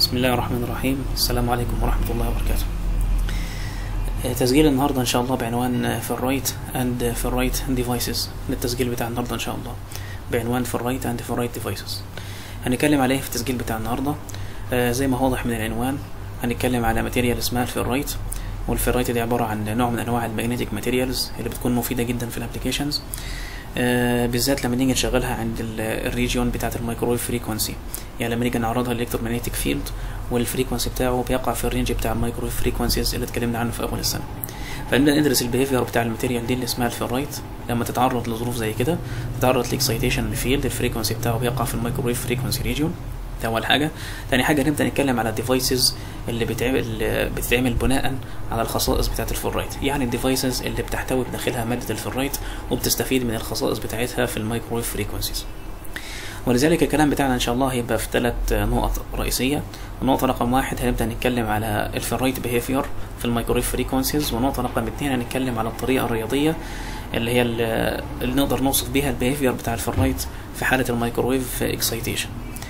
بسم الله الرحمن الرحيم السلام عليكم ورحمة الله وبركاته آه، تسجيل النهاردة إن شاء الله بعنوان فيرايت أند فيرايت ديفايسز ده التسجيل بتاع النهاردة إن شاء الله بعنوان فيرايت أند فيرايت ديفايسز هنتكلم عليه في التسجيل بتاع النهاردة آه، زي ما هو واضح من العنوان هنتكلم على ماتيريال اسمها الفيرايت والفيرايت دي عبارة عن نوع من أنواع المagnetic ماتيريالز اللي بتكون مفيدة جدا في الابليكيشنز آه، بالذات لما نيجي نشغلها عند الريجيون بتاعة الميكرويف فريكونسي يعني لما نيجي نعرضها الالكترومagnetic فيلد والفريكونسي بتاعه بيقع في الرينج بتاع الميكرويف فريكونسيز اللي اتكلمنا عنه في اول السنه فنبدا ندرس البيهيفير بتاع الماتيريال دي اللي اسمها الفيرايت لما تتعرض لظروف زي كده تتعرض لاكسيتيشن الفيلد الفريكونسي بتاعه بيقع في الميكرويف فريكونسي ريجيون ده اول حاجه تاني حاجه نبدا نتكلم على الديفايسز اللي بتعمل اللي بتتعمل بناء على الخصائص بتاعه الفيرايت يعني الديفايسز اللي بتحتوي بداخلها ماده الفيرايت وبتستفيد من الخصائص بتاعتها في الميكرويف فريكونسيز ولذلك الكلام بتاعنا ان شاء الله هيبقى في ثلاث نقط رئيسيه النقطه رقم واحد هنبدا نتكلم على الفيرايت بيهيفير في الميكرويف فريكونسيز ونقطه رقم اثنين هنتكلم على الطريقه الرياضيه اللي هي اللي نقدر نوصف بيها البيهيفير بتاع الفيرايت في حاله الميكرويف اكسايتيشن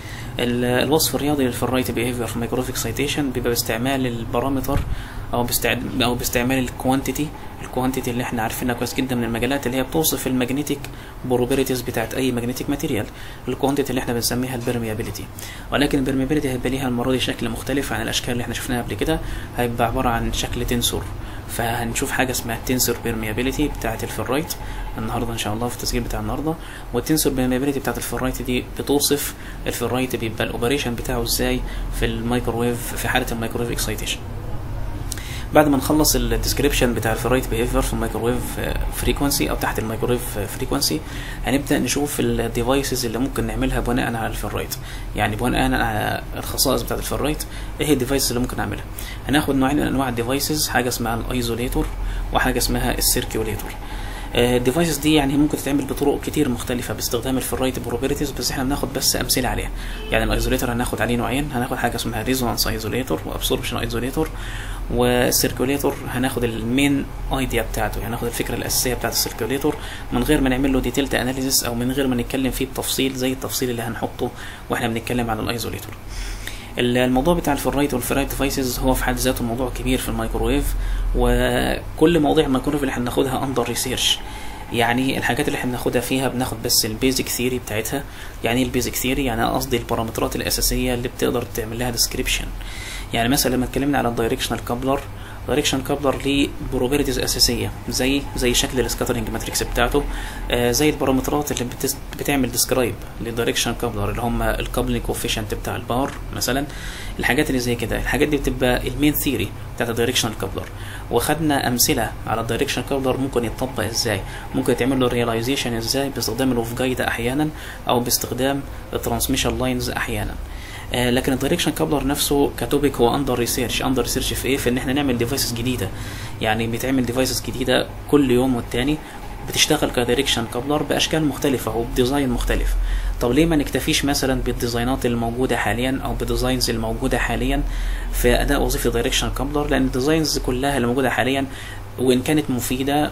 الوصف الرياضي للفرايت بيهيفير في مايكرويف اكسايتيشن بيبقى باستعمال البارامتر او باستعد او باستعمال الكوانتيتي الكوانتيتي اللي احنا عارفينها كويس جدا من المجالات اللي هي بتوصف المagnetic بروبرتيز بتاعت اي magnetic ماتيريال الكوانتيتي اللي احنا بنسميها البرميابيليتي ولكن البرميابيليتي هيبقى ليها المره دي شكل مختلف عن الاشكال اللي احنا شفناها قبل كده هيبقى عباره عن شكل تنسور فهنشوف حاجه اسمها التنسور بيرميابيليتي بتاعت الفرايت النهارده ان شاء الله في التسجيل بتاع النهارده والتنسور بيرميابيليتي بتاعت الفرايت دي بتوصف الفرايت بيبقى الاوبريشن بتاعه ازاي في الميكروويف في حاله الميكروويف اكسايتيشن بعد ما نخلص الديسكريبشن بتاع الفرايت بيهيفير في الميكروويف فريكونسي او تحت الميكروويف فريكونسي هنبدا نشوف الديفايسز اللي ممكن نعملها بناء على الفرايت يعني بناء على الخصائص بتاعت الفرايت ايه الديفايسز اللي ممكن نعملها هناخد نوعين من انواع الديفايسز حاجه اسمها الايزوليتور وحاجه اسمها السيركيوليتور الديفايسز دي يعني ممكن تتعمل بطرق كتير مختلفه باستخدام الفرايت بروبرتيز بس احنا بناخد بس امثله عليها يعني الايزوليتور هناخد عليه نوعين هناخد حاجه اسمها ريزونانس ايزوليتور وابسوربشن ايزوليتور والسيركوليتور هناخد المين ايديا بتاعته يعني هناخد الفكره الاساسيه بتاعت السيركوليتور من غير ما نعمل له ديتيلد اناليسيس او من غير ما نتكلم فيه بتفصيل زي التفصيل اللي هنحطه واحنا بنتكلم عن الايزوليتور الموضوع بتاع الفرايت والفرايت ديفايسز هو في حد ذاته موضوع كبير في الميكروويف وكل مواضيع الميكروويف اللي احنا بناخدها اندر ريسيرش يعني الحاجات اللي احنا بناخدها فيها بناخد بس البيزك ثيوري بتاعتها يعني ايه البيزك ثيوري يعني قصدي البارامترات الاساسيه اللي بتقدر تعمل لها ديسكريبشن يعني مثلا لما اتكلمنا على الدايركشنال كابلر دايركشن كابلر ليه بروبرتيز اساسيه زي زي شكل السكاترنج ماتريكس بتاعته آه زي البارامترات اللي بتس بتعمل ديسكرايب للدايركشن كابلر اللي هم الكابلنج كوفيشنت بتاع البار مثلا الحاجات اللي زي كده الحاجات دي بتبقى المين ثيوري بتاعت الدايركشن كابلر وخدنا امثله على الدايركشن كابلر ممكن يتطبق ازاي ممكن يتعمل له ريلايزيشن ازاي باستخدام الاوف جايد احيانا او باستخدام الترانسميشن لاينز احيانا آه لكن الدايركشن كابلر نفسه كتوبيك هو اندر ريسيرش اندر ريسيرش في ايه في ان احنا نعمل ديفايسز جديده يعني بيتعمل ديفايسز جديده كل يوم والتاني بتشتغل كدايركشن كابلر باشكال مختلفه وبديزاين مختلف طب ليه ما نكتفيش مثلا بالديزاينات الموجوده حاليا او بالديزاينز الموجوده حاليا في اداء وظيفه دايركشن كابلر لان الديزاينز كلها اللي موجوده حاليا وان كانت مفيده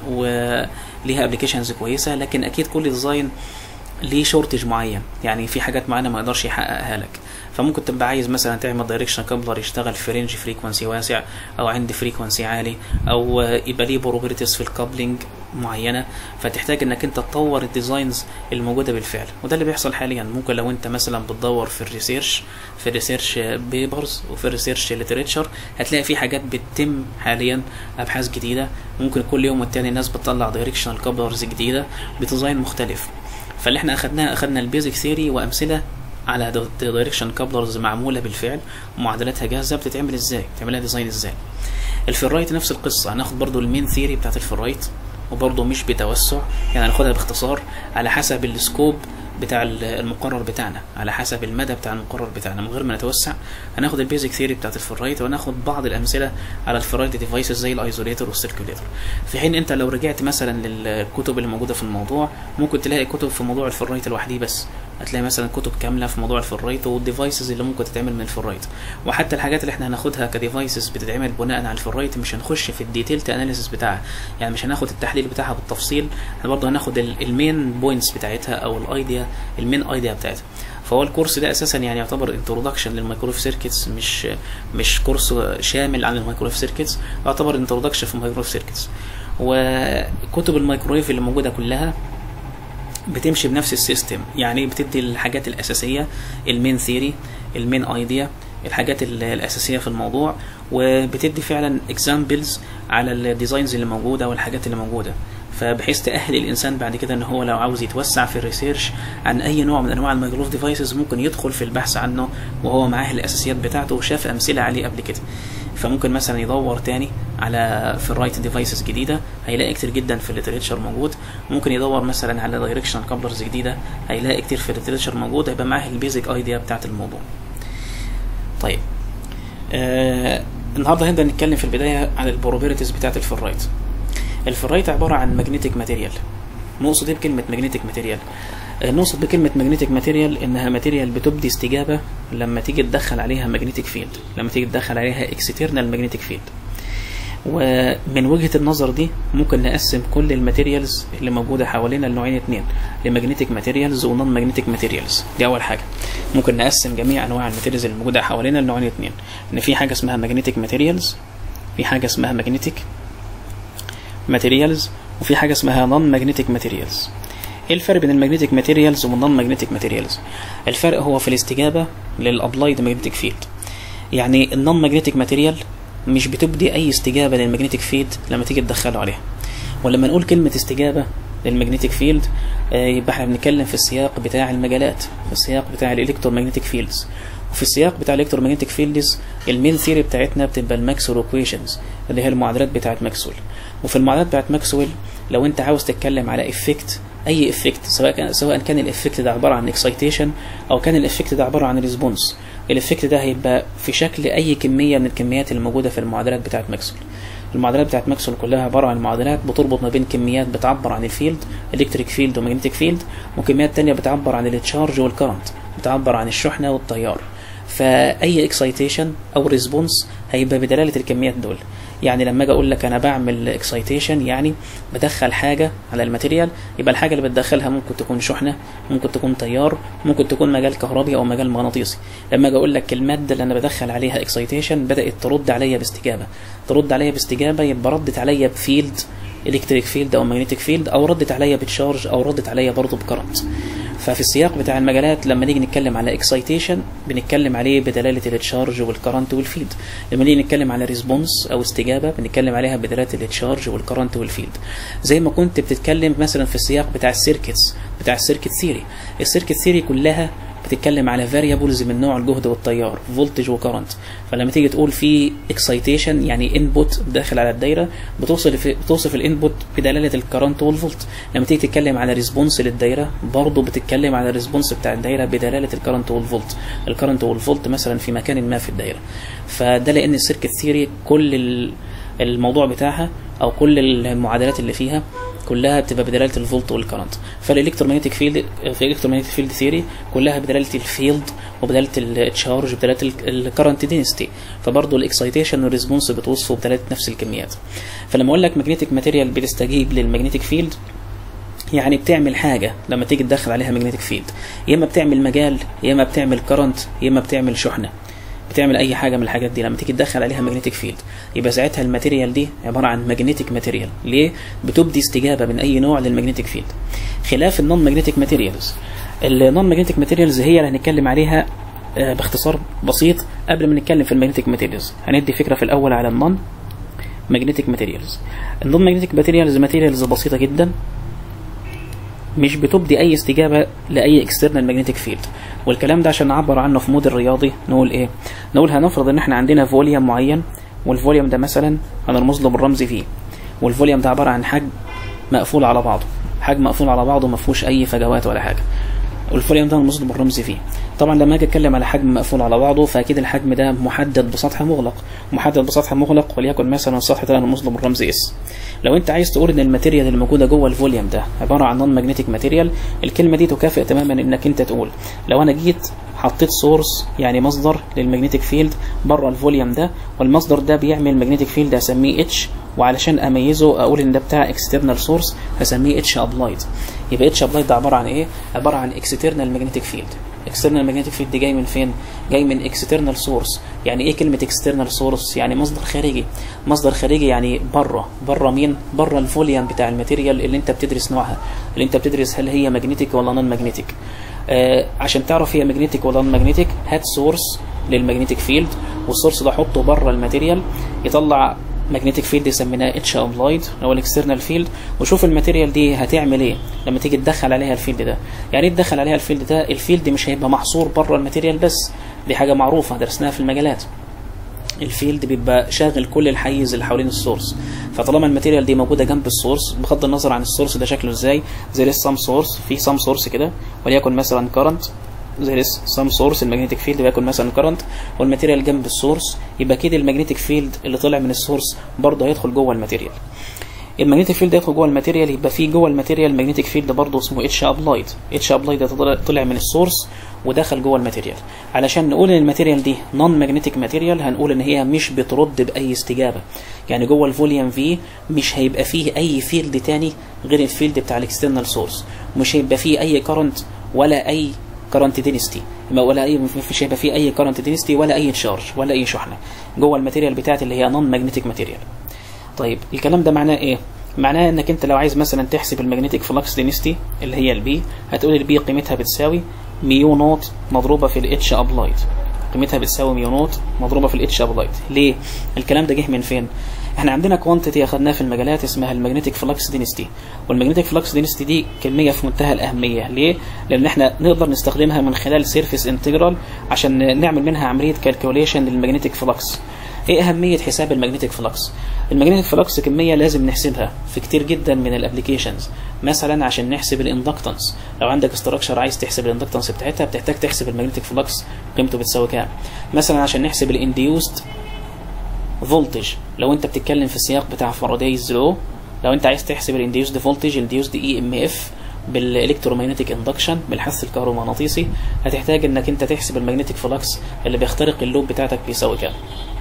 وليها ابلكيشنز كويسه لكن اكيد كل ديزاين ليه شورتج معين يعني في حاجات معينه ما يقدرش يحققها لك فممكن تبقى عايز مثلا تعمل دايركشن كابلر يشتغل في رينج فريكونسي واسع او عند فريكونسي عالي او يبقى ليه بروبرتيز في الكابلنج معينه فتحتاج انك انت تطور الديزاينز الموجوده بالفعل وده اللي بيحصل حاليا ممكن لو انت مثلا بتدور في الريسيرش في الريسيرش بيبرز وفي الريسيرش ليتريتشر هتلاقي في حاجات بتتم حاليا ابحاث جديده ممكن كل يوم والتاني الناس بتطلع دايركشنال كابلرز جديده بديزاين مختلف فاللي احنا اخدناه اخدنا البيزك ثيوري وامثله على دايركشن كابلرز معموله بالفعل ومعادلاتها جاهزه بتتعمل ازاي بتعملها ديزاين ازاي الفرايت نفس القصه هناخد برضو المين ثيوري بتاعت الفرايت وبرضه مش بتوسع يعني هناخدها باختصار على حسب السكوب بتاع المقرر بتاعنا على حسب المدى بتاع المقرر بتاعنا من غير ما نتوسع هناخد البيزك ثيوري بتاعت الفرايت وناخد بعض الامثله على الفرايت ديفايسز زي الايزوليتور والسيركوليتور في حين انت لو رجعت مثلا للكتب اللي موجوده في الموضوع ممكن تلاقي كتب في موضوع الفرايت لوحده بس هتلاقي مثلا كتب كامله في موضوع الفرايت والديفايسز اللي ممكن تتعمل من الفرايت وحتى الحاجات اللي احنا هناخدها كديفايسز بتتعمل بناء على الفرايت مش هنخش في الديتيلد اناليسيس بتاعها يعني مش هناخد التحليل بتاعها بالتفصيل احنا برضه هناخد المين بوينتس بتاعتها او الايديا المين ايديا بتاعتها فهو الكورس ده اساسا يعني يعتبر انترودكشن للمايكرويف سيركتس مش مش كورس شامل عن المايكرويف سيركتس يعتبر انترودكشن في المايكرويف سيركتس وكتب المايكرويف اللي موجوده كلها بتمشي بنفس السيستم يعني بتدي الحاجات الاساسيه المين ثيري المين ايديا الحاجات الاساسيه في الموضوع وبتدي فعلا اكزامبلز على الديزاينز اللي موجوده والحاجات اللي موجوده فبحيث تأهل الإنسان بعد كده إن هو لو عاوز يتوسع في الريسيرش عن أي نوع من أنواع المايكروف ديفايسز ممكن يدخل في البحث عنه وهو معاه الأساسيات بتاعته وشاف أمثلة عليه قبل كده فممكن مثلا يدور تاني على في الرايت ديفايسز جديدة هيلاقي كتير جدا في الليتريتشر موجود ممكن يدور مثلا على دايركشن كابلرز جديدة هيلاقي كتير في الليتريتشر موجود هيبقى معاه البيزك ايديا بتاعت الموضوع طيب آه النهارده هنبدا نتكلم في البدايه عن البروبرتيز بتاعت الفرايت الفرايت عباره عن ماجنتيك ماتيريال نقصد ايه بكلمه ماجنتيك ماتيريال نقصد بكلمه ماجنتيك ماتيريال انها ماتيريال بتبدي استجابه لما تيجي تدخل عليها ماجنتيك فيلد لما تيجي تدخل عليها اكسترنال ماجنتيك فيلد ومن وجهه النظر دي ممكن نقسم كل الماتيريالز اللي موجوده حوالينا لنوعين اتنين لماجنتيك ماتيريالز ونون ماجنتيك ماتيريالز دي اول حاجه ممكن نقسم جميع انواع الماتيريالز اللي موجوده حوالينا لنوعين اتنين ان في حاجه اسمها ماجنتيك ماتيريالز في حاجه اسمها ماجنتيك ماتيريالز وفي حاجه اسمها نون ماجنتيك ماتيريالز ايه الفرق بين الماجنتيك ماتيريالز والنون ماجنتيك ماتيريالز الفرق هو في الاستجابه للابلايد ماجنتيك فيلد يعني النون ماجنتيك ماتيريال مش بتبدي اي استجابه للماجنتيك فيلد لما تيجي تدخله عليها ولما نقول كلمه استجابه للماجنتيك فيلد يبقى احنا بنتكلم في السياق بتاع المجالات في السياق بتاع الالكترومagnetic فيلدز وفي السياق بتاع الالكترومagnetic فيلدز المين ثيري بتاعتنا بتبقى الماكسويل ايكويشنز اللي هي المعادلات بتاعت ماكسويل وفي المعادلات بتاعت ماكسويل لو انت عاوز تتكلم على افكت اي افكت سواء كان سواء كان الافكت ده عباره عن اكسايتيشن او كان الافكت ده عباره عن ريسبونس الافكت ده هيبقى في شكل اي كميه من الكميات اللي موجوده في المعادلات بتاعت ماكسويل المعادلات بتاعت ماكسويل كلها عباره عن معادلات بتربط ما بين كميات بتعبر عن الفيلد الكتريك فيلد ومagnetic فيلد وكميات تانية بتعبر عن التشارج والكرنت بتعبر عن الشحنه والتيار فاي اكسايتيشن او ريسبونس هيبقى بدلاله الكميات دول يعني لما اجي اقول لك انا بعمل اكسايتيشن يعني بدخل حاجه على الماتيريال يبقى الحاجه اللي بتدخلها ممكن تكون شحنه ممكن تكون تيار ممكن تكون مجال كهربي او مجال مغناطيسي لما اجي اقول لك الماده اللي انا بدخل عليها اكسايتيشن بدات ترد عليا باستجابه ترد عليا باستجابه يبقى ردت عليا بفيلد الكتريك فيلد او ماجنتيك فيلد او ردت عليا بتشارج او ردت عليا برضه بكرنت ففي السياق بتاع المجالات لما نيجي نتكلم على اكسايتيشن بنتكلم عليه بدلاله التشارج والكرنت والفيلد لما نيجي نتكلم على ريسبونس او استجابه بنتكلم عليها بدلاله التشارج والكرنت والفيلد زي ما كنت بتتكلم مثلا في السياق بتاع السيركتس بتاع السيركت ثيري السيركت ثيري كلها بتتكلم على فاريبلز من نوع الجهد والتيار فولتج وكرنت فلما تيجي تقول في اكسايتيشن يعني انبوت داخل على الدايره بتوصف بتوصف الانبوت بدلاله الكرنت والفولت لما تيجي تتكلم على ريسبونس للدايره برضه بتتكلم على الريسبونس بتاع الدايره بدلاله الكرنت والفولت الكرنت والفولت مثلا في مكان ما في الدايره فده لان السيركت ثيري كل الموضوع بتاعها او كل المعادلات اللي فيها كلها بتبقى بدلاله الفولت والكرنت فالالكترومagnetic فيلد في الالكترومagnetic فيلد ثيوري كلها بدلاله الفيلد وبدلاله التشارج وبدلاله الكرنت دينستي فبرضه الاكسايتيشن والريسبونس بتوصفه بدلاله نفس الكميات فلما اقول لك ماجنتيك ماتيريال بتستجيب للماجنتيك فيلد يعني بتعمل حاجة لما تيجي تدخل عليها ماجنتيك فيلد يا اما بتعمل مجال يا اما بتعمل كرنت يا اما بتعمل شحنة بتعمل اي حاجه من الحاجات دي لما تيجي تدخل عليها ماجنتيك فيلد يبقى ساعتها الماتيريال دي عباره عن ماجنتيك ماتيريال ليه بتبدي استجابه من اي نوع للماجنتيك فيلد خلاف النون ماجنتيك ماتيريالز النون ماجنتيك ماتيريالز هي اللي هنتكلم عليها باختصار بسيط قبل ما نتكلم في الماجنتيك ماتيريالز هندي فكره في الاول على النون ماجنتيك ماتيريالز النون ماجنتيك ماتيريالز ماتيريالز بسيطه جدا مش بتبدي اي استجابه لاي اكسترنال ماجنتيك فيلد والكلام ده عشان نعبر عنه في موديل رياضي نقول ايه نقول هنفرض ان احنا عندنا فوليوم معين والفوليوم ده مثلا هنرمز له بالرمز فيه والفوليوم ده عباره عن حجم مقفول على بعضه حجم مقفول على بعضه ما فيهوش اي فجوات ولا حاجه والفوليوم ده هنرمز له بالرمز فيه طبعا لما اجي اتكلم على حجم مقفول على بعضه فاكيد الحجم ده محدد بسطح مغلق محدد بسطح مغلق وليكن مثلا السطح ده هنرمز له بالرمز اس لو انت عايز تقول ان الماتيريال اللي موجوده جوه الفوليوم ده عباره عن نون ماجنتيك ماتيريال الكلمه دي تكافئ تماما انك انت تقول لو انا جيت حطيت سورس يعني مصدر للمagnetic فيلد بره الفوليوم ده والمصدر ده بيعمل magnetic فيلد هسميه اتش وعلشان اميزه اقول ان ده بتاع اكسترنال سورس هسميه اتش ابلايد يبقى اتش ابلايد ده عباره عن ايه عباره عن اكسترنال magnetic فيلد اكسترنال magnetic فيلد دي جاي من فين جاي من اكسترنال سورس يعني ايه كلمه اكسترنال سورس يعني مصدر خارجي مصدر خارجي يعني بره بره مين بره الفوليوم بتاع الماتيريال اللي انت بتدرس نوعها اللي انت بتدرس هل هي ماجنتيك ولا نون ماجنتيك آه عشان تعرف هي ماجنتيك ولا نون ماجنتيك هات سورس للماجنتيك فيلد والسورس ده حطه بره الماتيريال يطلع ماجنتيك فيلد سميناه اتش ابلايد او الاكسترنال فيلد وشوف الماتيريال دي هتعمل ايه لما تيجي تدخل عليها الفيلد ده يعني ايه تدخل عليها الفيلد ده الفيلد مش هيبقى محصور بره الماتيريال بس دي حاجه معروفه درسناها في المجالات الفيلد بيبقى شاغل كل الحيز اللي حوالين السورس فطالما الماتيريال دي موجوده جنب السورس بغض النظر عن السورس ده شكله ازاي زي سام سورس في سام سورس كده وليكن مثلا كرنت زي سام سورس المagnetic فيلد بيكون مثلا كرنت والماتيريال جنب السورس يبقى كده المagnetic فيلد اللي طلع من السورس برضه هيدخل جوه الماتيريال المagnetic فيلد يدخل جوه الماتيريال يبقى في جوه الماتيريال magnetic فيلد برضه اسمه اتش ابلايد اتش ابلايد طلع من السورس ودخل جوه الماتيريال علشان نقول ان الماتيريال دي نون ماجنتيك ماتيريال هنقول ان هي مش بترد باي استجابه يعني جوه الفوليوم في مش هيبقى فيه اي فيلد تاني غير الفيلد بتاع الاكسترنال سورس مش هيبقى فيه اي كرنت ولا اي كرنت دينستي ولا اي مش هيبقى فيه اي كرنت دينستي ولا اي تشارج ولا اي شحنه جوه الماتيريال بتاعت اللي هي نون ماجنتيك ماتيريال طيب الكلام ده معناه ايه معناه انك انت لو عايز مثلا تحسب المagnetic فلكس دينستي اللي هي البي هتقول البي قيمتها بتساوي ميو نوت مضروبه في الاتش ابلايد قيمتها بتساوي ميو نوت مضروبه في الاتش ابلايد ليه الكلام ده جه من فين احنا عندنا كوانتيتي اخدناها في المجالات اسمها المagnetic فلكس دينستي والمagnetic فلكس دينستي دي كميه في منتهى الاهميه ليه لان احنا نقدر نستخدمها من خلال سيرفيس انتجرال عشان نعمل منها عمليه كالكوليشن للمagnetic فلكس ايه اهميه حساب المagnetic فلكس المagnetic فلكس كميه لازم نحسبها في كتير جدا من الابلكيشنز مثلا عشان نحسب الاندكتنس لو عندك استراكشر عايز تحسب الاندكتنس بتاعتها بتحتاج تحسب المagnetic فلكس قيمته بتساوي كام مثلا عشان نحسب الانديوست فولتج لو انت بتتكلم في السياق بتاع فارادايز لو لو انت عايز تحسب الانديوسد فولتج الانديوسد اي ام اف بالالكترومagnetic اندكشن بالحث الكهرومغناطيسي هتحتاج انك انت تحسب المagnetic فلكس اللي بيخترق اللوب بتاعتك بيساوي كام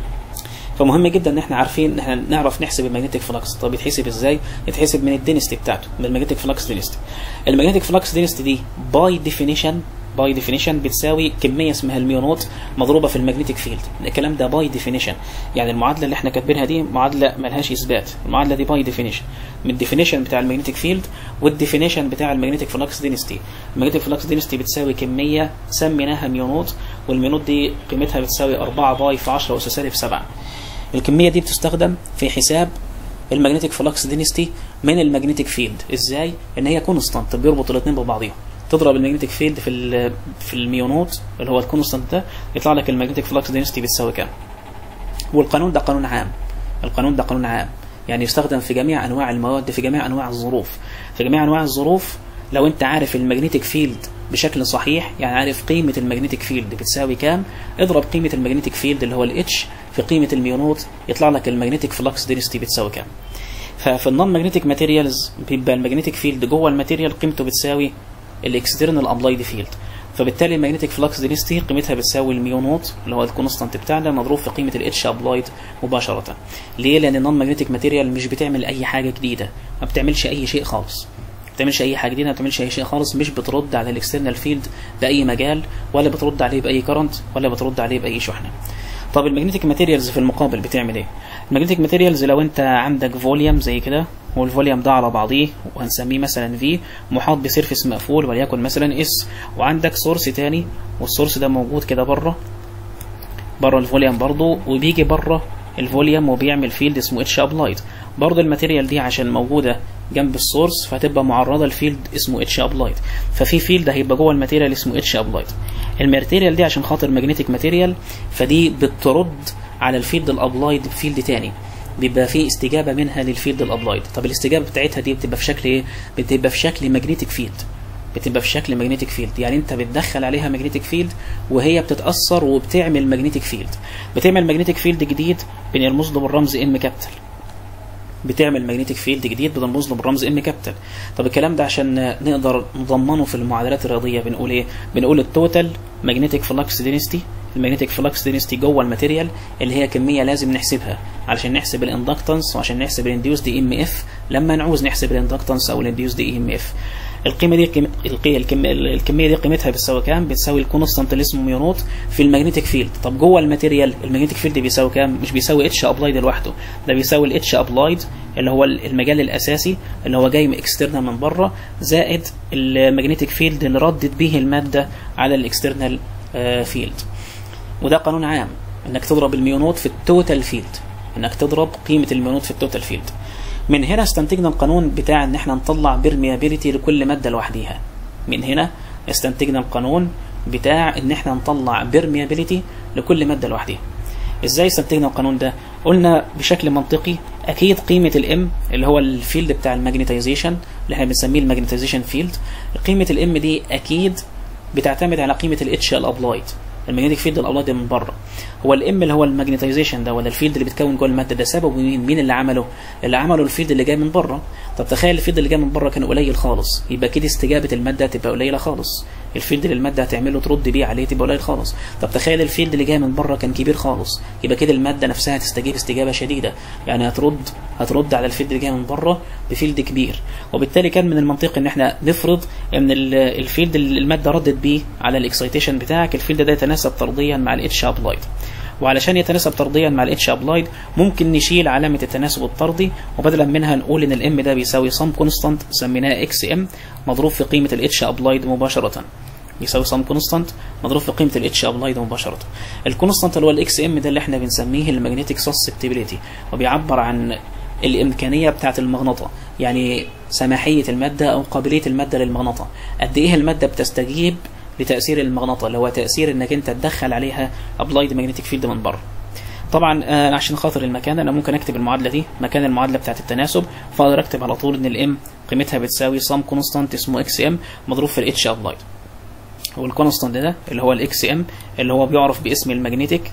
فمهم جدا ان احنا عارفين ان احنا نعرف نحسب المagnetic فلكس طب يتحسب ازاي يتحسب من الدينستي بتاعته من المagnetic فلكس دينستي المagnetic فلكس دينستي دي باي ديفينيشن باي ديفينيشن بتساوي كميه اسمها الميو نوت مضروبه في المagnetic فيلد الكلام ده باي ديفينيشن يعني المعادله اللي احنا كاتبينها دي معادله ملهاش اثبات المعادله دي باي ديفينيشن من الديفينيشن بتاع المagnetic فيلد والديفينيشن بتاع المagnetic فلكس دينستي المagnetic فلكس دينستي بتساوي كميه سميناها ميو نوت والميو نوت دي قيمتها بتساوي 4 باي في 10 اس سالب 7 الكميه دي بتستخدم في حساب المagnetic فلكس دينستي من المagnetic فيلد ازاي ان هي كونستانت بيربط الاثنين ببعضيهم تضرب المagnetic فيلد في ال في الميونوت اللي هو الكونستانت ده يطلع لك المagnetic فلكس دينستي بتساوي كام والقانون ده قانون عام القانون ده قانون عام يعني يستخدم في جميع انواع المواد في جميع انواع الظروف في جميع انواع الظروف لو انت عارف المagnetic فيلد بشكل صحيح يعني عارف قيمة المagnetic فيلد بتساوي كام اضرب قيمة المagnetic فيلد اللي هو الاتش في قيمة الميونوت يطلع لك المagnetic فلكس دينستي بتساوي كام ففي النون ماجنتيك ماتيريالز بيبقى المagnetic فيلد جوه الماتيريال قيمته بتساوي الاكسترنال ابلايد فيلد فبالتالي المagnetic فلكس دينستي قيمتها بتساوي الميو نوت اللي هو الكونستانت بتاعنا مضروب في قيمه الاتش ابلايد مباشره ليه لان النون ماجنتيك ماتيريال مش بتعمل اي حاجه جديده ما بتعملش اي شيء خالص ما بتعملش اي حاجه جديده ما بتعملش اي شيء خالص مش بترد على الاكسترنال فيلد باي مجال ولا بترد عليه باي كرنت ولا بترد عليه باي شحنه طب المagnetic ماتيريالز في المقابل بتعمل ايه المagnetic ماتيريالز لو انت عندك فوليوم زي كده والفوليوم ده على بعضيه وهنسميه مثلا في محاط بسيرفيس مقفول وليكن مثلا اس وعندك سورس تاني والسورس ده موجود كده بره بره الفوليوم برضه وبيجي بره الفوليوم وبيعمل فيلد اسمه اتش ابلايد برضه الماتيريال دي عشان موجوده جنب السورس فهتبقى معرضه لفيلد اسمه اتش ابلايد ففي فيلد هيبقى جوه الماتيريال اسمه اتش ابلايد الماتيريال دي عشان خاطر ماجنتيك ماتيريال فدي بترد على الفيلد الابلايد فيلد تاني بيبقى في استجابه منها للفيلد الابلايد طب الاستجابه بتاعتها دي بتبقى في شكل ايه بتبقى في شكل ماجنتيك فيلد بتبقى في شكل ماجنتيك فيلد يعني انت بتدخل عليها ماجنتيك فيلد وهي بتتاثر وبتعمل ماجنتيك فيلد بتعمل ماجنتيك فيلد جديد بنرمز له بالرمز ام كابيتال بتعمل ماجنتيك فيلد جديد بترمز له بالرمز ام كابيتال طب الكلام ده عشان نقدر نضمنه في المعادلات الرياضيه بنقول ايه بنقول التوتال ماجنتيك فلكس دينستي الماجنتيك فلكس دينستي جوه الماتيريال اللي هي كميه لازم نحسبها علشان نحسب الاندكتنس وعشان نحسب الانديوس دي ام اف لما نعوز نحسب الاندكتنس او الانديوس دي ام اف القيمه دي قيمة الكميه دي قيمتها بتساوي كام بتساوي الكونستانت اللي اسمه ميونوت في الماجنتيك فيلد طب جوه الماتيريال الماجنتيك فيلد بيساوي كام مش بيساوي اتش ابلايد لوحده ده بيساوي الاتش ابلايد اللي هو المجال الاساسي اللي هو جاي من اكسترنال من بره زائد الماجنتيك فيلد اللي ردت به الماده على الاكسترنال فيلد وده قانون عام انك تضرب الميونوت في التوتال فيلد انك تضرب قيمه الميونوت في التوتال فيلد من هنا استنتجنا القانون بتاع ان احنا نطلع بيرميابيليتي لكل ماده لوحديها من هنا استنتجنا القانون بتاع ان احنا نطلع بيرميابيليتي لكل ماده لوحديها ازاي استنتجنا القانون ده قلنا بشكل منطقي اكيد قيمه الام اللي هو الفيلد بتاع الماجنتيزيشن اللي احنا بنسميه الماجنتيزيشن فيلد قيمه الام دي اكيد بتعتمد على قيمه الاتش الابلايد الماجنتيك فيلد الابلايد من بره هو الام اللي هو الماجنتيزيشن ده ولا الفيلد اللي بتكون جوه الماده ده سببه مين مين اللي عمله اللي عمله الفيلد اللي جاي من بره طب تخيل الفيلد اللي جاي من بره كان قليل خالص يبقى كده استجابه الماده تبقى قليله خالص الفيلد اللي الماده هتعمله ترد بيه عليه تبقى قليل خالص طب تخيل الفيلد اللي جاي من بره كان كبير خالص يبقى كده الماده نفسها هتستجيب استجابه شديده يعني هترد هترد على الفيلد اللي جاي من بره بفيلد كبير وبالتالي كان من المنطقي ان احنا نفرض ان الفيلد اللي الماده ردت بيه على الاكسيتيشن بتاعك الفيلد ده يتناسب طرديا مع الاتش ابلايد وعلشان يتناسب طرديا مع الاتش ابلايد ممكن نشيل علامه التناسب الطردي وبدلا منها نقول ان الام ده بيساوي سم كونستانت سميناه اكس ام مضروب في قيمه الاتش ابلايد مباشره يساوي سم كونستانت مضروب في قيمه الاتش ابلايد مباشره الكونستانت اللي هو الاكس ام ده اللي احنا بنسميه المagnetic susceptibility وبيعبر عن الامكانيه بتاعه المغناطه يعني سماحيه الماده او قابليه الماده للمغناطه قد ايه الماده بتستجيب لتاثير المغناطه اللي هو تاثير انك انت تدخل عليها ابلايد ماجنتيك فيلد من بره طبعا آه عشان خاطر المكان انا ممكن اكتب المعادله دي مكان المعادله بتاعه التناسب فاقدر اكتب على طول ان الام قيمتها بتساوي سم كونستانت اسمه اكس ام مضروب في الاتش ابلايد والكونستانت ده اللي هو الاكس ام اللي هو بيعرف باسم المagnetic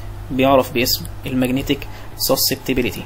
بيعرف باسم المagnetic susceptibility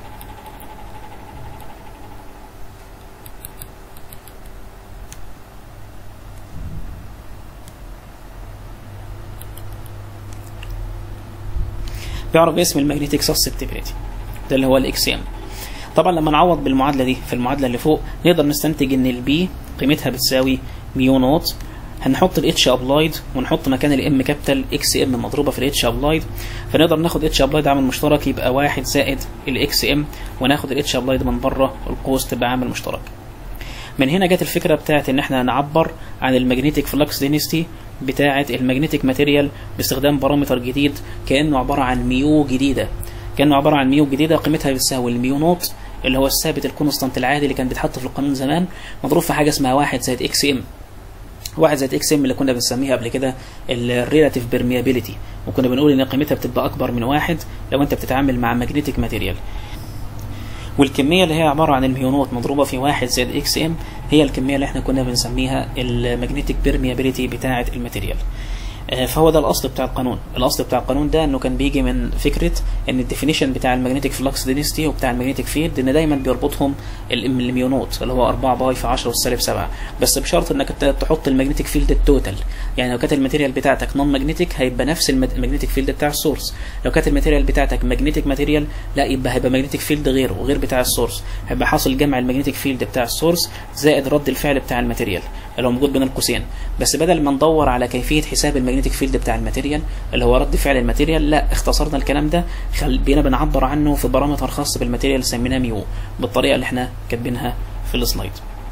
بيعرف باسم المagnetic susceptibility ده اللي هو الاكس ام طبعا لما نعوض بالمعادله دي في المعادله اللي فوق نقدر نستنتج ان البي قيمتها بتساوي ميو نوت هنحط الاتش ابلايد ونحط مكان الام كابيتال اكس ام مضروبه في الاتش ابلايد فنقدر ناخد اتش ابلايد عامل مشترك يبقى واحد زائد الاكس ام وناخد الاتش ابلايد من بره القوس تبقى عامل مشترك من هنا جت الفكره بتاعت ان احنا نعبر عن المagnetic فلكس دينستي بتاعه المagnetic ماتيريال باستخدام بارامتر جديد كانه عباره عن ميو جديده كانه عباره عن ميو جديده قيمتها بتساوي الميو نوت اللي هو الثابت الكونستانت العادي اللي كان بيتحط في القانون زمان مضروب في حاجه اسمها واحد زائد اكس ام واحد زائد اكس ام اللي كنا بنسميها قبل كده الريلاتيف بيرميابيليتي وكنا بنقول ان قيمتها بتبقى اكبر من واحد لو انت بتتعامل مع ماجنتيك ماتيريال والكمية اللي هي عبارة عن الميونوت مضروبة في واحد زائد اكس ام هي الكمية اللي احنا كنا بنسميها الماجنتيك بيرميابيليتي بتاعة الماتيريال فهو ده الاصل بتاع القانون الاصل بتاع القانون ده انه كان بيجي من فكره ان الديفينيشن بتاع المagnetic فلكس دينستي وبتاع المagnetic فيلد ان دايما بيربطهم المليونوت اللي هو 4 باي في 10 والسالب 7 بس بشرط انك تحط المagnetic فيلد التوتال يعني لو كانت الماتيريال بتاعتك نون ماجنتيك هيبقى نفس المagnetic فيلد بتاع السورس لو كانت الماتيريال بتاعتك ماجنتيك ماتيريال لا يبقى هيبقى ماجنتيك فيلد غيره وغير بتاع السورس هيبقى حاصل جمع المagnetic فيلد بتاع السورس زائد رد الفعل بتاع الماتيريال اللي هو موجود بين القوسين بس بدل ما ندور على كيفيه حساب المagnetic فيلد بتاع الماتيريال اللي هو رد فعل الماتيريال لا اختصرنا الكلام ده خل... بينا بنعبر عنه في بارامتر خاص بالماتيريال سميناه ميو بالطريقه اللي احنا كاتبينها في السلايد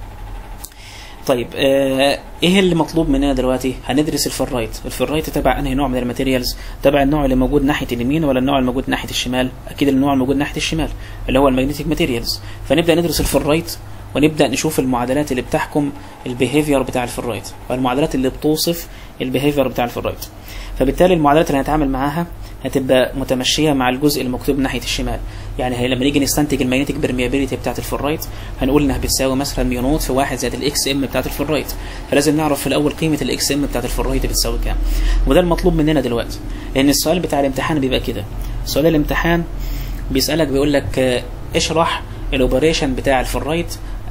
طيب آه ايه اللي مطلوب مننا دلوقتي هندرس الفرايت الفرايت تبع انهي نوع من الماتيريالز تبع النوع اللي موجود ناحيه اليمين ولا النوع الموجود ناحيه الشمال اكيد النوع الموجود ناحيه الشمال اللي هو المagnetic ماتيريالز فنبدا ندرس الفرايت ونبدا نشوف المعادلات اللي بتحكم البيهيفير بتاع الفرايت والمعادلات اللي بتوصف البيهيفير بتاع الفرايت فبالتالي المعادلات اللي هنتعامل معاها هتبقى متمشيه مع الجزء المكتوب ناحيه الشمال يعني هي لما نيجي نستنتج المagnetic بيرميابيليتي بتاعت الفرايت هنقول انها بتساوي مثلا ميونوت في 1 زائد الاكس ام بتاعت الفرايت فلازم نعرف في الاول قيمه الاكس ام بتاعت الفرايت بتساوي كام وده المطلوب مننا دلوقتي لان السؤال بتاع الامتحان بيبقى كده سؤال الامتحان بيسالك بيقول لك اشرح الاوبريشن بتاع الفرايت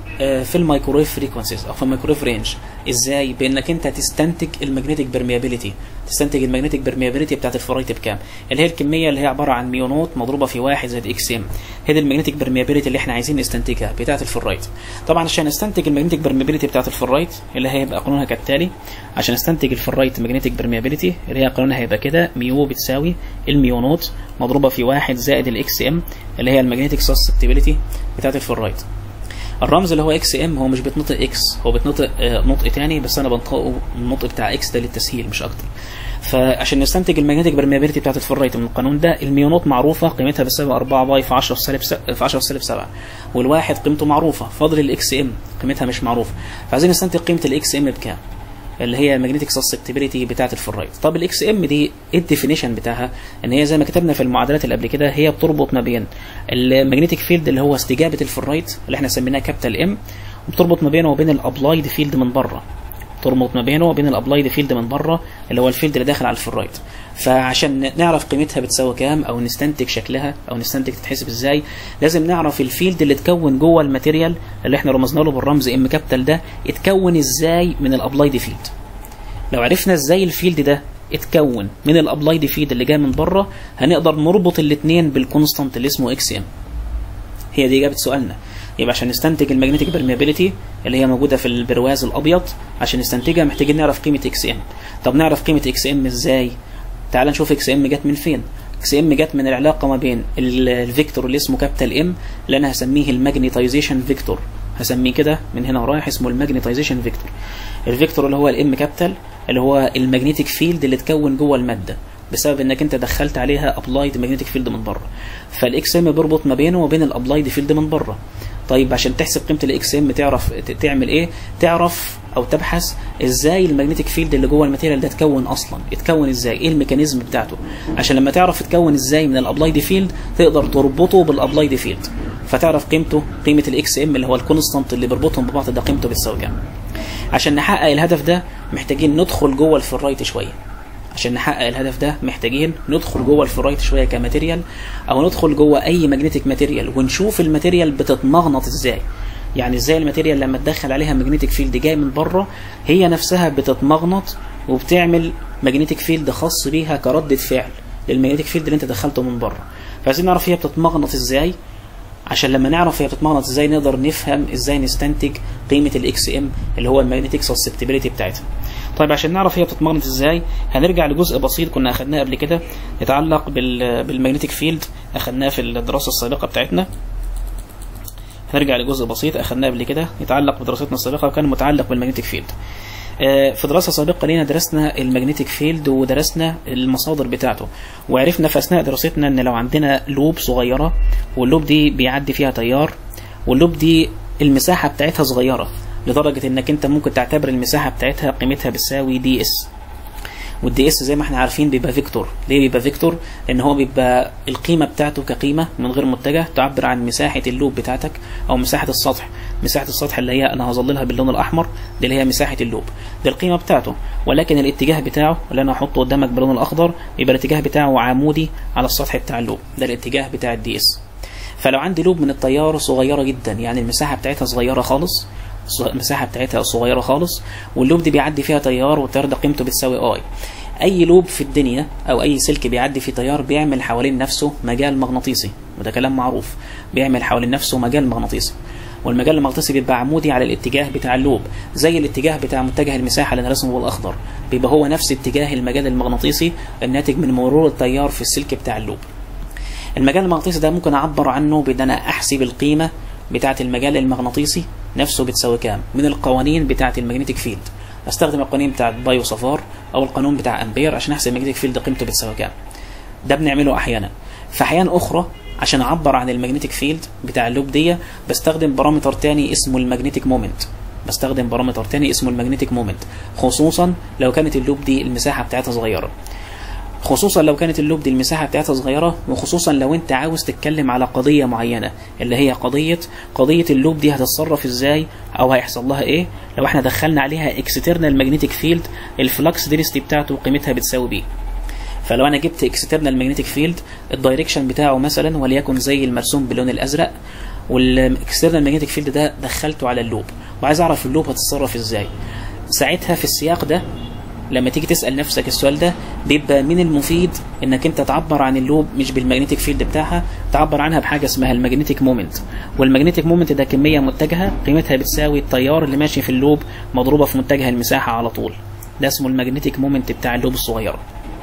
في الميكرويف فريكونسيز او في الميكرويف رينج ازاي بانك انت تستنتج المagnetic بيرميابيليتي تستنتج المagnetic بيرميابيليتي بتاعت الفرايت بكام اللي هي الكميه اللي هي عباره عن ميونوت مضروبه في 1 زائد اكس ام هي دي المagnetic بيرميابيليتي اللي احنا عايزين نستنتجها بتاعت الفرايت طبعا عشان نستنتج المagnetic بيرميابيليتي بتاعت الفرايت اللي هيبقى قانونها كالتالي عشان نستنتج الفرايت magnetic بيرميابيليتي اللي هي قانونها هيبقى كده ميو بتساوي الميونوت مضروبه في 1 زائد الاكس ام اللي هي المagnetic سسبتيبيليتي بتاعت الفرايت الرمز اللي هو اكس ام هو مش بيتنطق اكس هو بيتنطق آه نطق تاني بس انا بنطقه النطق بتاع اكس ده للتسهيل مش اكتر فعشان نستنتج المagnetic برميابيلتي بتاعت الفرايت من القانون ده الميونوت معروفه قيمتها بتساوي 4 باي في 10 سالب في 10 سالب 7 والواحد قيمته معروفه فاضل الاكس ام قيمتها مش معروفه فعايزين نستنتج قيمه الاكس ام بكام اللي هي المagnetic سسبتيبيليتي بتاعه الفرايت طب الاكس ام دي ايه الديفينيشن بتاعها ان هي زي ما كتبنا في المعادلات اللي قبل كده هي بتربط ما بين المagnetic فيلد اللي هو استجابه الفرايت اللي احنا سميناه كابيتال ام وبتربط ما بينه وبين الابلايد فيلد من بره تربط ما بينه وبين الابلايد فيلد من بره اللي هو الفيلد اللي داخل على الفرايت فعشان نعرف قيمتها بتساوي كام او نستنتج شكلها او نستنتج تتحسب ازاي لازم نعرف الفيلد اللي اتكون جوه الماتيريال اللي احنا رمزنا له بالرمز ام كابيتال ده اتكون ازاي من الابلايد فيلد لو عرفنا ازاي الفيلد ده اتكون من الابلايد فيلد اللي جاي من بره هنقدر نربط الاثنين بالكونستانت اللي اسمه اكس ام هي دي اجابه سؤالنا يبقى عشان نستنتج المagnetic permeability اللي هي موجوده في البرواز الابيض عشان نستنتجها محتاجين نعرف قيمه اكس ام طب نعرف قيمه اكس ام ازاي تعال نشوف اكس ام جت من فين اكس ام جت من العلاقه ما بين الفيكتور اللي اسمه كابيتال ام اللي انا هسميه الماجنيتايزيشن فيكتور هسميه كده من هنا ورايح اسمه الماجنيتايزيشن فيكتور الفيكتور اللي هو الام كابيتال اللي هو المagnetic فيلد اللي اتكون جوه الماده بسبب انك انت دخلت عليها ابلايد ماجنتيك فيلد من بره فالاكس ام بيربط ما بينه وبين الابلايد فيلد من بره طيب عشان تحسب قيمه الاكس ام تعرف تعمل ايه تعرف او تبحث ازاي المagnetic فيلد اللي جوه الماتيريال ده اتكون اصلا اتكون ازاي ايه الميكانيزم بتاعته عشان لما تعرف اتكون ازاي من الابلايد فيلد تقدر تربطه بالابلايد فيلد فتعرف قيمته قيمه الاكس ام اللي هو الكونستانت اللي بيربطهم ببعض ده قيمته بتساوي كام عشان نحقق الهدف ده محتاجين ندخل جوه الفرايت شويه عشان نحقق الهدف ده محتاجين ندخل جوه الفرايت شويه كماتيريال او ندخل جوه اي ماجنتيك ماتيريال ونشوف الماتيريال بتتمغنط ازاي يعني ازاي الماتيريال لما تدخل عليها ماجنتيك فيلد جاي من بره هي نفسها بتتمغنط وبتعمل ماجنتيك فيلد خاص بيها كردة فعل للماجنتيك فيلد اللي انت دخلته من بره فعايزين نعرف هي بتتمغنط ازاي عشان لما نعرف هي بتتمغنط ازاي نقدر نفهم ازاي نستنتج قيمه الاكس ام اللي هو الماجنتيك سسبتيبيليتي بتاعتها طيب عشان نعرف هي بتتمغنط ازاي هنرجع لجزء بسيط كنا اخدناه قبل كده يتعلق بال بالماجنتيك فيلد اخدناه في الدراسه السابقه بتاعتنا هنرجع لجزء بسيط اخدناه قبل كده يتعلق بدراستنا السابقه وكان متعلق بالماجنتيك فيلد في دراسة سابقة لينا درسنا الماجنتيك فيلد ودرسنا المصادر بتاعته وعرفنا في أثناء دراستنا إن لو عندنا لوب صغيرة واللوب دي بيعدي فيها تيار واللوب دي المساحة بتاعتها صغيرة لدرجة إنك أنت ممكن تعتبر المساحة بتاعتها قيمتها بتساوي دي اس والدي اس زي ما احنا عارفين بيبقى فيكتور ليه بيبقى فيكتور لان هو بيبقى القيمه بتاعته كقيمه من غير متجه تعبر عن مساحه اللوب بتاعتك او مساحه السطح مساحه السطح اللي هي انا هظللها باللون الاحمر دي اللي هي مساحه اللوب دي القيمه بتاعته ولكن الاتجاه بتاعه اللي انا هحطه قدامك باللون الاخضر يبقى الاتجاه بتاعه عمودي على السطح بتاع اللوب ده الاتجاه بتاع الدي اس فلو عندي لوب من التيار صغيره جدا يعني المساحه بتاعتها صغيره خالص المساحه بتاعتها صغيره خالص واللوب دي بيعدي فيها تيار والتيار ده قيمته بتساوي اي اي لوب في الدنيا او اي سلك بيعدي فيه تيار بيعمل حوالين نفسه مجال مغناطيسي وده كلام معروف بيعمل حوالين نفسه مجال مغناطيسي والمجال المغناطيسي بيبقى عمودي على الاتجاه بتاع اللوب زي الاتجاه بتاع متجه المساحه اللي انا رسمه بالاخضر بيبقى هو نفس اتجاه المجال المغناطيسي الناتج من مرور التيار في السلك بتاع اللوب المجال المغناطيسي ده ممكن اعبر عنه بان انا احسب القيمه بتاعه المجال المغناطيسي نفسه بتساوي كام من القوانين بتاعه المagnetic فيلد استخدم القوانين بتاعه بايو سافار او القانون بتاع امبير عشان احسب المagnetic فيلد قيمته بتساوي كام ده بنعمله احيانا في احيان اخرى عشان اعبر عن المagnetic فيلد بتاع اللوب دي بستخدم بارامتر تاني اسمه المagnetic مومنت بستخدم بارامتر تاني اسمه المagnetic مومنت خصوصا لو كانت اللوب دي المساحه بتاعتها صغيره خصوصا لو كانت اللوب دي المساحه بتاعتها صغيره وخصوصا لو انت عاوز تتكلم على قضيه معينه اللي هي قضيه قضيه اللوب دي هتتصرف ازاي او هيحصل لها ايه لو احنا دخلنا عليها اكسترنال ماجنتيك فيلد الفلكس دينستي بتاعته قيمتها بتساوي بي فلو انا جبت اكسترنال ماجنتيك فيلد الدايركشن بتاعه مثلا وليكن زي المرسوم باللون الازرق والاكسترنال ماجنتيك فيلد ده دخلته على اللوب وعايز اعرف اللوب هتتصرف ازاي ساعتها في السياق ده لما تيجي تسال نفسك السؤال ده بيبقى من المفيد انك انت تعبر عن اللوب مش بالمagnetic فيلد بتاعها تعبر عنها بحاجه اسمها المagnetic مومنت والمagnetic مومنت ده كميه متجهه قيمتها بتساوي التيار اللي ماشي في اللوب مضروبه في متجه المساحه على طول ده اسمه المagnetic مومنت بتاع اللوب الصغيره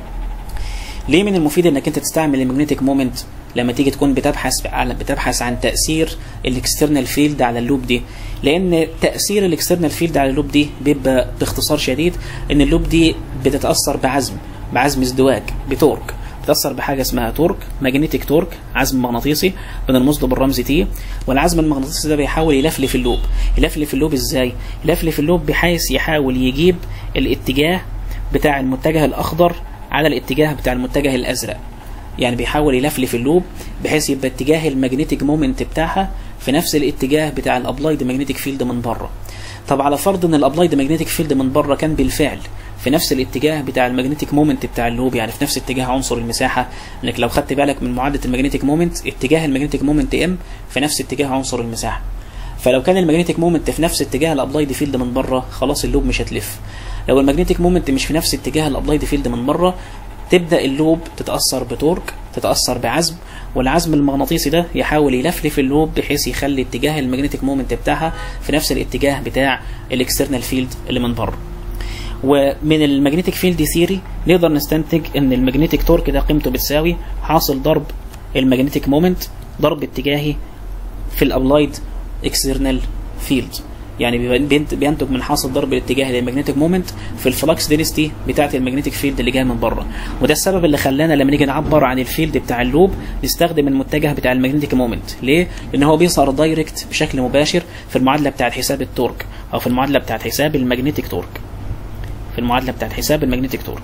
ليه من المفيد انك انت تستعمل المagnetic مومنت لما تيجي تكون بتبحث على بتبحث عن تاثير الاكسترنال فيلد على اللوب دي لان تاثير الاكسترنال فيلد على اللوب دي بيبقى باختصار شديد ان اللوب دي بتتاثر بعزم بعزم ازدواج بتورك بتاثر بحاجه اسمها تورك ماجنتيك تورك عزم مغناطيسي بنرمز له بالرمز تي والعزم المغناطيسي ده بيحاول يلفلف اللوب يلفلف اللوب ازاي يلفلف اللوب بحيث يحاول يجيب الاتجاه بتاع المتجه الاخضر على الاتجاه بتاع المتجه الازرق يعني بيحاول يلفلف اللوب بحيث يبقى اتجاه المagnetic مومنت بتاعها في نفس الاتجاه بتاع الابلايد ماجنتيك فيلد من بره طب على فرض ان الابلايد ماجنتيك فيلد من بره كان بالفعل في نفس الاتجاه بتاع المagnetic مومنت بتاع اللوب يعني في نفس اتجاه عنصر المساحه انك لو خدت بالك من معادله المagnetic مومنت اتجاه المagnetic مومنت ام في نفس اتجاه عنصر المساحه فلو كان المagnetic مومنت في نفس اتجاه الابلايد فيلد من بره خلاص اللوب مش هتلف لو المagnetic مومنت مش في نفس اتجاه الابلايد فيلد من بره تبدا اللوب تتاثر بتورك تتاثر بعزم والعزم المغناطيسي ده يحاول يلفلف اللوب بحيث يخلي اتجاه المagnetic مومنت بتاعها في نفس الاتجاه بتاع الاكسترنال فيلد اللي من بره ومن المagnetic فيلد ثيري نقدر نستنتج ان المagnetic تورك ده قيمته بتساوي حاصل ضرب المagnetic مومنت ضرب اتجاهي في الابلايد اكسترنال فيلد يعني بينتج من حاصل ضرب الاتجاه للمagnetic مومنت في الفلكس دينستي بتاعه المagnetic فيلد اللي جايه من بره وده السبب اللي خلانا لما نيجي نعبر عن الفيلد بتاع اللوب نستخدم المتجه بتاع المagnetic مومنت ليه لان هو بيظهر دايركت بشكل مباشر في المعادله بتاعه حساب التورك او في المعادله بتاعه حساب المagnetic تورك في المعادله بتاعه حساب المagnetic تورك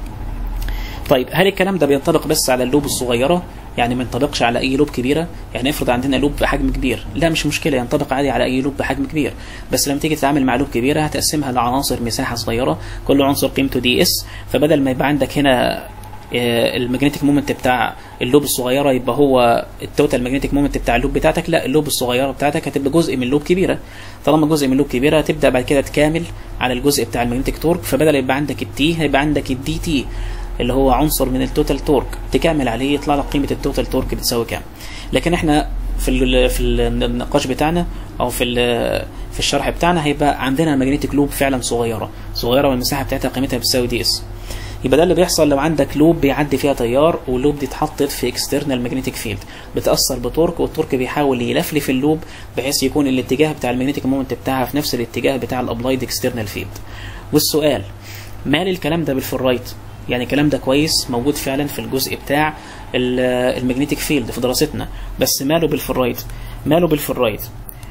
طيب هل الكلام ده بينطبق بس على اللوب الصغيره يعني ما ينطبقش على اي لوب كبيره يعني افرض عندنا لوب بحجم كبير لا مش مشكله ينطبق عادي على اي لوب بحجم كبير بس لما تيجي تتعامل مع لوب كبيره هتقسمها لعناصر مساحه صغيره كل عنصر قيمته دي اس فبدل ما يبقى عندك هنا المagnetic مومنت بتاع اللوب الصغيره يبقى هو التوتال ماجنتيك مومنت بتاع اللوب بتاعتك لا اللوب الصغيره بتاعتك هتبقى جزء من لوب كبيره طالما جزء من لوب كبيره هتبدا بعد كده تكامل على الجزء بتاع الماجنتيك تورك فبدل يبقى عندك التي هيبقى عندك الدي تي اللي هو عنصر من التوتال تورك تكامل عليه يطلع لك قيمه التوتال تورك بتساوي كام لكن احنا في ال في النقاش بتاعنا او في في الشرح بتاعنا هيبقى عندنا ماجنتيك لوب فعلا صغيره صغيره والمساحه بتاعتها قيمتها بتساوي دي اس يبقى ده اللي بيحصل لو عندك لوب بيعدي فيها تيار واللوب دي اتحطت في اكسترنال ماجنتيك فيلد بتاثر بتورك والتورك بيحاول يلفلف اللوب بحيث يكون الاتجاه بتاع الماجنتيك مومنت بتاعها في نفس الاتجاه بتاع الابلايد اكسترنال فيلد والسؤال مال الكلام ده بالفرايت يعني الكلام ده كويس موجود فعلا في الجزء بتاع الماجنتيك فيلد في دراستنا بس ماله بالفرايت ماله بالفرايت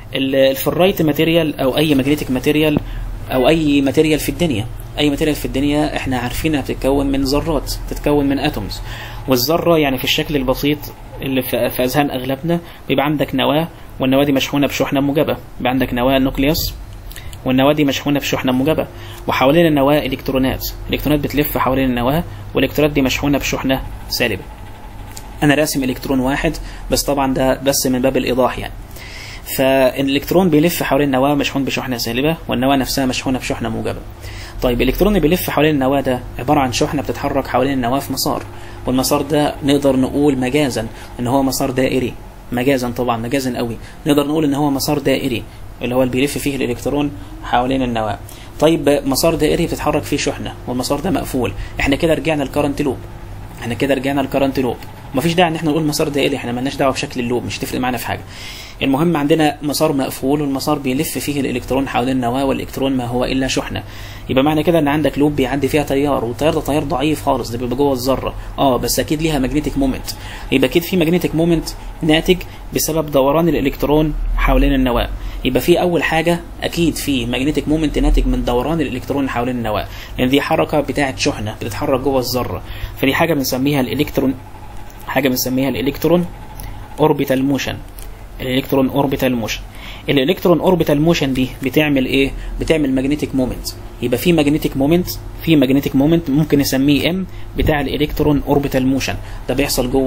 الفرايت ماتيريال او اي ماجنتيك ماتيريال او اي ماتيريال في الدنيا اي ماتيريال في الدنيا احنا عارفينها بتتكون من ذرات بتتكون من اتومز والذره يعني في الشكل البسيط اللي في اذهان اغلبنا بيبقى عندك نواه والنواه دي مشحونه بشحنه موجبه بيبقى عندك نواه نوكليوس والنواه دي مشحونه بشحنه موجبه وحوالين النواه الكترونات الالكترونات بتلف حوالين النواه والالكترونات دي مشحونه بشحنه سالبه انا راسم الكترون واحد بس طبعا ده بس من باب الايضاح يعني فالالكترون بيلف حوالين النواه مشحون بشحنه سالبه والنواه نفسها مشحونه بشحنه موجبه طيب الالكترون اللي بيلف حوالين النواه ده عباره عن شحنه بتتحرك حوالين النواه في مسار والمسار ده نقدر نقول مجازا ان هو مسار دائري مجازا طبعا مجازا قوي نقدر نقول ان هو مسار دائري اللي هو اللي بيلف فيه الالكترون حوالين النواه طيب مسار دائري بتتحرك فيه شحنه والمسار ده مقفول احنا كده رجعنا الكرنت لوب احنا كده رجعنا الكرنت لوب مفيش داعي ان احنا نقول مسار دائري احنا مالناش دعوه بشكل اللوب مش تفرق معانا في حاجه المهم عندنا مسار مقفول والمسار بيلف فيه الالكترون حوالين النواه والالكترون ما هو الا شحنه يبقى معنى كده ان عندك لوب بيعدي فيها تيار والتيار ده تيار ضعيف خالص ده بيبقى جوه الذره اه بس اكيد ليها ماجنتيك مومنت يبقى اكيد في ماجنتيك مومنت ناتج بسبب دوران الالكترون حوالين النواه يبقى في اول حاجه اكيد في ماجنتيك مومنت ناتج من دوران الالكترون حوالين النواه لان دي حركه بتاعه شحنه بتتحرك جوه الذره فدي حاجه بنسميها الالكترون حاجه بنسميها الالكترون اوربيتال موشن الالكترون اوربيتال موشن الالكترون اوربيتال موشن دي بتعمل ايه بتعمل ماجنتيك مومنت يبقى في ماجنتيك مومنت في ماجنتيك مومنت ممكن نسميه ام بتاع الالكترون اوربيتال موشن ده بيحصل جوه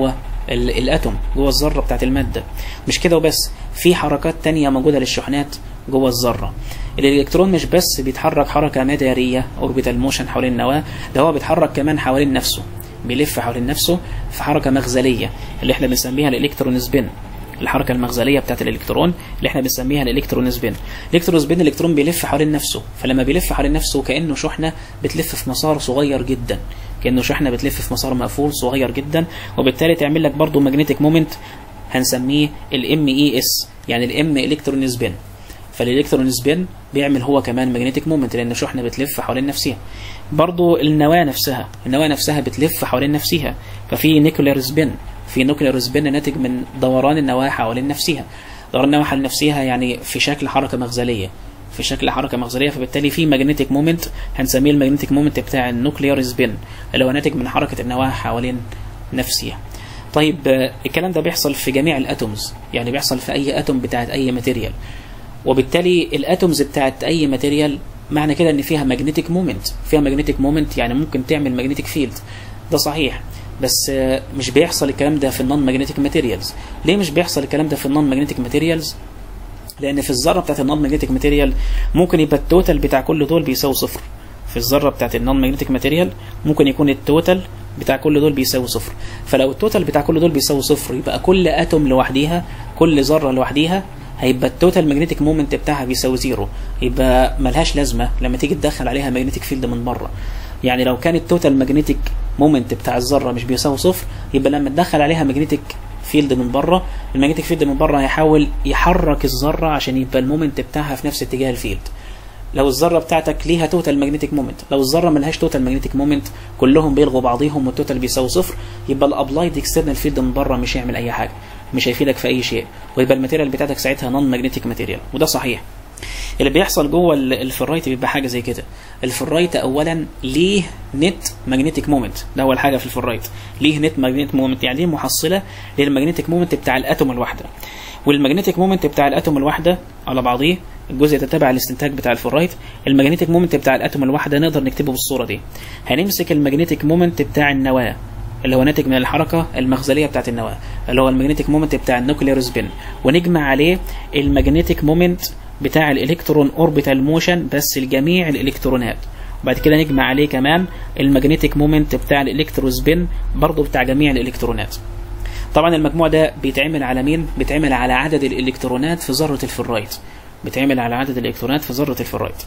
ال- الاتوم جوه الذره بتاعت الماده مش كده وبس في حركات تانية موجوده للشحنات جوه الذره الالكترون مش بس بيتحرك حركه مداريه اوربيتال موشن حوالين النواه ده هو بيتحرك كمان حوالين نفسه بيلف حوالين نفسه في حركه مغزليه اللي احنا بنسميها الالكترون سبين الحركه المغزليه بتاعت الالكترون اللي احنا بنسميها الالكترون سبين الالكترون سبين الالكترون بيلف حوالين نفسه فلما بيلف حوالين نفسه كانه شحنه بتلف في مسار صغير جدا كانه شحنه بتلف في مسار مقفول صغير جدا وبالتالي تعمل لك برضه ماجنتيك مومنت هنسميه الام اي اس يعني الام الكترون سبين فالالكترون سبين بيعمل هو كمان ماجنتيك مومنت لان شحنه بتلف حوالين نفسها برضو النواه نفسها النواه نفسها بتلف حوالين نفسها ففي نيكولار سبين في نيكولار سبين ناتج من دوران النواه حوالين نفسها دوران النواه حوالين نفسها يعني في شكل حركه مغزليه في شكل حركه مغزليه فبالتالي في ماجنتيك مومنت هنسميه الماجنتيك مومنت بتاع النوكليار سبين اللي هو ناتج من حركه النواه حوالين نفسها طيب آه، الكلام ده بيحصل في جميع الاتومز يعني بيحصل في اي اتوم بتاعت اي ماتيريال وبالتالي الاتومز بتاعت اي ماتيريال معنى كده ان فيها ماجنتيك مومنت فيها ماجنتيك مومنت يعني ممكن تعمل ماجنتيك فيلد ده صحيح بس آه، مش بيحصل الكلام ده في النون ماجنتيك ماتيريالز ليه مش بيحصل الكلام ده في النون ماجنتيك ماتيريالز لان في الذره بتاعت النون ماجنتيك ماتيريال ممكن يبقى التوتال بتاع كل دول بيساوي صفر في الذره بتاعت النون ماجنتيك ماتيريال ممكن يكون التوتال بتاع كل دول بيساوي صفر فلو التوتال بتاع كل دول بيساوي صفر يبقى كل اتوم لوحديها كل ذره لوحديها هيبقى التوتال ماجنتيك مومنت بتاعها بيساوي زيرو يبقى ملهاش لازمه لما تيجي تدخل عليها ماجنتيك فيلد من بره يعني لو كان التوتال ماجنتيك مومنت بتاع الذره مش بيساوي صفر يبقى لما تدخل عليها ماجنتيك فيلد من بره الماجنتيك فيلد من بره هيحاول يحرك الذره عشان يبقى المومنت بتاعها في نفس اتجاه الفيلد لو الذره بتاعتك ليها توتال ماجنتيك مومنت لو الذره ملهاش توتال ماجنتيك مومنت كلهم بيلغوا بعضيهم والتوتال بيساوي صفر يبقى الابلايد اكسترنال فيلد من بره مش هيعمل اي حاجه مش هيفيدك في اي شيء ويبقى الماتيريال بتاعتك ساعتها نون ماجنتيك ماتيريال وده صحيح اللي بيحصل جوه ال- الفرايت بيبقى حاجه زي كده الفرايت اولا ليه نت ماجنتيك مومنت ده اول حاجه في الفرايت ليه نت ماجنتيك مومنت يعني دي محصله للماجنتيك مومنت بتاع الاتوم الواحده والماجنتيك مومنت بتاع الاتوم الواحده على بعضيه الجزء ده تبع الاستنتاج بتاع الفرايت الماجنتيك مومنت بتاع الاتوم الواحده نقدر نكتبه بالصوره دي هنمسك الماجنتيك مومنت بتاع النواه اللي هو ناتج من الحركه المغزليه بتاعت النواه اللي هو الماجنتيك مومنت بتاع النوكلير سبين ونجمع عليه الماجنتيك مومنت بتاع الالكترون اوربيتال موشن بس لجميع الالكترونات وبعد كده نجمع عليه كمان الماجنتيك مومنت بتاع الالكترو سبين برضه بتاع جميع الالكترونات طبعا المجموع ده بيتعمل على مين بيتعمل على عدد الالكترونات في ذره الفرايت بيتعمل على عدد الالكترونات في ذره الفرايت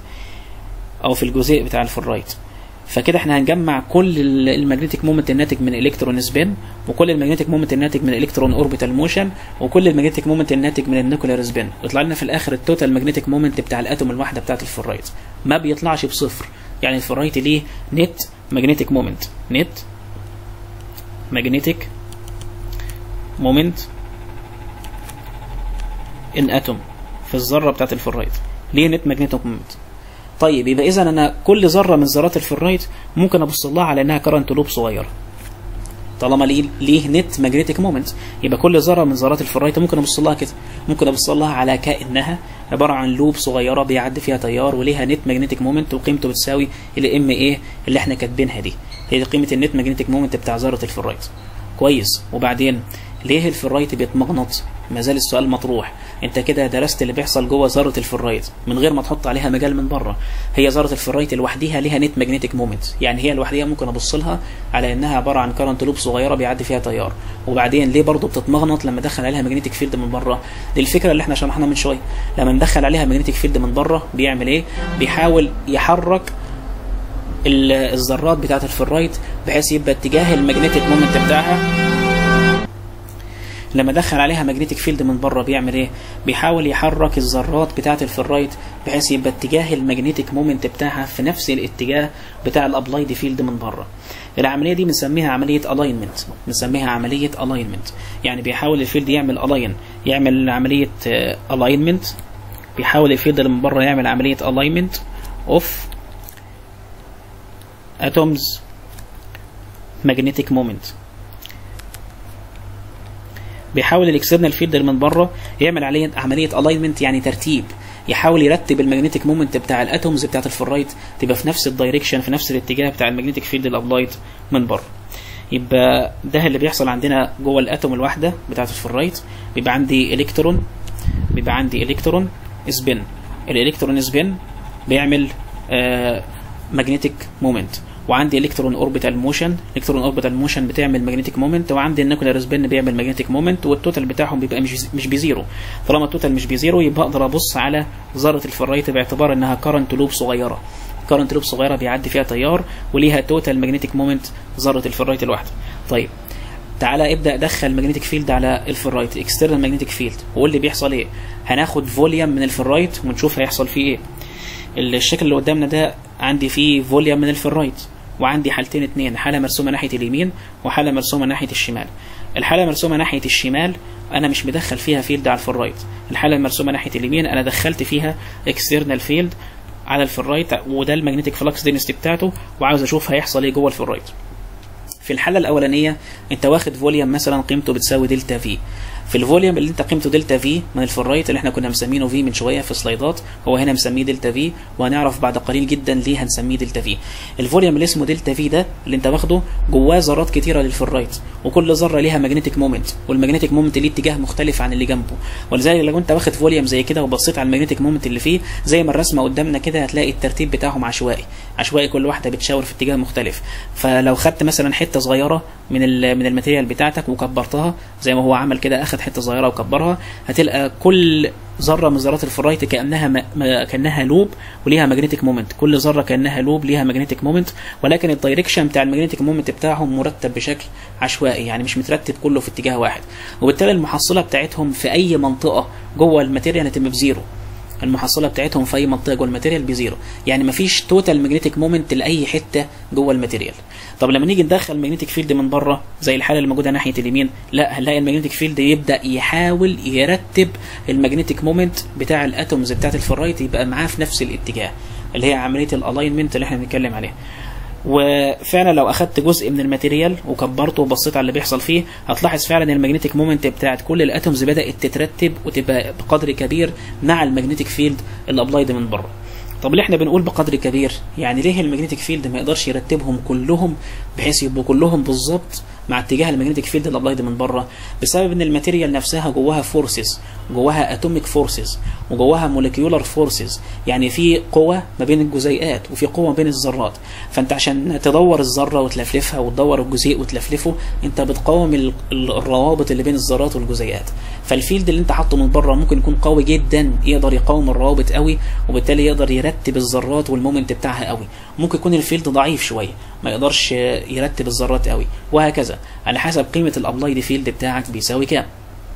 او في الجزيء بتاع الفرايت فكده احنا هنجمع كل ال- المagnetic مومنت الناتج من الكترون سبين وكل المagnetic مومنت الناتج من الكترون اوربيتال موشن وكل المagnetic مومنت الناتج من النيكولار سبين ويطلع لنا في الاخر التوتال magnetic مومنت بتاع الاتوم الواحده بتاعت الفرايت ما بيطلعش بصفر يعني الفرايت ليه نت magnetic مومنت نت magnetic مومنت ان اتوم في الذره بتاعت الفرايت ليه نت magnetic مومنت طيب يبقى اذا انا كل ذره من ذرات الفرايت ممكن ابص لها على انها كرنت لوب صغيره طالما ليه ليه نت ماجنتيك مومنت يبقى كل ذره من ذرات الفرايت ممكن ابص لها كده ممكن ابص لها على كانها عباره عن لوب صغيره بيعدي فيها تيار وليها نت ماجنتيك مومنت وقيمته بتساوي ال ام ايه اللي احنا كاتبينها دي هي دي قيمه النت ماجنتيك مومنت بتاع ذره الفرايت كويس وبعدين ليه الفرايت بيتمغنط ما زال السؤال مطروح انت كده درست اللي بيحصل جوه ذره الفرايت من غير ما تحط عليها مجال من بره هي ذره الفرايت لوحديها ليها نت ماجنتيك مومنت يعني هي لوحديها ممكن ابص لها على انها عباره عن كرنت لوب صغيره بيعدي فيها تيار وبعدين ليه برضه بتتمغنط لما ادخل عليها ماجنتيك فيلد من بره دي الفكره اللي احنا شرحناها من شويه لما ندخل عليها ماجنتيك فيلد من بره بيعمل ايه بيحاول يحرك ال- الذرات بتاعه الفرايت بحيث يبقى اتجاه الماجنتيك مومنت بتاعها لما دخل عليها ماجنتيك فيلد من بره بيعمل ايه بيحاول يحرك الذرات بتاعه الفرايت بحيث يبقى اتجاه الماجنتيك مومنت بتاعها في نفس الاتجاه بتاع الابلايد فيلد من بره العمليه دي بنسميها عمليه الاينمنت بنسميها عمليه الاينمنت يعني بيحاول الفيلد يعمل الاين يعمل عمليه الاينمنت بيحاول الفيلد اللي من بره يعمل عمليه الاينمنت اوف atoms magnetic moment بيحاول الاكسترنال فيلد اللي من بره يعمل عليه عمليه الاينمنت يعني ترتيب يحاول يرتب المagnetic مومنت بتاع الاتومز بتاعت الفرايت تبقى في نفس الدايركشن في نفس الاتجاه بتاع المagnetic فيلد الابلايد من بره يبقى ده اللي بيحصل عندنا جوه الاتوم الواحده بتاعه الفرايت بيبقى عندي الكترون بيبقى عندي الكترون سبين الالكترون سبين بيعمل ماجنتيك مومنت وعندي الكترون اوربيتال موشن الكترون اوربيتال موشن بتعمل ماجنتيك مومنت وعندي النيكولار سبين بيعمل ماجنتيك مومنت والتوتال بتاعهم بيبقى مش مش بزيرو طالما التوتال مش بزيرو يبقى اقدر ابص على ذره الفرايت باعتبار انها كارنت لوب صغيره كارنت لوب صغيره بيعدي فيها تيار وليها توتال ماجنتيك مومنت ذره الفرايت الواحده طيب تعالى ابدا دخل ماجنتيك فيلد على الفرايت اكسترنال ماجنتيك فيلد وقول لي بيحصل ايه هناخد فوليوم من الفرايت ونشوف هيحصل فيه ايه الشكل اللي قدامنا ده عندي فيه فوليوم من الفرايت وعندي حالتين اتنين حاله مرسومه ناحيه اليمين وحاله مرسومه ناحيه الشمال الحاله مرسومه ناحيه الشمال انا مش مدخل فيها فيلد على الفرايت الحاله المرسومه ناحيه اليمين انا دخلت فيها اكسترنال فيلد على الفرايت وده المagnetic فلكس دينستي بتاعته وعاوز اشوف هيحصل ايه جوه الفرايت في الحاله الاولانيه انت واخد فوليوم مثلا قيمته بتساوي دلتا في في الفوليوم اللي انت قيمته دلتا في من الفرايت اللي احنا كنا مسمينه في من شويه في سلايدات هو هنا مسميه دلتا في وهنعرف بعد قليل جدا ليه هنسميه دلتا في الفوليوم اللي اسمه دلتا في ده اللي انت واخده جواه ذرات كتيره للفرايت وكل ذره ليها ماجنتيك مومنت والماجنتيك مومنت ليه اتجاه مختلف عن اللي جنبه ولذلك لو انت واخد فوليوم زي كده وبصيت على الماجنتيك مومنت اللي فيه زي ما الرسمه قدامنا كده هتلاقي الترتيب بتاعهم عشوائي عشوائي كل واحده بتشاور في اتجاه مختلف فلو خدت مثلا حته صغيره من من الماتيريال بتاعتك وكبرتها زي ما هو عمل كده اخد حته صغيره وكبرها هتلقى كل ذره من ذرات الفرايت كانها م... م... كانها لوب وليها ماجنتيك مومنت كل ذره كانها لوب ليها ماجنتيك مومنت ولكن الدايركشن بتاع الماجنتيك مومنت بتاعهم مرتب بشكل عشوائي يعني مش مترتب كله في اتجاه واحد وبالتالي المحصله بتاعتهم في اي منطقه جوه الماتيريال هتبقى بزيرو المحصله بتاعتهم في اي منطقه جوه الماتيريال بزيرو يعني مفيش توتال ماجنتيك مومنت لاي حته جوه الماتيريال طب لما نيجي ندخل ماجنتيك فيلد من بره زي الحاله اللي موجوده ناحيه اليمين لا هنلاقي الماجنتيك فيلد يبدا يحاول يرتب الماجنتيك مومنت بتاع الاتومز بتاعت الفرايت يبقى معاه في نفس الاتجاه اللي هي عمليه الالاينمنت اللي احنا بنتكلم عليها وفعلا لو اخدت جزء من الماتيريال وكبرته وبصيت على اللي بيحصل فيه هتلاحظ فعلا ان الماجنتيك مومنت بتاعت كل الاتومز بدات تترتب وتبقى بقدر كبير مع الماجنتيك فيلد اللي ابلايد من بره طب ليه احنا بنقول بقدر كبير يعني ليه الماجنتيك فيلد ما يقدرش يرتبهم كلهم بحيث يبقوا كلهم بالظبط مع اتجاه الماجنتيك فيلد اللي ابلايد من بره بسبب ان الماتيريال نفسها جواها فورسز جواها اتوميك فورسز وجواها موليكيولار فورسز يعني في قوة ما بين الجزيئات وفي قوة بين الذرات فانت عشان تدور الذرة وتلفلفها وتدور الجزيء وتلفلفه انت بتقاوم الروابط اللي بين الذرات والجزيئات فالفيلد اللي انت حاطه من بره ممكن يكون قوي جدا يقدر يقاوم الروابط قوي وبالتالي يقدر يرتب الذرات والمومنت بتاعها قوي ممكن يكون الفيلد ضعيف شويه ما يقدرش يرتب الذرات قوي وهكذا على حسب قيمه الابلايد فيلد بتاعك بيساوي كام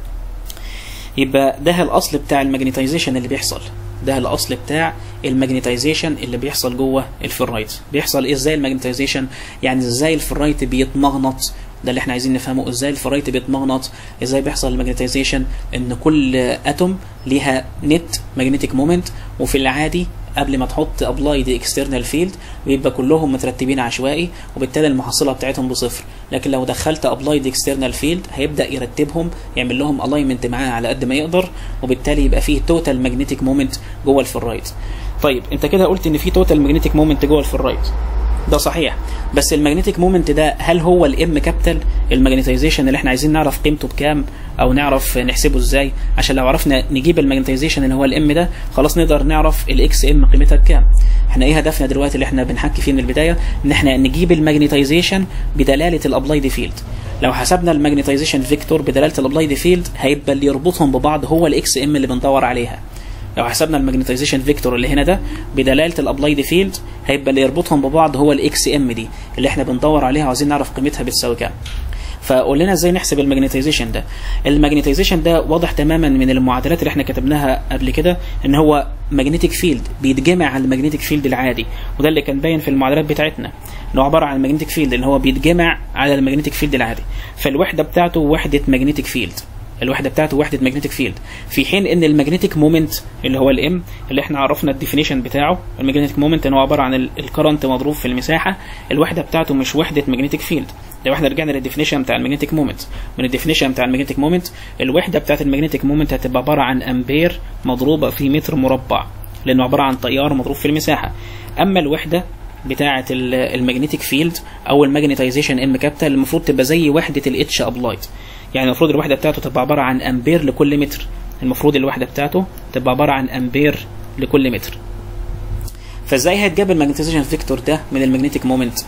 يبقى ده الاصل بتاع الماجنتايزيشن اللي بيحصل ده الاصل بتاع الماجنتايزيشن اللي بيحصل جوه الفرايت بيحصل ايه ازاي الماجنتايزيشن يعني ازاي الفرايت بيتمغنط ده اللي احنا عايزين نفهمه ازاي الفرايت بيتمغنط ازاي بيحصل الماجنتايزيشن ان كل اتوم ليها نت ماجنتيك مومنت وفي العادي قبل ما تحط ابلايد اكسترنال فيلد بيبقى كلهم مترتبين عشوائي وبالتالي المحصله بتاعتهم بصفر لكن لو دخلت ابلايد اكسترنال فيلد هيبدا يرتبهم يعمل لهم الاينمنت معاه على قد ما يقدر وبالتالي يبقى فيه توتال ماجنتيك مومنت جوه الفرايت طيب انت كده قلت ان في توتال ماجنتيك مومنت جوه الفرايت ده صحيح بس الماجنتيك مومنت ده هل هو الام كابيتال الماجنتايزيشن اللي احنا عايزين نعرف قيمته بكام او نعرف نحسبه ازاي عشان لو عرفنا نجيب الماجنتايزيشن اللي هو الام ده خلاص نقدر نعرف الاكس ام قيمتها بكام احنا ايه هدفنا دلوقتي اللي احنا بنحكي فيه من البدايه ان احنا نجيب الماجنتايزيشن بدلاله الابلايد فيلد لو حسبنا الماجنتايزيشن فيكتور بدلاله الابلايد فيلد هيبقى اللي يربطهم ببعض هو الاكس ام اللي بندور عليها لو حسبنا الماجنتايزيشن فيكتور اللي هنا ده بدلاله الابلايد فيلد هيبقى اللي يربطهم ببعض هو الاكس ام دي اللي احنا بندور عليها وعايزين نعرف قيمتها بتساوي كام فقول لنا ازاي نحسب الماجنتايزيشن ده الماجنتايزيشن ده واضح تماما من المعادلات اللي احنا كتبناها قبل كده ان هو ماجنتيك فيلد بيتجمع على الماجنتيك فيلد العادي وده اللي كان باين في المعادلات بتاعتنا انه عباره عن الماجنتيك فيلد اللي هو بيتجمع على الماجنتيك فيلد العادي فالوحده بتاعته وحده ماجنتيك فيلد الوحده بتاعته وحده ماجنتيك فيلد في حين ان الماجنتيك مومنت اللي هو الام اللي احنا عرفنا الديفينيشن بتاعه الماجنتيك مومنت ان هو عباره عن الكرنت مضروب في المساحه الوحده بتاعته مش وحده ماجنتيك فيلد لو احنا رجعنا للديفينيشن بتاع الماجنتيك مومنت من الديفينيشن بتاع الماجنتيك مومنت الوحده بتاعت الماجنتيك مومنت هتبقى عباره عن امبير مضروبه في متر مربع لانه عباره عن تيار مضروب في المساحه اما الوحده بتاعه المagnetic فيلد او الماجنتايزيشن ام كابيتال المفروض تبقى زي وحده الاتش ابلايد يعني المفروض الوحده بتاعته تبقى عباره عن امبير لكل متر المفروض الوحده بتاعته تبقى عباره عن امبير لكل متر فازاي هيتجاب الماجنتيزيشن فيكتور ده من المagnetic مومنت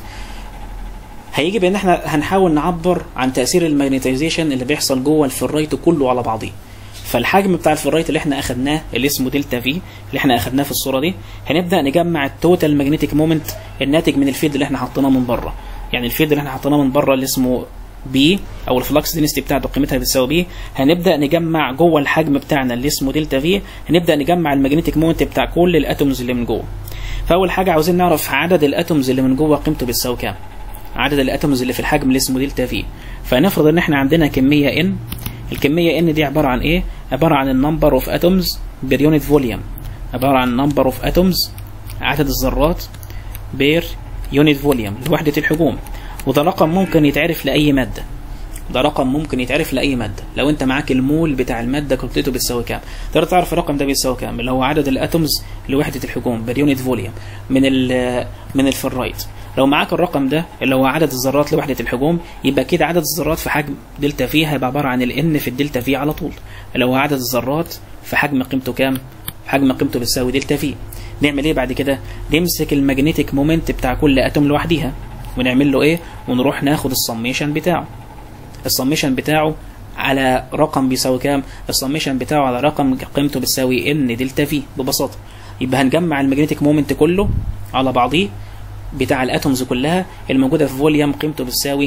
هيجي بان احنا هنحاول نعبر عن تاثير الماجنتيزيشن اللي بيحصل جوه الفرايت كله على بعضيه فالحجم بتاع الفرايت اللي احنا اخدناه اللي اسمه دلتا في اللي احنا اخدناه في الصوره دي هنبدا نجمع التوتال ماجنتيك مومنت الناتج من الفيلد اللي احنا حطيناه من بره يعني الفيلد اللي احنا حطيناه من بره اللي اسمه بي او الفلكس دينستي بتاعته قيمتها بتساوي بي هنبدا نجمع جوه الحجم بتاعنا اللي اسمه دلتا في هنبدا نجمع الماجنتيك مومنت بتاع كل الاتومز اللي من جوه فاول حاجه عاوزين نعرف عدد الاتومز اللي من جوه قيمته بتساوي كام عدد الاتومز اللي في الحجم اللي اسمه دلتا في فنفرض ان احنا عندنا كميه ان الكميه ان دي عباره عن ايه عباره عن النمبر اوف اتومز بير يونت فوليوم عباره عن نمبر اوف اتومز عدد الذرات بير يونت فوليوم لوحده الحجوم وده رقم ممكن يتعرف لاي ماده ده رقم ممكن يتعرف لاي ماده لو انت معاك المول بتاع الماده كتلته بتساوي كام تقدر تعرف الرقم ده بيساوي كام اللي هو عدد الاتومز لوحده الحجوم بير يونت فوليوم من ال من الفرايت لو معاك الرقم ده اللي هو عدد الذرات لوحده الحجوم يبقى كده عدد الذرات في حجم دلتا في هيبقى عباره عن الان في الدلتا في على طول اللي هو عدد الذرات في حجم قيمته كام حجم قيمته بتساوي دلتا في نعمل ايه بعد كده نمسك الماجنتيك مومنت بتاع كل اتوم لوحديها ونعمل له ايه ونروح ناخد السميشن بتاعه السميشن بتاعه على رقم بيساوي كام السميشن بتاعه على رقم قيمته بتساوي ان دلتا في ببساطه يبقى هنجمع الماجنتيك مومنت كله على بعضيه بتاع الاتومز كلها الموجوده في فوليوم قيمته بتساوي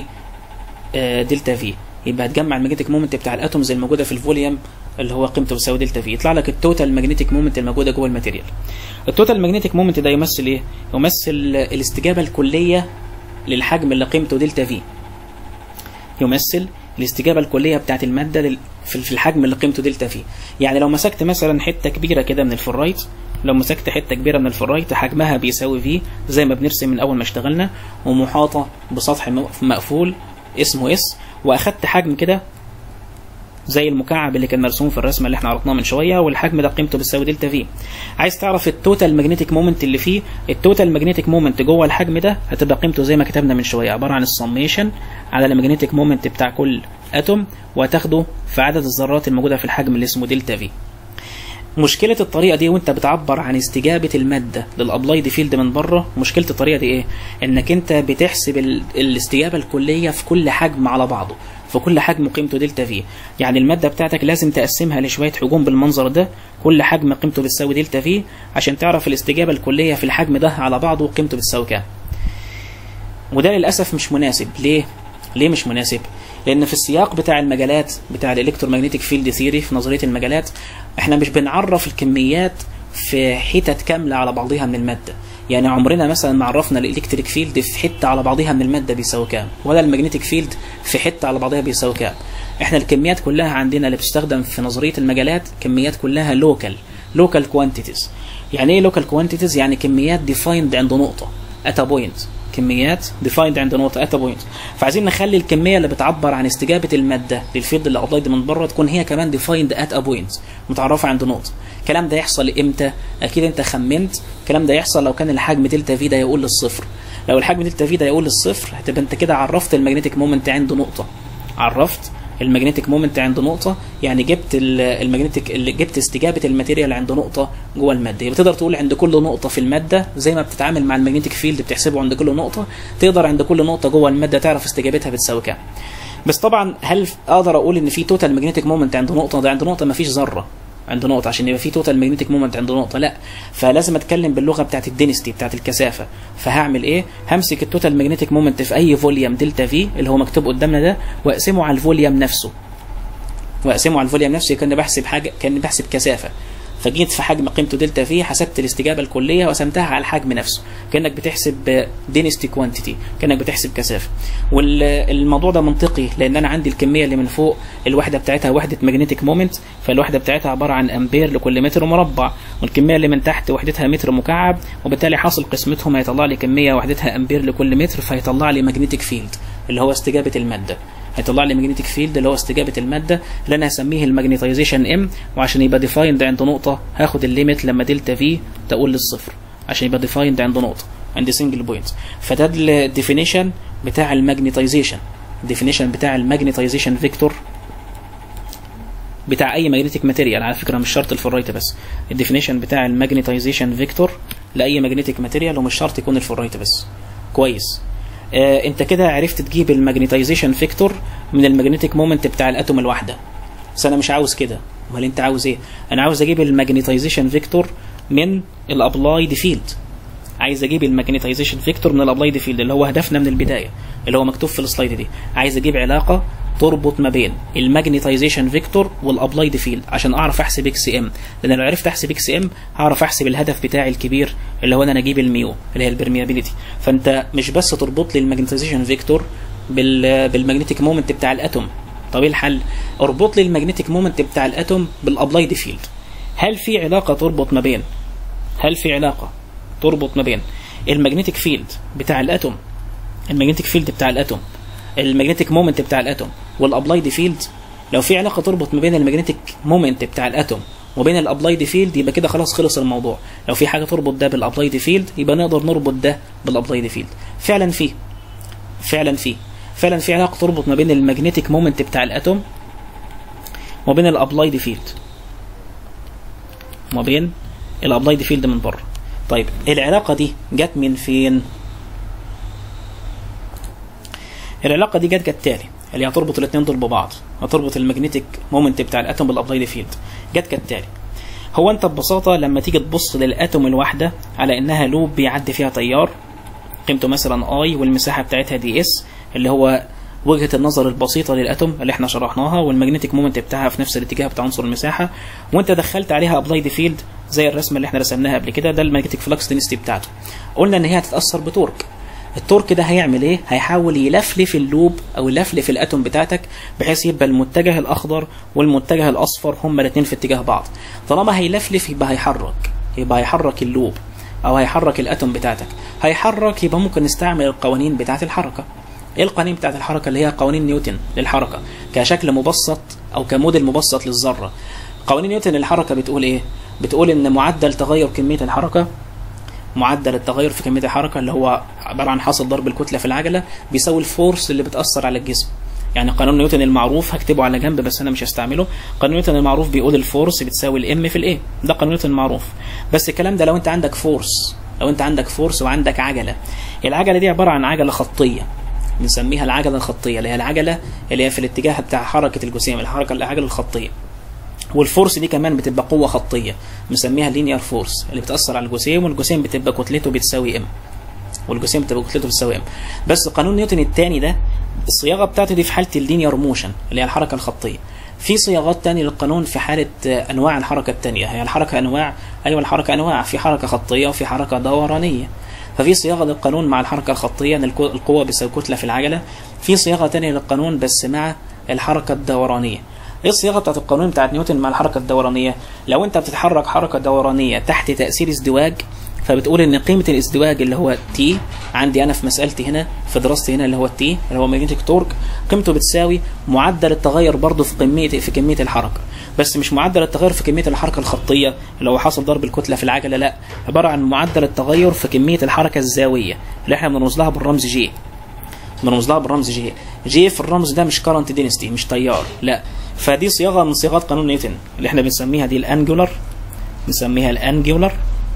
دلتا في يبقى هتجمع الماجنتيك مومنت بتاع الاتومز الموجوده في الفوليوم اللي هو قيمته بتساوي دلتا في يطلع لك التوتال ماجنتيك مومنت الموجوده جوه الماتيريال التوتال ماجنتيك مومنت ده يمثل ايه يمثل الاستجابه الكليه للحجم اللي قيمته دلتا في يمثل الاستجابه الكليه بتاعت الماده في الحجم اللي قيمته دلتا في يعني لو مسكت مثلا حته كبيره كده من الفرايت لو مسكت حته كبيره من الفرايت حجمها بيساوي في زي ما بنرسم من اول ما اشتغلنا ومحاطه بسطح مقفول اسمه اس واخدت حجم كده زي المكعب اللي كان مرسوم في الرسمه اللي احنا عرضناه من شويه والحجم ده قيمته بتساوي دلتا في عايز تعرف التوتال ماجنتيك مومنت اللي فيه التوتال ماجنتيك مومنت جوه الحجم ده هتبقى قيمته زي ما كتبنا من شويه عباره عن السميشن على الماجنتيك مومنت بتاع كل اتوم وهتاخده في عدد الذرات الموجوده في الحجم اللي اسمه دلتا في مشكله الطريقه دي وانت بتعبر عن استجابه الماده للابلايد فيلد من بره مشكله الطريقه دي ايه انك انت بتحسب الاستجابه الكليه في كل حجم على بعضه في كل حجم قيمته دلتا في يعني الماده بتاعتك لازم تقسمها لشويه حجوم بالمنظر ده كل حجم قيمته بتساوي دلتا في عشان تعرف الاستجابه الكليه في الحجم ده على بعضه قيمته بتساوي كام وده للاسف مش مناسب ليه ليه مش مناسب لان في السياق بتاع المجالات بتاع الالكترومagnetic فيلد ثيوري في نظريه المجالات احنا مش بنعرف الكميات في حتت كامله على بعضها من الماده يعني عمرنا مثلا ما عرفنا الالكتريك فيلد في حته على بعضها من الماده بيساوي كام ولا المagnetic فيلد في حته على بعضها بيساوي كام احنا الكميات كلها عندنا اللي بتستخدم في نظريه المجالات كميات كلها لوكال لوكال كوانتيتيز يعني ايه لوكال كوانتيتيز يعني كميات ديفايند عند نقطه ات بوينت كميات ديفايند عند نقطه ات بوينت فعايزين نخلي الكميه اللي بتعبر عن استجابه الماده للفيلد اللي ابلايد من بره تكون هي كمان ديفايند ات ا بوينت متعرفه عند نقطه الكلام ده يحصل امتى اكيد انت خمنت الكلام ده يحصل لو كان الحجم دلتا في ده يقول للصفر لو الحجم دلتا في ده يقول للصفر هتبقى انت كده عرفت المagnetic مومنت عند نقطه عرفت المagnetic مومنت عند نقطه يعني جبت المagnetic اللي جبت استجابه الماتيريال عند نقطه جوه الماده يبقى تقدر تقول عند كل نقطه في الماده زي ما بتتعامل مع المagnetic فيلد بتحسبه عند كل نقطه تقدر عند كل نقطه جوه الماده تعرف استجابتها بتساوي كام بس طبعا هل اقدر اقول ان في توتال ماجنتيك مومنت عند نقطه ده عند نقطه ما فيش ذره عند نقطه عشان يبقى في توتال ماجنتيك مومنت عند نقطه لا فلازم اتكلم باللغه بتاعت الدينستي بتاعت الكثافه فهعمل ايه همسك التوتال ماجنتيك مومنت في اي فوليوم دلتا في اللي هو مكتوب قدامنا ده واقسمه على الفوليوم نفسه واقسمه على الفوليوم نفسه كاني بحسب حاجه كاني بحسب كثافه فجيت في حجم قيمته دلتا في حسبت الاستجابه الكليه وقسمتها على الحجم نفسه كانك بتحسب دينستي كوانتيتي كانك بتحسب كثافه والموضوع ده منطقي لان انا عندي الكميه اللي من فوق الوحده بتاعتها وحده ماجنتيك مومنت فالوحده بتاعتها عباره عن امبير لكل متر مربع والكميه اللي من تحت وحدتها متر مكعب وبالتالي حاصل قسمتهم هيطلع لي كميه وحدتها امبير لكل متر فهيطلع لي ماجنتيك فيلد اللي هو استجابه الماده هيطلع لي ماجنتيك فيلد اللي هو استجابه الماده اللي انا هسميه الماجنتيزيشن ام وعشان يبقى ديفايند عند نقطه هاخد الليميت لما دلتا في تقول للصفر عشان يبقى ديفايند عند نقطه عند سنجل بوينت فده الديفينيشن بتاع الماجنتايزيشن الديفينيشن بتاع الماجنتايزيشن فيكتور بتاع اي ماجنتيك ماتيريال على فكره مش شرط الفرايت بس الديفينيشن بتاع الماجنتايزيشن فيكتور لاي ماجنتيك ماتيريال ومش شرط يكون الفرايت بس كويس آه انت كده عرفت تجيب الماجنتايزيشن فيكتور من الماجنتيك مومنت بتاع الاتوم الواحده بس انا مش عاوز كده امال انت عاوز ايه انا عاوز اجيب الماجنتايزيشن فيكتور من الابلايد فيلد عايز اجيب الماجنتايزيشن فيكتور من الابلايد فيلد اللي هو هدفنا من البدايه اللي هو مكتوب في السلايد دي عايز اجيب علاقه تربط ما بين الماجنتايزيشن فيكتور والابلايد فيلد عشان اعرف احسب اكس ام لان لو عرفت احسب اكس ام هعرف احسب الهدف بتاعي الكبير اللي هو ان انا اجيب الميو اللي هي البرميابيليتي فانت مش بس تربط لي الماجنتايزيشن فيكتور بال بالمagnetic مومنت بتاع الاتوم طب ايه الحل اربط لي المagnetic مومنت بتاع الاتوم بالابلايد فيلد هل في علاقه تربط ما بين هل في علاقه تربط ما بين المagnetic فيلد بتاع الاتوم المagnetic فيلد بتاع الاتوم المagnetic مومنت بتاع الاتوم والابلايد فيلد لو في علاقه تربط ما بين المagnetic مومنت بتاع الاتوم وبين الابلايد فيلد يبقى كده خلاص خلص الموضوع لو في حاجه تربط ده بالابلايد فيلد يبقى نقدر نربط ده بالابلايد فيلد فعلا في فعلا في فعلا في علاقه تربط ما بين المagnetic مومنت بتاع الاتوم وبين الابلايد فيلد وما بين الابلايد فيلد من بره طيب العلاقه دي جت من فين العلاقه دي جت كالتالي اللي هتربط الاثنين دول ببعض هتربط المagnetic مومنت بتاع الاتوم بالابلايد فيلد جت كالتالي هو انت ببساطه لما تيجي تبص للاتوم الواحده على انها لوب بيعدي فيها تيار قيمته مثلا اي والمساحه بتاعتها دي اس اللي هو وجهه النظر البسيطه للاتوم اللي احنا شرحناها والمagnetic مومنت بتاعها في نفس الاتجاه بتاع عنصر المساحه وانت دخلت عليها ابلايد فيلد زي الرسمه اللي احنا رسمناها قبل كده ده المagnetic فلكس دنسيتي بتاعته قلنا ان هي هتتاثر بتورك التورك ده هيعمل ايه هيحاول يلفلف اللوب او يلفلف الاتوم بتاعتك بحيث يبقى المتجه الاخضر والمتجه الاصفر هما الاثنين في اتجاه بعض طالما هيلفلف يبقى هيحرك يبقى هيحرك اللوب او هيحرك الاتوم بتاعتك هيحرك يبقى ممكن نستعمل القوانين بتاعه الحركه ايه القوانين بتاعه الحركه اللي هي قوانين نيوتن للحركه كشكل مبسط او كموديل مبسط للذره قوانين نيوتن للحركه بتقول ايه بتقول ان معدل تغير كميه الحركه معدل التغير في كميه الحركه اللي هو عباره عن حاصل ضرب الكتله في العجله بيساوي الفورس اللي بتاثر على الجسم يعني قانون نيوتن المعروف هكتبه على جنب بس انا مش هستعمله قانون نيوتن المعروف بيقول الفورس بتساوي الام في الايه ده قانون نيوتن المعروف بس الكلام ده لو انت عندك فورس لو انت عندك فورس وعندك عجله العجله دي عباره عن عجله خطيه بنسميها العجله الخطيه اللي هي العجله اللي هي في الاتجاه بتاع حركه الجسيم الحركه العجله الخطيه والفورس دي كمان بتبقى قوه خطيه بنسميها لينير فورس اللي بتاثر على الجسيم والجسيم بتبقى كتلته بتساوي ام والجسيم بتبقى كتلته بتساوي ام بس قانون نيوتن الثاني ده الصياغه بتاعته دي في حاله اللينير موشن اللي هي الحركه الخطيه في صياغات تانية للقانون في حالة أنواع الحركة التانية هي الحركة أنواع أيوة الحركة أنواع في حركة خطية وفي حركة دورانية ففي صياغة للقانون مع الحركة الخطية أن القوة بتساوي كتلة في العجلة في صياغة تانية للقانون بس مع الحركة الدورانية ايه الصياغه بتاعت القانون بتاعت نيوتن مع الحركه الدورانيه لو انت بتتحرك حركه دورانيه تحت تاثير ازدواج فبتقول ان قيمه الازدواج اللي هو تي عندي انا في مسالتي هنا في دراستي هنا اللي هو التي اللي هو ماجنتيك تورك قيمته بتساوي معدل التغير برضه في كميه في كميه الحركه بس مش معدل التغير في كميه الحركه الخطيه اللي هو حاصل ضرب الكتله في العجله لا عباره عن معدل التغير في كميه الحركه الزاويه اللي احنا بنرمز لها بالرمز جي بنرمز لها بالرمز جي جي في الرمز ده مش كارنت دينستي مش تيار لا فدي صياغه من صياغات قانون نيوتن اللي احنا بنسميها دي الانجولار بنسميها الانجولار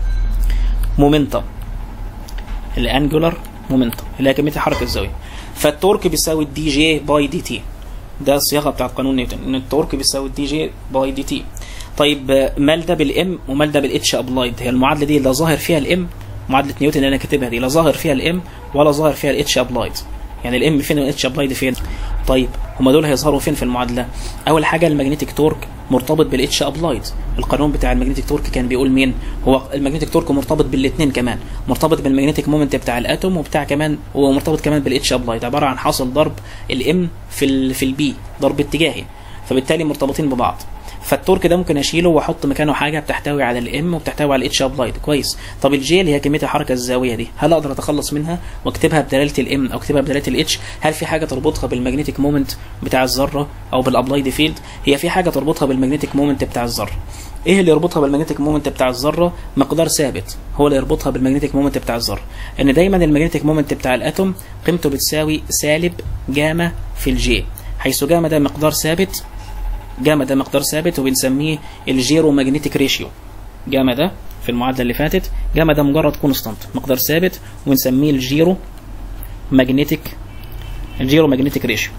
مومنتم الانجولار مومنتم اللي هي كميه الحركه الزاويه فالتورك بيساوي الدي جي باي دي تي ده الصياغه بتاعت قانون نيوتن ان التورك بيساوي الدي جي باي دي تي طيب مال ده بالام ومال ده بالاتش ابلايد هي المعادله دي لا ظاهر فيها الام معادله نيوتن اللي انا كاتبها دي لا ظاهر فيها الام ولا ظاهر فيها الاتش ابلايد يعني الام فين والاتش ابلايد فين طيب هما دول هيظهروا فين في المعادله اول حاجه المagnetic تورك مرتبط بالاتش ابلايد القانون بتاع المagnetic تورك كان بيقول مين هو المagnetic تورك مرتبط بالاثنين كمان مرتبط بالمagnetic مومنت بتاع الاتوم وبتاع كمان ومرتبط كمان بالاتش ابلايد عباره عن حاصل ضرب الام في ال في البي ضرب اتجاهي فبالتالي مرتبطين ببعض فالتورك ده ممكن اشيله واحط مكانه حاجه بتحتوي على الام وبتحتوي على الاتش ابلايد كويس طب الجي اللي هي كميه الحركه الزاويه دي هل اقدر اتخلص منها واكتبها بدلاله الام او اكتبها بدلاله الاتش هل في حاجه تربطها بالمagnetic مومنت بتاع الذره او بالابلايد فيلد هي في حاجه تربطها بالمagnetic مومنت بتاع الذره ايه اللي يربطها بالمagnetic مومنت بتاع الذره مقدار ثابت هو اللي يربطها بالمagnetic مومنت بتاع الذره ان دايما المagnetic مومنت بتاع الاتوم قيمته بتساوي سالب جاما في الجي حيث جاما ده مقدار ثابت جاما ده مقدار ثابت وبنسميه الجيرو ماجنتيك ريشيو جاما ده في المعادله اللي فاتت جاما ده مجرد كونستانت مقدار ثابت ونسميه الجيرو ماجنتيك الجيرو ماجنتيك ريشيو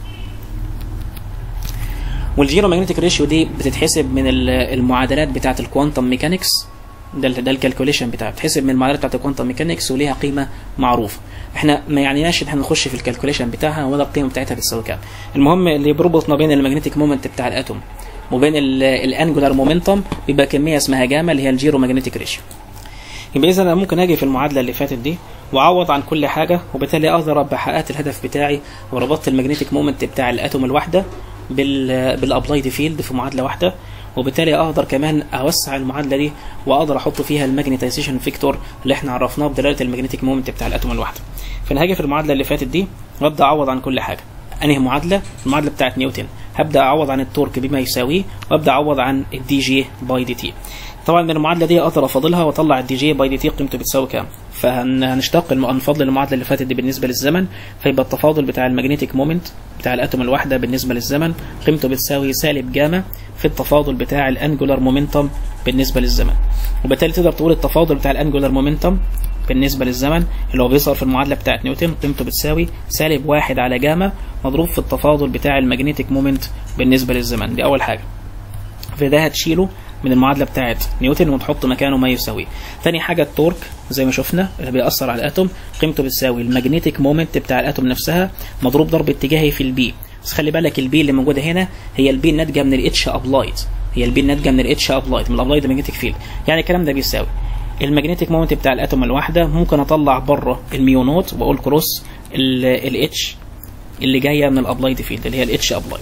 والجيرو ماجنتيك ريشيو دي بتتحسب من المعادلات بتاعه الكوانتم ميكانكس ده ده الكالكوليشن بتاعها بتحسب من المعادلات بتاعه الكوانتم ميكانكس وليها قيمه معروفه احنا ما يعنيناش ان احنا نخش في الكالكوليشن بتاعها ولا القيمه بتاعتها بتساوي كام المهم اللي بيربط ما بين المagnetic مومنت بتاع الاتوم وبين الانجولار مومنتم بيبقى كميه اسمها جاما اللي هي الجيرو ماجنتيك ريشيو يبقى اذا انا ممكن اجي في المعادله اللي فاتت دي واعوض عن كل حاجه وبالتالي اقدر ابقى حققت الهدف بتاعي وربطت المagnetic مومنت بتاع الاتوم الواحده بال بالابلايد فيلد في معادله واحده وبالتالي اقدر كمان اوسع المعادله دي واقدر احط فيها الماجنتيزيشن فيكتور اللي احنا عرفناه بدلاله المagnetic مومنت بتاع الاتوم الواحده فانا هاجي في المعادله اللي فاتت دي وابدا اعوض عن كل حاجه انهي معادله المعادله بتاعت نيوتن هبدا اعوض عن التورك بما يساويه وابدا اعوض عن الدي جي باي دي تي طبعا من المعادله دي اقدر افاضلها واطلع الدي جي باي دي تي قيمته بتساوي كام فهنشتق نفضل المعادله اللي فاتت دي بالنسبه للزمن فيبقى التفاضل بتاع المagnetic مومنت بتاع الاتوم الواحده بالنسبه للزمن قيمته بتساوي سالب جاما في التفاضل بتاع الانجولار مومنتم بالنسبه للزمن وبالتالي تقدر تقول التفاضل بتاع الانجولار مومنتم بالنسبه للزمن اللي هو بيظهر في المعادله بتاعت نيوتن قيمته بتساوي سالب واحد على جاما مضروب في التفاضل بتاع المagnetic مومنت بالنسبه للزمن دي اول حاجه فده هتشيله من المعادله بتاعت نيوتن وتحط مكانه ما يساويه تاني حاجه التورك زي ما شفنا اللي بيأثر على الاتوم قيمته بتساوي المagnetic مومنت بتاع الاتوم نفسها مضروب ضرب اتجاهي في البي بس خلي بالك البي اللي موجوده هنا هي البي الناتجه من الاتش ابلايد هي البي الناتجه من الاتش ابلايد من الابلايد ماجنتيك فيلد يعني الكلام ده بيساوي المagnetic مومنت بتاع الاتوم الواحده ممكن اطلع بره الميو نوت واقول كروس الاتش اللي جايه من الابلايد فيلد اللي هي الاتش ابلايد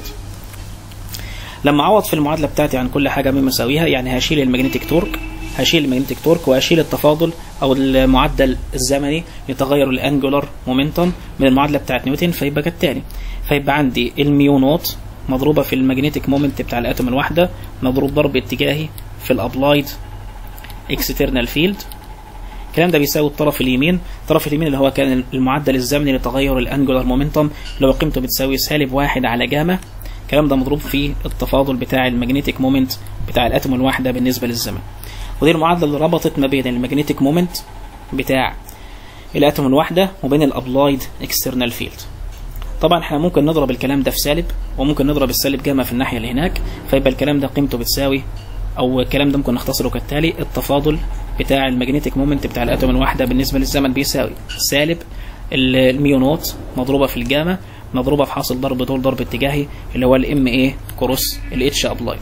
لما اعوض في المعادله بتاعتي عن كل حاجه بما يساويها يعني هشيل المagnetic تورك هشيل المagnetic تورك وهشيل التفاضل او المعدل الزمني لتغير الانجولار مومنتم من المعادله بتاعت نيوتن فيبقى كالتالي فيبقى عندي الميو نوت مضروبه في المagnetic مومنت بتاع الاتوم الواحده مضروب ضرب اتجاهي في الابلايد اكسترنال فيلد الكلام ده بيساوي الطرف اليمين الطرف اليمين اللي هو كان المعدل الزمني لتغير الانجولار مومنتم اللي هو قيمته بتساوي سالب واحد على جاما الكلام ده مضروب في التفاضل بتاع المagnetic مومنت بتاع الاتوم الواحده بالنسبه للزمن ودي المعادله اللي ربطت ما بين المagnetic مومنت بتاع الاتوم الواحده وبين الابلايد اكسترنال فيلد طبعا احنا ممكن نضرب الكلام ده في سالب وممكن نضرب السالب جاما في الناحيه اللي هناك فيبقى الكلام ده قيمته بتساوي او الكلام ده ممكن نختصره كالتالي التفاضل بتاع المagnetic مومنت بتاع الاتوم الواحده بالنسبه للزمن بيساوي سالب الميو نوت مضروبه في الجاما مضروبه في حاصل ضرب طول ضرب اتجاهي اللي هو الام اي كروس الاتش ابلايد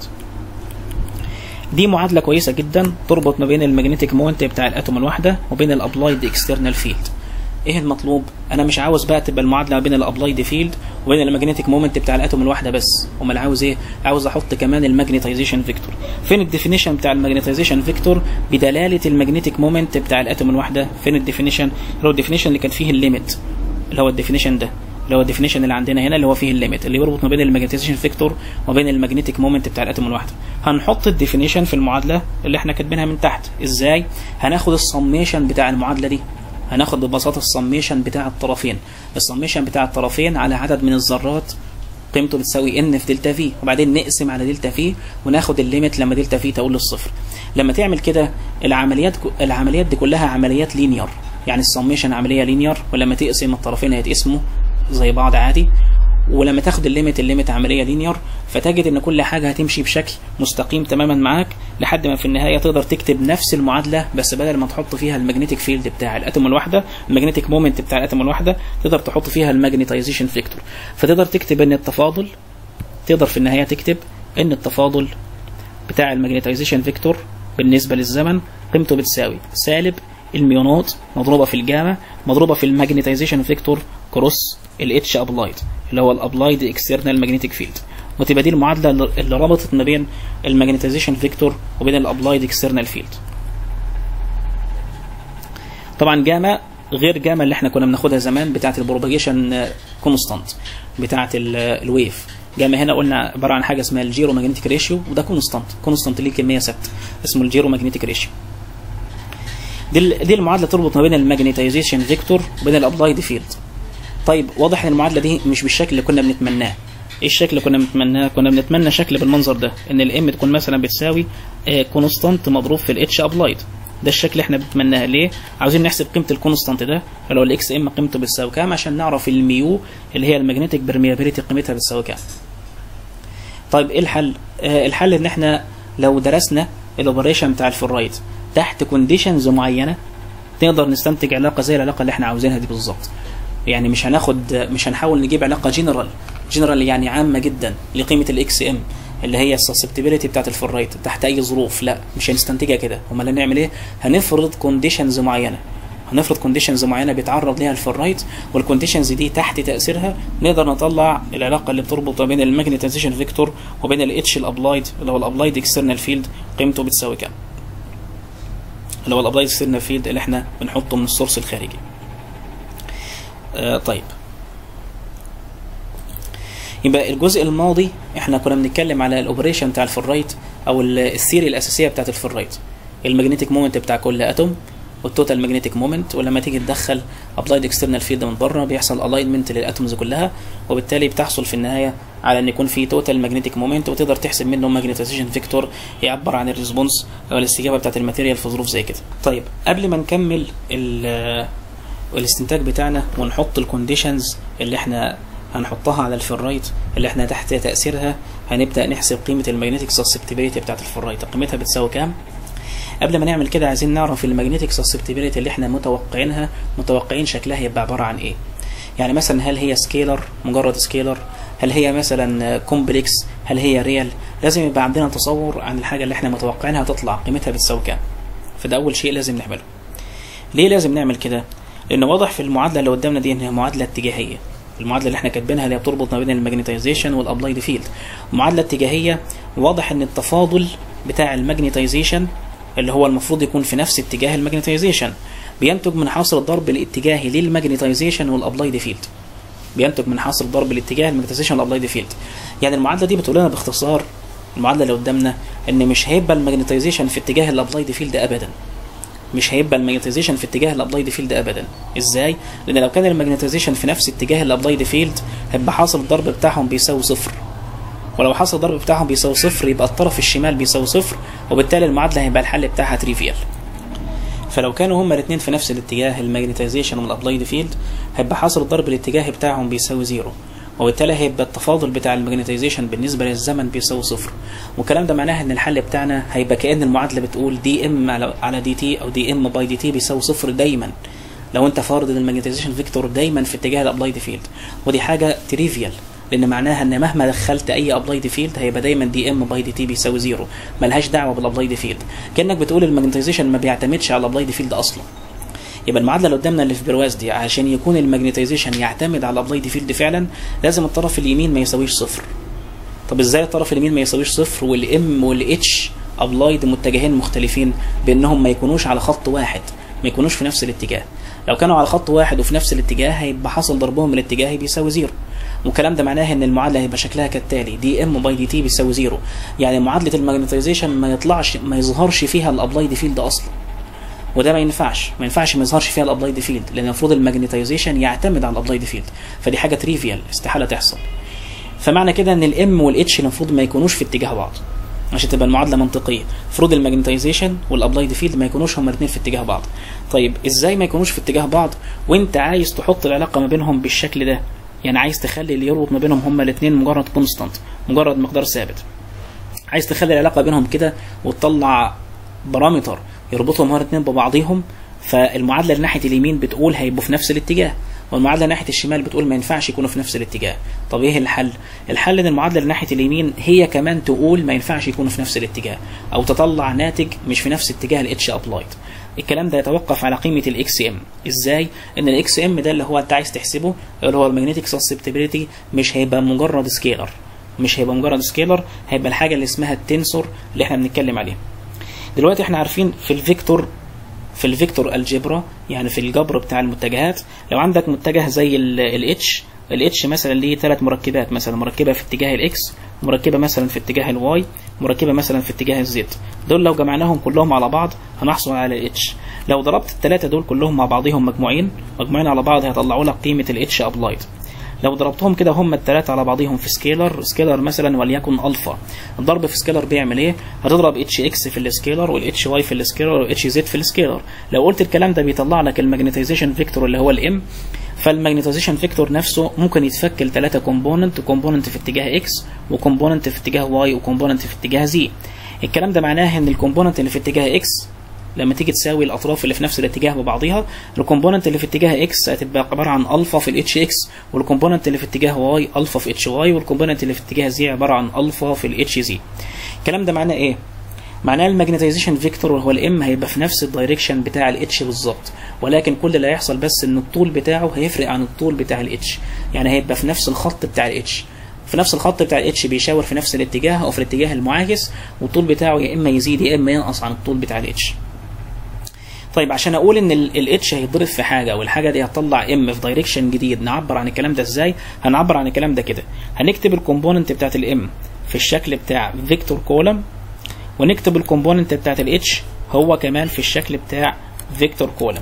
دي معادله كويسه جدا تربط ما بين المagnetic مومنت بتاع الاتوم الواحده وبين الابلايد اكسترنال فيلد ايه المطلوب انا مش عاوز بقى تبقى المعادله ما بين الابلايد فيلد وبين المagnetic مومنت بتاع الاتوم الواحده بس امال عاوز ايه عاوز احط كمان الماجنتيزيشن فيكتور فين الديفينيشن بتاع الماجنتيزيشن فيكتور بدلاله المagnetic مومنت بتاع الاتوم الواحده فين الديفينيشن اللي هو الديفينيشن اللي كان فيه الليميت اللي هو الديفينيشن ده اللي هو الديفينيشن اللي عندنا هنا اللي هو فيه الليميت اللي بيربط ما بين الماجنتيزيشن فيكتور وبين المagnetic مومنت بتاع الاتوم الواحده هنحط الديفينيشن في المعادله اللي احنا كاتبينها من تحت ازاي هناخد السميشن بتاع المعادله دي هناخد ببساطه السميشن بتاع الطرفين السميشن بتاع الطرفين على عدد من الذرات قيمته بتساوي ان في دلتا في وبعدين نقسم على دلتا في وناخد الليميت لما دلتا في تقول للصفر لما تعمل كده العمليات العمليات دي كلها عمليات لينير يعني السميشن عمليه لينير ولما تقسم الطرفين هيتقسموا زي بعض عادي ولما تاخد الليميت الليميت عمليه لينير فتجد ان كل حاجه هتمشي بشكل مستقيم تماما معاك لحد ما في النهايه تقدر تكتب نفس المعادله بس بدل ما تحط فيها المagnetic فيلد بتاع الاتوم الواحده المagnetic مومنت بتاع الاتوم الواحده تقدر تحط فيها الماجنتيزيشن فيكتور فتقدر تكتب ان التفاضل تقدر في النهايه تكتب ان التفاضل بتاع الماجنتيزيشن فيكتور بالنسبه للزمن قيمته بتساوي سالب الميونوت مضروبه في الجاما مضروبه في الماجنتيزيشن فيكتور كروس الاتش ابلايد اللي هو الابلايد اكسترنال ماجنتيك فيلد وتبقى دي المعادله اللي ربطت ما بين الماجنتيزيشن فيكتور وبين الابلايد اكسترنال فيلد طبعا جاما غير جاما اللي احنا كنا بناخدها زمان بتاعه البروباجيشن كونستانت بتاعه الويف جاما هنا قلنا عباره عن حاجه اسمها الجيرو ماجنتيك ريشيو وده كونستانت كونستانت ليه كميه ثابته اسمه الجيرو ماجنتيك ريشيو دي ال- دي المعادله تربط ما بين الماجنتيزيشن فيكتور وبين الابلايد فيلد طيب واضح ان المعادله دي مش بالشكل اللي كنا بنتمناه ايه الشكل اللي كنا بنتمناه كنا بنتمنى شكل بالمنظر ده ان الام تكون مثلا بتساوي كونستانت مضروب في الاتش ابلايد ده الشكل اللي احنا بنتمناه ليه عاوزين نحسب قيمه الكونستانت ده اللي هو الاكس ام قيمته بتساوي كام عشان نعرف الميو اللي هي الماجنتيك برميابيليتي قيمتها بتساوي كام طيب ايه الحل آه الحل ان احنا لو درسنا الاوبريشن بتاع الفرايد تحت كونديشنز معينه نقدر نستنتج علاقه زي العلاقه اللي احنا عاوزينها دي بالظبط يعني مش هناخد مش هنحاول نجيب علاقه جنرال جنرال يعني عامه جدا لقيمه الاكس ام اللي هي السسبتبيليتي بتاعت الفرايت تحت اي ظروف لا مش هنستنتجها كده امال هنعمل ايه هنفرض كونديشنز معينه هنفرض كونديشنز معينه بيتعرض ليها الفرايت والكونديشنز دي تحت تاثيرها نقدر نطلع العلاقه اللي بتربط ما بين الماجنتيزيشن فيكتور وبين الاتش الابلايد اللي هو الابلايد اكسترنال فيلد قيمته بتساوي كام اللي هو الابلايد اكسترنال فيلد اللي احنا بنحطه من السورس الخارجي آه طيب يبقى الجزء الماضي احنا كنا بنتكلم على الاوبريشن بتاع الفرايت او ال- الثيري الاساسيه بتاعت الفرايت المagnetic مومنت بتاع كل اتوم والتوتال ماجنتيك مومنت ولما تيجي تدخل ابلايد اكسترنال فيلد من بره بيحصل الاينمنت للاتومز كلها وبالتالي بتحصل في النهايه على ان يكون في توتال ماجنتيك مومنت وتقدر تحسب منه ماجنتيزيشن فيكتور يعبر عن الريسبونس او الاستجابه بتاعت الماتيريال في ظروف زي كده طيب قبل ما نكمل ال- الاستنتاج بتاعنا ونحط الكونديشنز اللي احنا هنحطها على الفرايت اللي احنا تحت تاثيرها هنبدا نحسب قيمه المagnetic susceptibility بتاعت الفرايت قيمتها بتساوي كام قبل ما نعمل كده عايزين نعرف المagnetic susceptibility اللي احنا متوقعينها متوقعين شكلها يبقى عباره عن ايه يعني مثلا هل هي سكيلر مجرد سكيلر هل هي مثلا كومبلكس هل هي ريال لازم يبقى عندنا تصور عن الحاجه اللي احنا متوقعينها تطلع قيمتها بتساوي كام فده اول شيء لازم نعمله ليه لازم نعمل كده لان واضح في المعادله اللي قدامنا دي ان هي معادله اتجاهيه المعادله اللي احنا كاتبينها اللي هي بتربط ما بين الماجنتيزيشن والابلايد فيلد معادله اتجاهيه واضح ان التفاضل بتاع الماجنتيزيشن اللي هو المفروض يكون في نفس اتجاه الماجنتيزيشن بينتج من حاصل الضرب الاتجاهي للماجنتيزيشن والابلايد فيلد بينتج من حاصل ضرب الاتجاه الماجنتيزيشن والابلايد فيلد يعني المعادله دي بتقول لنا باختصار المعادله اللي قدامنا ان مش هيبقى الماجنتيزيشن في اتجاه الابلايد فيلد ابدا مش هيبقى الماجنتيزيشن في اتجاه الابلايد فيلد ابدا ازاي لان لو كان الماجنتيزيشن في نفس اتجاه الابلايد فيلد هيبقى حاصل الضرب بتاعهم بيساوي صفر ولو حصل الضرب بتاعهم بيساوي صفر يبقى الطرف الشمال بيساوي صفر وبالتالي المعادله هيبقى الحل بتاعها تريفيال فلو كانوا هما الاثنين في نفس الاتجاه الماجنتيزيشن والابلايد فيلد هيبقى حاصل الضرب الاتجاهي بتاعهم بيساوي زيرو وبالتالي هيبقى التفاضل بتاع الماجنتيزيشن بالنسبه للزمن بيساوي صفر والكلام ده معناه ان الحل بتاعنا هيبقى كان المعادله بتقول دي ام على دي تي او دي ام باي دي تي بيساوي صفر دايما لو انت فارض ان الماجنتيزيشن فيكتور دايما في اتجاه الابلايد فيلد ودي حاجه تريفيال لان معناها ان مهما دخلت اي ابلايد فيلد هيبقى دايما دي ام باي دي تي بيساوي زيرو ملهاش دعوه بالابلايد فيلد كانك بتقول الماجنتيزيشن ما بيعتمدش على الابلايد فيلد اصلا يبقى المعادله اللي قدامنا اللي في برواز دي عشان يكون الماجنتيزيشن يعتمد على الابلايد فيلد فعلا لازم الطرف اليمين ما يساويش صفر طب ازاي الطرف اليمين ما يساويش صفر والام والاتش ابلايد متجهين مختلفين بانهم ما يكونوش على خط واحد ما يكونوش في نفس الاتجاه لو كانوا على خط واحد وفي نفس الاتجاه هيبقى حاصل ضربهم الاتجاهي بيساوي زيرو والكلام ده معناه ان المعادله هيبقى شكلها كالتالي دي ام باي دي تي بيساوي زيرو يعني معادله الماجنتيزيشن ما يطلعش ما يظهرش فيها الابلايد فيلد اصلا وده ما ينفعش ما ينفعش ما يظهرش فيها الابلايد فيلد لان المفروض الماجنتيزيشن يعتمد على الابلايد فيلد فدي حاجه تريفيال استحاله تحصل فمعنى كده ان الام والاتش المفروض ما يكونوش في اتجاه بعض عشان تبقى المعادله منطقيه المفروض الماجنتيزيشن والابلايد فيلد ما يكونوش هما الاثنين في اتجاه بعض طيب ازاي ما يكونوش في اتجاه بعض وانت عايز تحط العلاقه ما بينهم بالشكل ده يعني عايز تخلي اللي يربط ما بينهم هما الاثنين مجرد كونستانت مجرد مقدار ثابت عايز تخلي العلاقه بينهم كده وتطلع بارامتر يربطهم هما الاثنين ببعضيهم فالمعادله اللي ناحيه اليمين بتقول هيبقوا في نفس الاتجاه والمعادله ناحيه الشمال بتقول ما ينفعش يكونوا في نفس الاتجاه طب ايه الحل الحل ان المعادله اللي ناحيه اليمين هي كمان تقول ما ينفعش يكونوا في نفس الاتجاه او تطلع ناتج مش في نفس اتجاه الاتش ابلايد الكلام ده يتوقف على قيمه الاكس ام ازاي ان الاكس ام ده اللي هو انت عايز تحسبه اللي هو المagnetic susceptibility مش هيبقى مجرد سكيلر مش هيبقى مجرد سكيلر هيبقى الحاجه اللي اسمها التنسور اللي احنا بنتكلم عليه دلوقتي احنا عارفين في الفيكتور في الفيكتور الجبرا يعني في الجبر بتاع المتجهات لو عندك متجه زي الاتش الاتش مثلا ليه ثلاث مركبات مثلا مركبه في اتجاه الاكس مركبه مثلا في اتجاه الواي مركبه مثلا في اتجاه الزد دول لو جمعناهم كلهم على بعض هنحصل على الاتش لو ضربت الثلاثه دول كلهم مع بعضهم مجموعين مجموعين على بعض هيطلعوا لك قيمه الاتش ابلايد لو ضربتهم كده هم الثلاثه على بعضهم في سكيلر سكيلر مثلا وليكن الفا الضرب في سكيلر بيعمل ايه هتضرب اتش اكس في السكيلر والاتش واي في السكيلر والاتش زد في السكيلر لو قلت الكلام ده بيطلع لك الماجنتيزيشن فيكتور اللي هو الام فالماجنتيزيشن فيكتور نفسه ممكن يتفك لثلاثه كومبوننت كومبوننت في اتجاه اكس وكومبوننت في اتجاه واي وكومبوننت في اتجاه زي الكلام ده معناه ان الكومبوننت اللي في اتجاه اكس لما تيجي تساوي الاطراف اللي في نفس الاتجاه ببعضها الكومبوننت اللي في اتجاه اكس هتبقى عباره عن الفا في الاتش اكس والكومبوننت اللي في اتجاه واي الفا في اتش واي والكومبوننت اللي في اتجاه زي عباره عن الفا في الاتش زي الكلام ده معناه ايه معناه الماجنتيزيشن فيكتور وهو الام هيبقى في نفس الدايركشن بتاع الاتش بالظبط ولكن كل اللي هيحصل بس ان الطول بتاعه هيفرق عن الطول بتاع الاتش يعني هيبقى في نفس الخط بتاع الاتش في نفس الخط بتاع الاتش بيشاور في نفس الاتجاه او في الاتجاه المعاكس والطول بتاعه يا اما يزيد يا اما ينقص عن الطول بتاع الاتش طيب عشان اقول ان الاتش هيتضرب في حاجه والحاجه دي هتطلع ام في دايركشن جديد نعبر عن الكلام ده ازاي هنعبر عن الكلام ده كده هنكتب الكومبوننت بتاعت الام في الشكل بتاع فيكتور كولم ونكتب الكومبوننت بتاعت الاتش هو كمان في الشكل بتاع فيكتور كولم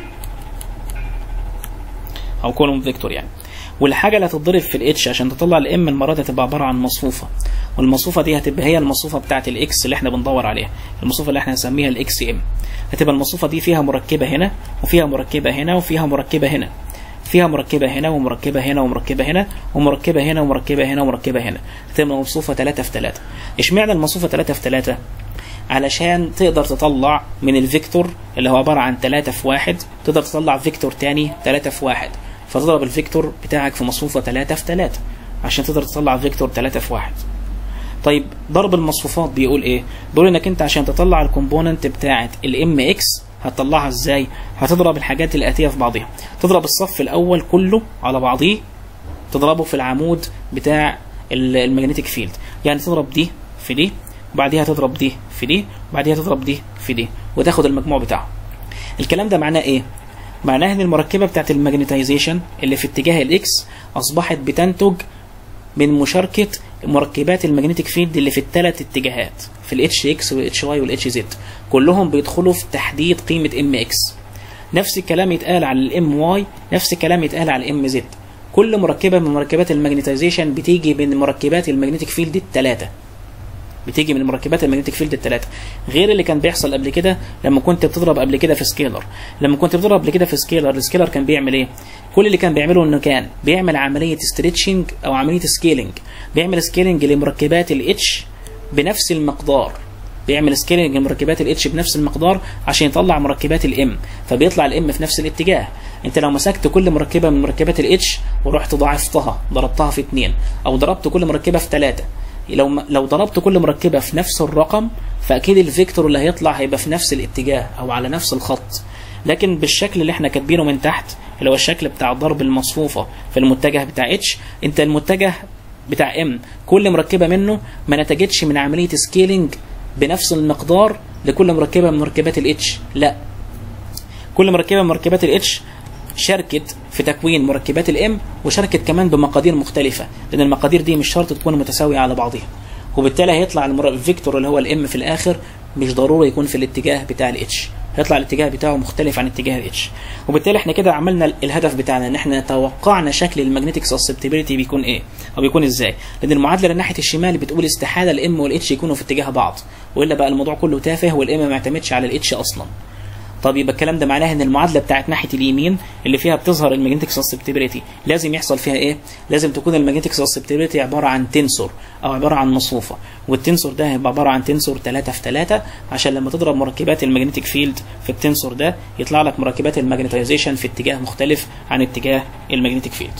او كولوم فيكتور يعني والحاجه اللي هتتضرب في الاتش عشان تطلع الام المره دي هتبقى عباره عن مصفوفه والمصفوفه دي هتبقى هي المصفوفه بتاعه الاكس اللي احنا بندور عليها المصفوفه اللي احنا هنسميها الاكس ام هتبقى المصفوفه دي فيها مركبه هنا وفيها مركبه هنا وفيها مركبه هنا فيها مركبه هنا ومركبه هنا ومركبه هنا ومركبه هنا ومركبه هنا ومركبه هنا هتبقى مصفوفه 3 في 3 اشمعنى المصفوفه 3 في 3 علشان تقدر تطلع من الفيكتور اللي هو عباره عن 3 في 1 تقدر تطلع فيكتور تاني 3 في 1 فتضرب الفيكتور بتاعك في مصفوفه 3 في 3 عشان تقدر تطلع فيكتور 3 في 1 طيب ضرب المصفوفات بيقول ايه بيقول انك انت عشان تطلع الكومبوننت بتاعه الام اكس هتطلعها ازاي هتضرب الحاجات الاتيه في بعضها تضرب الصف الاول كله على بعضيه تضربه في العمود بتاع المagnetic فيلد يعني تضرب دي في دي وبعديها تضرب دي في دي وبعديها تضرب دي في دي وتاخد المجموع بتاعه الكلام ده معناه ايه معناه ان المركبه بتاعت الماجنتيزيشن اللي في اتجاه الاكس اصبحت بتنتج من مشاركه مركبات المagnetic فيلد اللي في الثلاث اتجاهات في الاتش اكس والاتش واي والاتش زد كلهم بيدخلوا في تحديد قيمه ام اكس نفس الكلام يتقال على الام واي نفس الكلام يتقال على الام زد كل مركبه من مركبات الماجنتيزيشن بتيجي من مركبات المagnetic فيلد الثلاثه بتيجي من مركبات المagnetic فيلد الثلاثه غير اللي كان بيحصل قبل كده لما كنت بتضرب قبل كده في سكيلر لما كنت بتضرب قبل كده في سكيلر السكيلر كان بيعمل ايه كل اللي كان بيعمله انه كان بيعمل عمليه ستريتشنج او عمليه سكيلينج بيعمل سكيلينج لمركبات الاتش بنفس المقدار بيعمل سكيلينج لمركبات الاتش بنفس المقدار عشان يطلع مركبات الام فبيطلع الام في نفس الاتجاه انت لو مسكت كل مركبه من مركبات الاتش ورحت ضاعفتها ضربتها في اثنين او ضربت كل مركبه في ثلاثه لو لو ضربت كل مركبه في نفس الرقم فاكيد الفيكتور اللي هيطلع هيبقى في نفس الاتجاه او على نفس الخط لكن بالشكل اللي احنا كاتبينه من تحت اللي هو الشكل بتاع ضرب المصفوفه في المتجه بتاع اتش انت المتجه بتاع ام كل مركبه منه ما نتجتش من عمليه سكيلينج بنفس المقدار لكل مركبه من مركبات الاتش لا كل مركبه من مركبات الاتش شاركت في تكوين مركبات الام وشاركت كمان بمقادير مختلفه لان المقادير دي مش شرط تكون متساويه على بعضها وبالتالي هيطلع الفيكتور اللي هو الام في الاخر مش ضروري يكون في الاتجاه بتاع الاتش هيطلع الاتجاه بتاعه مختلف عن اتجاه الاتش وبالتالي احنا كده عملنا الهدف بتاعنا ان احنا توقعنا شكل المagnetic susceptibility بيكون ايه او بيكون ازاي لان المعادله اللي ناحيه الشمال بتقول استحاله الام والاتش يكونوا في اتجاه بعض والا بقى الموضوع كله تافه والام ما يعتمدش على الاتش اصلا طب يبقى الكلام ده معناه ان المعادله بتاعت ناحيه اليمين اللي فيها بتظهر المagnetic susceptibility لازم يحصل فيها ايه لازم تكون المagnetic susceptibility عباره عن تنسور او عباره عن مصفوفه والتنسور ده هيبقى عباره عن تنسور 3 في 3 عشان لما تضرب مركبات المagnetic فيلد في التنسور ده يطلع لك مركبات الماجنتيزيشن في اتجاه مختلف عن اتجاه المagnetic فيلد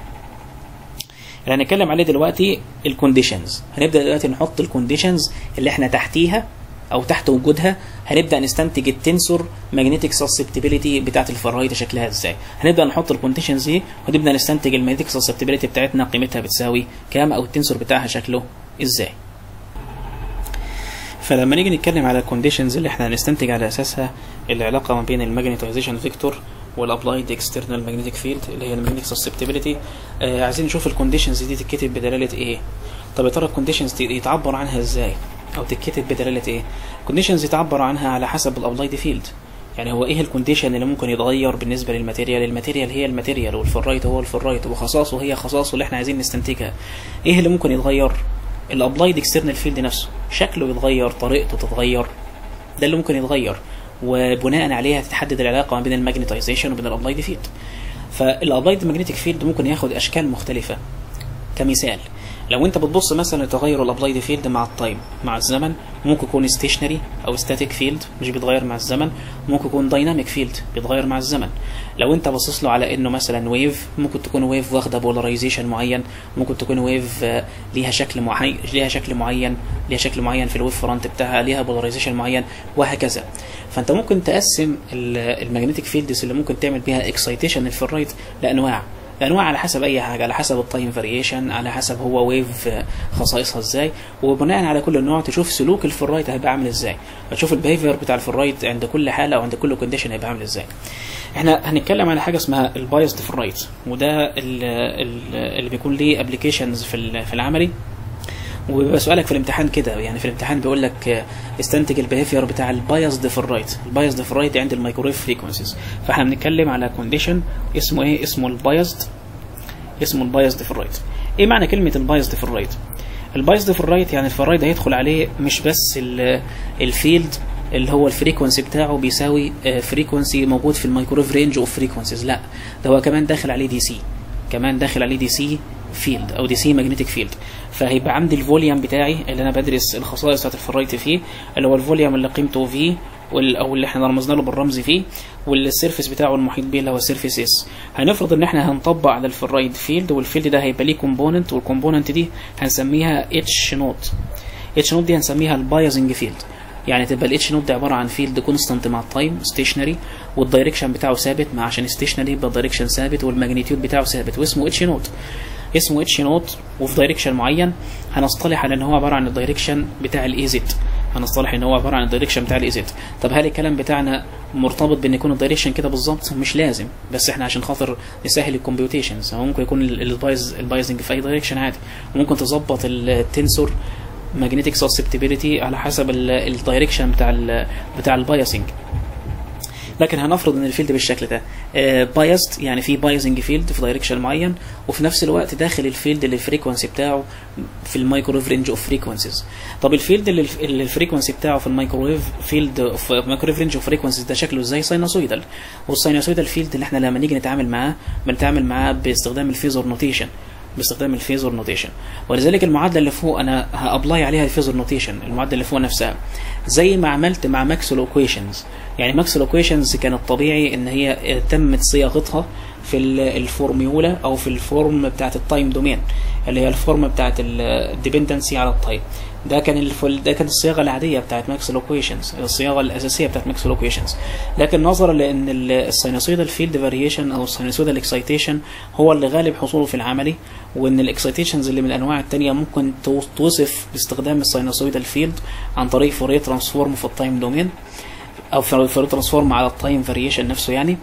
اللي هنتكلم عليه دلوقتي الكونديشنز هنبدا دلوقتي نحط الكونديشنز اللي احنا تحتيها او تحت وجودها هنبدا نستنتج التنسور ماجنتيك سسبتبيليتي بتاعت الفرايد شكلها ازاي هنبدا نحط الكونديشنز دي ونبدا نستنتج الماجنتيك سسبتبيليتي بتاعتنا قيمتها بتساوي كام او التنسور بتاعها شكله ازاي فلما نيجي نتكلم على الكونديشنز اللي احنا هنستنتج على اساسها العلاقه ما بين الماجنتايزيشن فيكتور والابلايد اكسترنال ماجنتيك فيلد اللي هي الماجنتيك سسبتبيليتي آه عايزين نشوف الكونديشنز دي تتكتب بدلاله ايه طب يا ترى الكونديشنز يتعبر عنها ازاي او تتكتب بدلاله ايه الكونديشنز يتعبر عنها على حسب الابلايد فيلد يعني هو ايه الكونديشن اللي ممكن يتغير بالنسبه للماتيريال الماتيريال هي الماتيريال والفرايت هو الفرايت وخصائصه هي خصائصه اللي احنا عايزين نستنتجها ايه اللي ممكن يتغير الابلايد اكسترنال فيلد نفسه شكله يتغير طريقته تتغير ده اللي ممكن يتغير وبناء عليها تتحدد العلاقه ما بين الماجنتايزيشن وبين الابلايد فيلد فالابلايد ماجنتيك فيلد ممكن ياخد اشكال مختلفه كمثال لو انت بتبص مثلا لتغير الابلايد فيلد مع التايم مع الزمن ممكن يكون ستيشنري او ستاتيك فيلد مش بيتغير مع الزمن ممكن يكون دايناميك فيلد بيتغير مع الزمن لو انت باصص له على انه مثلا ويف ممكن تكون ويف واخده بولاريزيشن معين ممكن تكون ويف ليها شكل معين ليها شكل معين ليها شكل معين في الويف فرونت بتاعها ليها بولاريزيشن معين وهكذا فانت ممكن تقسم الماجنتيك فيلدز اللي ممكن تعمل بيها اكسايتيشن الفرايت لانواع انواع على حسب اي حاجه على حسب التايم فاريشن على حسب هو ويف خصائصها ازاي وبناء على كل نوع تشوف سلوك الفرايت هيبقى عامل ازاي فتشوف البيهيفير بتاع الفرايت عند كل حاله وعند كل كونديشن هيبقى عامل ازاي احنا هنتكلم على حاجه اسمها البايسد فرايت وده اللي بيكون ليه ابلكيشنز في في العملي وبيبقى سؤالك في الامتحان كده يعني في الامتحان بيقول لك استنتج البيهيفير بتاع البايسد في الرايت البايسد في الرايت عند الميكرويف فريكونسيز فاحنا بنتكلم على كونديشن اسمه ايه اسمه البايسد اسمه البايسد في الرايت ايه معنى كلمه البايسد في الرايت البايسد في الرايت يعني الفرايد هيدخل عليه مش بس الفيلد اللي هو الفريكونسي بتاعه بيساوي فريكونسي موجود في الميكرويف رينج اوف فريكونسيز لا ده هو كمان داخل عليه دي سي كمان داخل عليه دي سي فيلد او دي سي ماجنتيك فيلد فهيبقى عندي الفوليوم بتاعي اللي انا بدرس الخصائص بتاعت الفرايت فيه اللي هو الفوليوم اللي قيمته في او اللي احنا رمزنا له بالرمز فيه والسيرفيس بتاعه المحيط بيه اللي هو السيرفيس اس هنفرض ان احنا هنطبق على الفرايد فيلد والفيلد ده هيبقى ليه كومبوننت والكومبوننت دي هنسميها اتش نوت اتش نوت دي هنسميها البايزنج فيلد يعني تبقى الاتش نوت ده عباره عن فيلد كونستانت مع التايم ستيشنري والدايركشن بتاعه ثابت مع عشان ستيشنري يبقى الدايركشن ثابت والماجنتيود بتاعه ثابت واسمه اتش نوت اسمه اتش نوت وفي دايركشن معين هنصطلح على ان هو عباره عن الدايركشن بتاع الاي زد هنصطلح ان هو عباره عن الدايركشن بتاع الاي زد طب هل الكلام بتاعنا مرتبط بان يكون الدايركشن كده بالظبط مش لازم بس احنا عشان خاطر نسهل الكمبيوتيشنز هو ممكن يكون البايز البايزنج في اي دايركشن عادي وممكن تظبط التنسور ماجنتيك سسبتبيليتي على حسب الدايركشن بتاع ال بتاع البايسنج لكن هنفرض ان الفيلد بالشكل ده بايست يعني في بايزنج فيلد في دايركشن معين وفي نفس الوقت داخل الفيلد اللي الفريكونسي بتاعه في المايكرويف رينج اوف فريكونسيز طب الفيلد اللي الفريكونسي بتاعه في المايكرويف فيلد في مايكرويف رينج اوف فريكونسيز ده شكله ازاي ساينوسويدال والساينوسويدال فيلد اللي احنا لما نيجي نتعامل معاه بنتعامل معاه باستخدام الفيزور نوتيشن باستخدام الفيزور نوتيشن ولذلك المعادله اللي فوق انا هابلاي عليها الفيزور نوتيشن المعادله اللي فوق نفسها زي ما عملت مع ماكسول اوكويشنز يعني ماكسول اوكويشنز كانت طبيعي ان هي تمت صياغتها في الفورميولا او في الفورم بتاعت التايم دومين اللي هي الفورم بتاعت الديبندنسي على التايم ده كان الفل ده كانت الصياغه العاديه بتاعت ماكسول اوكويشنز الصياغه الاساسيه بتاعت ماكسول اوكويشنز لكن نظرا لان الساينوسويدال فيلد فاريشن او الساينوسويدال اكسايتيشن هو اللي غالب حصوله في العملي وان الاكسايتيشنز اللي من الانواع الثانيه ممكن توصف باستخدام الساينوسويدال فيلد عن طريق فوريه ترانسفورم في التايم دومين او فوريه ترانسفورم على التايم فاريشن نفسه يعني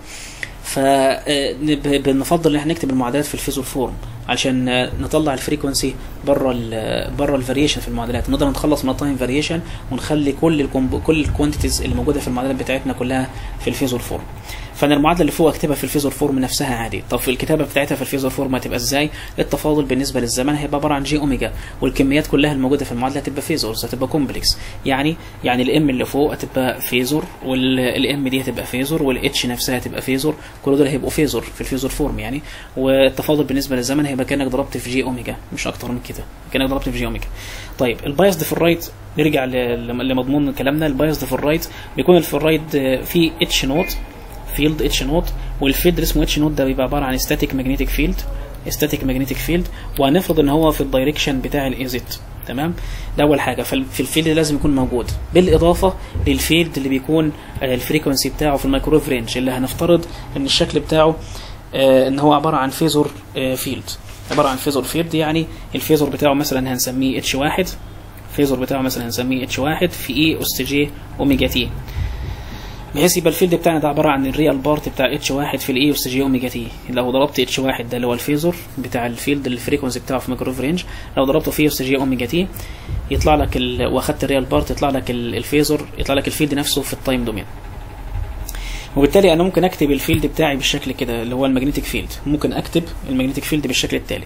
فبنفضل ان احنا نكتب المعادلات في الفيزور فورم عشان نطلع الفريكونسي بره ال بره الفاريشن في المعادلات نقدر نتخلص من التايم فاريشن ونخلي كل الكومب كل الكوانتيتيز اللي موجوده في المعادلات بتاعتنا كلها في الفيزور فورم فانا المعادله اللي فوق اكتبها في الفيزور فورم نفسها عادي طب في الكتابه بتاعتها في الفيزور فورم هتبقى ازاي التفاضل بالنسبه للزمن هيبقى عباره عن جي اوميجا والكميات كلها الموجوده في المعادله هتبقى فيزورز هتبقى كومبلكس يعني يعني الام اللي فوق هتبقى فيزور والام دي هتبقى فيزور والاتش نفسها هتبقى فيزور كل دول هيبقوا فيزور في الفيزور فورم يعني والتفاضل بالنسبه للزمن هيبقى كانك ضربت في جي اوميجا مش اكتر من كده كانك ضربت في جي اوميجا طيب البايسد في الرايت نرجع لمضمون كلامنا البايسد في الرايت بيكون في الرايت فيه اتش نوت فيلد اتش نوت والفيلد اللي اسمه اتش نوت ده بيبقى عباره عن ستاتيك ماجنتيك فيلد ستاتيك ماجنتيك فيلد وهنفرض ان هو في الدايركشن بتاع الايزيت تمام ده اول حاجه في الفيلد لازم يكون موجود بالاضافه للفيلد اللي بيكون الفريكونسي بتاعه في الميكرويف رينج اللي هنفترض ان الشكل بتاعه ان هو عباره عن فيزور فيلد عباره عن فيزور فيلد يعني الفيزور بتاعه مثلا هنسميه اتش واحد الفيزور بتاعه مثلا نسميه اتش واحد في اي اس جي اوميجا تي بحيث يبقى الفيلد بتاعنا ده عباره عن الريال بارت بتاع اتش واحد في الاي اس جي اوميجا تي لو ضربت اتش واحد ده اللي هو الفيزور بتاع الفيلد الفريكونسي بتاعه في مايكرويف رينج لو ضربته في اس جي اوميجا تي يطلع لك ال... واخدت الريال بارت يطلع لك الفيزور يطلع لك الفيلد نفسه في التايم دومين وبالتالي انا ممكن اكتب الفيلد بتاعي بالشكل كده اللي هو المagnetic فيلد ممكن اكتب المagnetic فيلد بالشكل التالي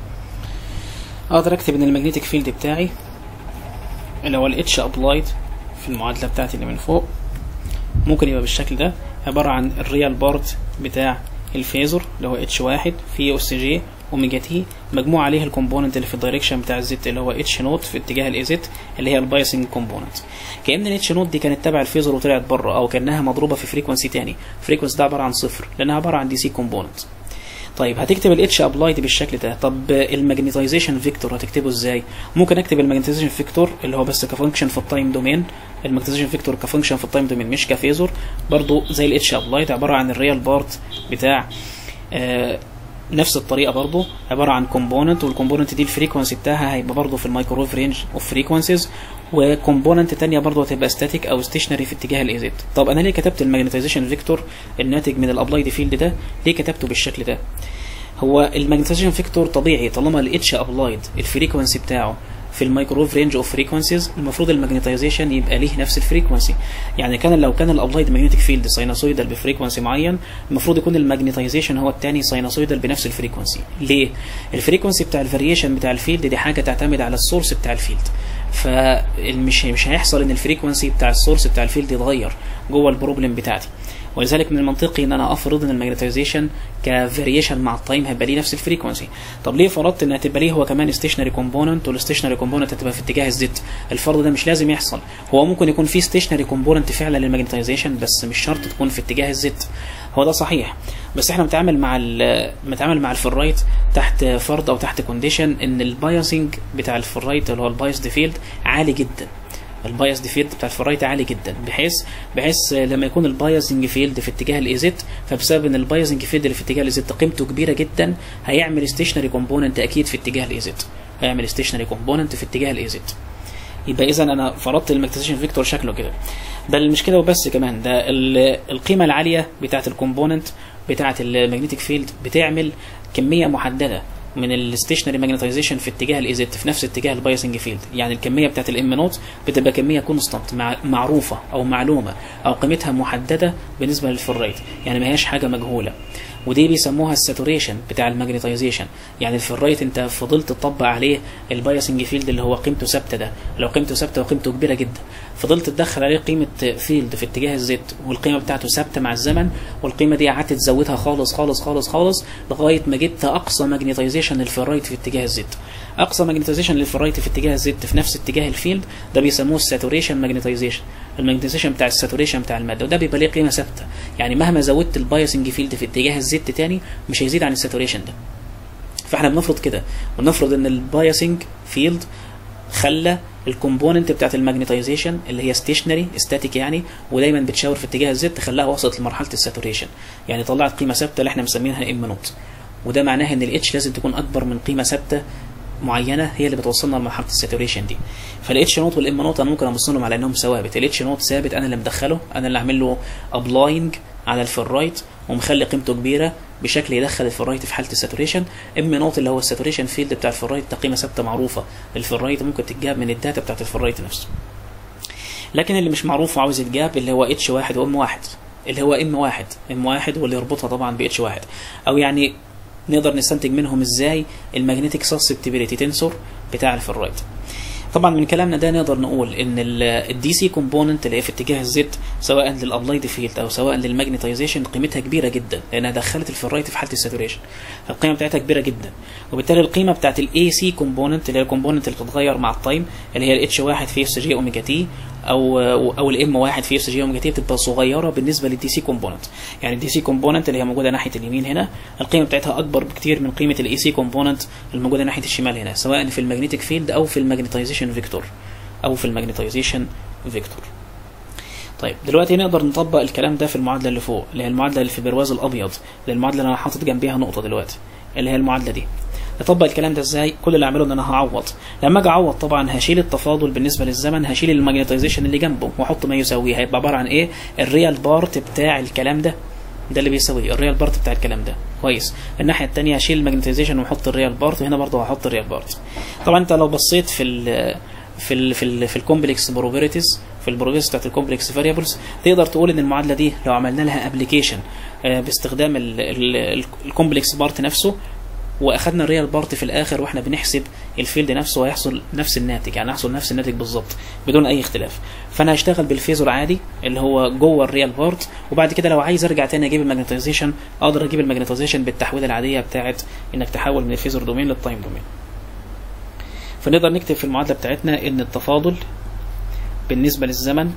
اقدر اكتب ان المagnetic فيلد بتاعي اللي هو الاتش ابلايد في المعادله بتاعتي اللي من فوق ممكن يبقى بالشكل ده عباره عن الريال بارت بتاع الفيزور اللي هو اتش واحد في اس جي اوميجا تي مجموع عليه الكومبوننت اللي في الدايركشن بتاع الزد اللي هو اتش نوت في اتجاه الايزت اللي هي البايسنج كومبوننت كان الاتش نوت دي كانت تبع الفيزور وطلعت بره او كانها مضروبه في فريكونسي تاني فريكونسي ده عباره عن صفر لانها عباره عن دي سي كومبوننت طيب هتكتب الاتش ابلايد بالشكل ده طب الماجنتيزيشن فيكتور هتكتبه ازاي ممكن اكتب الماجنتيزيشن فيكتور اللي هو بس كفانكشن في التايم دومين الماجنتيزيشن فيكتور كفانكشن في التايم دومين مش كفيزور برضو زي الاتش ابلايد عباره عن الريال بارت بتاع آه نفس الطريقه برضو عباره عن كومبوننت والكومبوننت دي الفريكونسي بتاعها هيبقى برضو في الميكرويف رينج اوف فريكونسيز وكومبوننت تانية برضو هتبقى ستاتيك او ستيشنري في اتجاه الايزيت طب انا ليه كتبت الماجنتيزيشن فيكتور الناتج من الابلايد فيلد ده ليه كتبته بالشكل ده هو الماجنتيزيشن فيكتور طبيعي طالما الاتش ابلايد الفريكونسي بتاعه في الميكرويف رينج اوف فريكونسيز المفروض الماجنتيزيشن يبقى ليه نفس الفريكونسي يعني كان لو كان الابلايد ماجنتيك فيلد ساينوسويدال بفريكونسي معين المفروض يكون الماجنتيزيشن هو الثاني ساينوسويدال بنفس الفريكونسي ليه الفريكونسي بتاع الفاريشن بتاع الفيلد دي حاجه تعتمد على السورس بتاع الفيلد فمش مش هيحصل ان الفريكونسي بتاع السورس بتاع الفيلد يتغير جوه البروبلم بتاعتي ولذلك من المنطقي ان انا افرض ان الماجنتيزيشن كفاريشن مع التايم هيبقى ليه نفس الفريكونسي طب ليه فرضت ان هتبقى ليه هو كمان ستيشنري كومبوننت والستيشنري كومبوننت هتبقى في اتجاه الزد الفرض ده مش لازم يحصل هو ممكن يكون في ستيشنري كومبوننت فعلا للماجنتيزيشن بس مش شرط تكون في اتجاه الزد هو ده صحيح بس احنا بنتعامل مع بنتعامل مع الفرايت تحت فرض او تحت كونديشن ان البايسنج بتاع الفرايت اللي هو البايس فيلد عالي جدا البايس فيلد بتاع الفرايت عالي جدا بحيث بحيث لما يكون البايسنج فيلد في اتجاه الايزيت فبسبب ان البايسنج فيلد اللي في اتجاه الايزيت قيمته كبيره جدا هيعمل ستيشنري كومبوننت اكيد في اتجاه الايزيت هيعمل ستيشنري كومبوننت في اتجاه الايزيت يبقى اذا انا فرضت الماجنتيزيشن فيكتور شكله كده بل مش كده وبس كمان ده القيمه العاليه بتاعه الكومبوننت بتاعه المagnetic فيلد بتعمل كميه محدده من الستيشنري ماجنتيزيشن في اتجاه الايزيت في نفس اتجاه البايسنج فيلد يعني الكميه بتاعت الام نوت بتبقى كميه كونستانت مع معروفه او معلومه او قيمتها محدده بالنسبه للفرايت يعني ما هياش حاجه مجهوله ودي بيسموها الساتوريشن بتاع الماجنتيزيشن يعني الفرايت انت فضلت تطبق عليه البايسنج فيلد اللي هو قيمته ثابته ده لو قيمته ثابته وقيمته كبيره جدا فضلت تدخل عليه قيمه فيلد في اتجاه الزد والقيمه بتاعته ثابته مع الزمن والقيمه دي قعدت تزودها خالص خالص خالص خالص لغايه ما جبت اقصى ماجنتيزيشن للفرايت في اتجاه الزد اقصى ماجنتيزيشن للفرايت في اتجاه الزد في نفس اتجاه الفيلد ده بيسموه الساتوريشن ماجنتيزيشن الماجنتيزيشن بتاع الساتوريشن بتاع الماده وده بيبقى ليه قيمه ثابته يعني مهما زودت البايسنج فيلد في اتجاه الزد تاني مش هيزيد عن الساتوريشن ده فاحنا بنفرض كده بنفرض ان البايسنج فيلد خلى الكومبوننت بتاعت الماجنتيزيشن اللي هي ستيشنري ستاتيك يعني ودايما بتشاور في اتجاه الزد خلاها وصلت لمرحله الساتوريشن يعني طلعت قيمه ثابته اللي احنا مسمينها ام نوت وده معناه ان الاتش لازم تكون اكبر من قيمه ثابته معينه هي اللي بتوصلنا لمرحله الساتوريشن دي فالاتش نوت والام نوت انا ممكن ابص لهم على انهم ثوابت الاتش نوت ثابت انا اللي مدخله انا اللي عامل له ابلاينج على الفرايت ومخلي قيمته كبيره بشكل يدخل الفرايت في حاله الساتوريشن ام نوت اللي هو الساتوريشن فيلد بتاع الفرايت ده قيمه ثابته معروفه الفرايت ممكن تتجاب من الداتا بتاعت الفرايت نفسه لكن اللي مش معروف وعاوز يتجاب اللي هو اتش واحد وام واحد اللي هو ام واحد ام واحد واللي يربطها طبعا باتش واحد او يعني نقدر نستنتج منهم ازاي المagnetic susceptibility تنسور بتاع الفرايت طبعا من كلامنا ده نقدر نقول ان الدي سي كومبوننت اللي هي في اتجاه الزد سواء للابلايد فيلد او سواء للماجنتيزيشن قيمتها كبيره جدا لانها دخلت الفرايت في حاله الساتوريشن فالقيمه بتاعتها كبيره جدا وبالتالي القيمه بتاعت الاي سي كومبوننت اللي هي الكومبوننت اللي بتتغير مع التايم اللي هي الاتش 1 في اس جي اوميجا تي او او الام 1 في اس جي اوميجا تي بتبقى صغيره بالنسبه للدي سي كومبوننت يعني الدي سي كومبوننت اللي هي موجوده ناحيه اليمين هنا القيمه بتاعتها اكبر بكتير من قيمه الاي سي كومبوننت الموجوده ناحيه الشمال هنا سواء في المagnetic فيلد او في الماجنتيزيشن فيكتور او في الماجنتيزيشن فيكتور طيب دلوقتي نقدر نطبق الكلام ده في المعادله اللي فوق اللي هي المعادله اللي في البرواز الابيض اللي المعادله اللي انا حاطط جنبيها نقطه دلوقتي اللي هي المعادله دي اطبق الكلام ده ازاي كل اللي اعمله ان انا هعوض لما اجي اعوض طبعا هشيل التفاضل بالنسبه للزمن هشيل الماجنتيزيشن اللي جنبه واحط ما يساويه هيبقى عباره عن ايه الريال بارت بتاع الكلام ده ده اللي بيساوي الريال بارت بتاع الكلام ده كويس الناحيه الثانيه هشيل الماجنتيزيشن واحط الريال بارت وهنا برضه هحط الريال بارت طبعا انت لو بصيت في ال في ال في ال في الكومبلكس بروبرتيز في البروبرتيز بتاعت الكومبلكس فاريبلز تقدر تقول ان المعادله دي لو عملنا لها ابلكيشن باستخدام الكومبلكس بارت نفسه واخدنا الريال بارت في الاخر واحنا بنحسب الفيلد نفسه هيحصل نفس الناتج يعني هيحصل نفس الناتج بالظبط بدون اي اختلاف فانا هشتغل بالفيزور عادي اللي هو جوه الريال بارت وبعد كده لو عايز ارجع تاني اجيب الماجنتيزيشن اقدر اجيب الماجنتيزيشن بالتحويله العاديه بتاعت انك تحول من الفيزور دومين للتايم دومين فنقدر نكتب في المعادله بتاعتنا ان التفاضل بالنسبه للزمن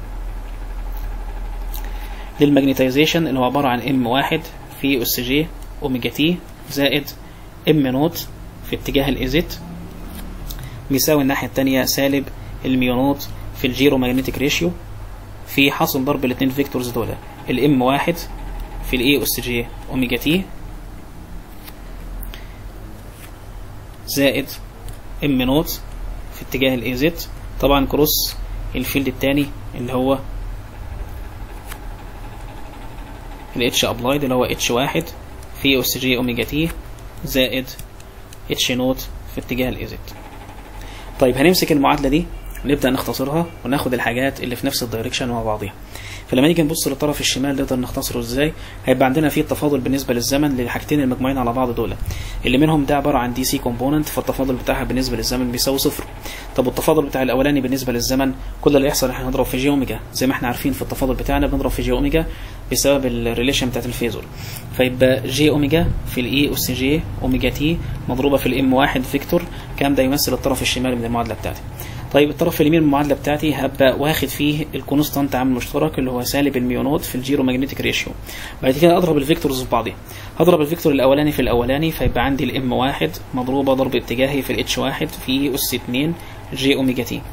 للماجنتيزيشن اللي هو عباره عن ام واحد في اس جي اوميجا تي زائد ام نوت في اتجاه الايزيت بيساوي الناحيه الثانيه سالب الميو نوت في الجيرو ماجنتيك ريشيو في حاصل ضرب الاثنين فيكتورز دول الام واحد في الاي اس جي اوميجا تي زائد ام نوت في اتجاه الايزيت طبعا كروس الفيلد الثاني اللي هو الاتش ابلايد اللي هو اتش واحد في اس جي اوميجا تي زائد اتش نوت في اتجاه الايزيت طيب هنمسك المعادله دي نبدا نختصرها وناخد الحاجات اللي في نفس الدايركشن مع بعضيها فلما نيجي نبص للطرف الشمال نقدر نختصره ازاي هيبقى عندنا فيه التفاضل بالنسبه للزمن للحاجتين المجموعين على بعض دول اللي منهم ده عباره عن دي سي كومبوننت فالتفاضل بتاعها بالنسبه للزمن بيساوي صفر طب والتفاضل بتاع الاولاني بالنسبه للزمن كل اللي يحصل احنا هنضرب في جي اوميجا زي ما احنا عارفين في التفاضل بتاعنا بنضرب في جي اوميجا بسبب الريليشن بتاعت الفيزور فيبقى جي اوميجا في الاي اس جي اوميجا تي مضروبه في الام واحد فيكتور الكلام ده يمثل الطرف الشمالي من المعادله بتاعتي طيب الطرف اليمين من المعادله بتاعتي هبقى واخد فيه الكونستانت عامل مشترك اللي هو سالب الميو نوت في الجيرو ماجنتيك ريشيو بعد كده اضرب الفيكتورز في بعضها هضرب الفيكتور الاولاني في الاولاني فيبقى عندي الام واحد مضروبه ضرب اتجاهي في الاتش واحد في اس 2 جي اوميجا تي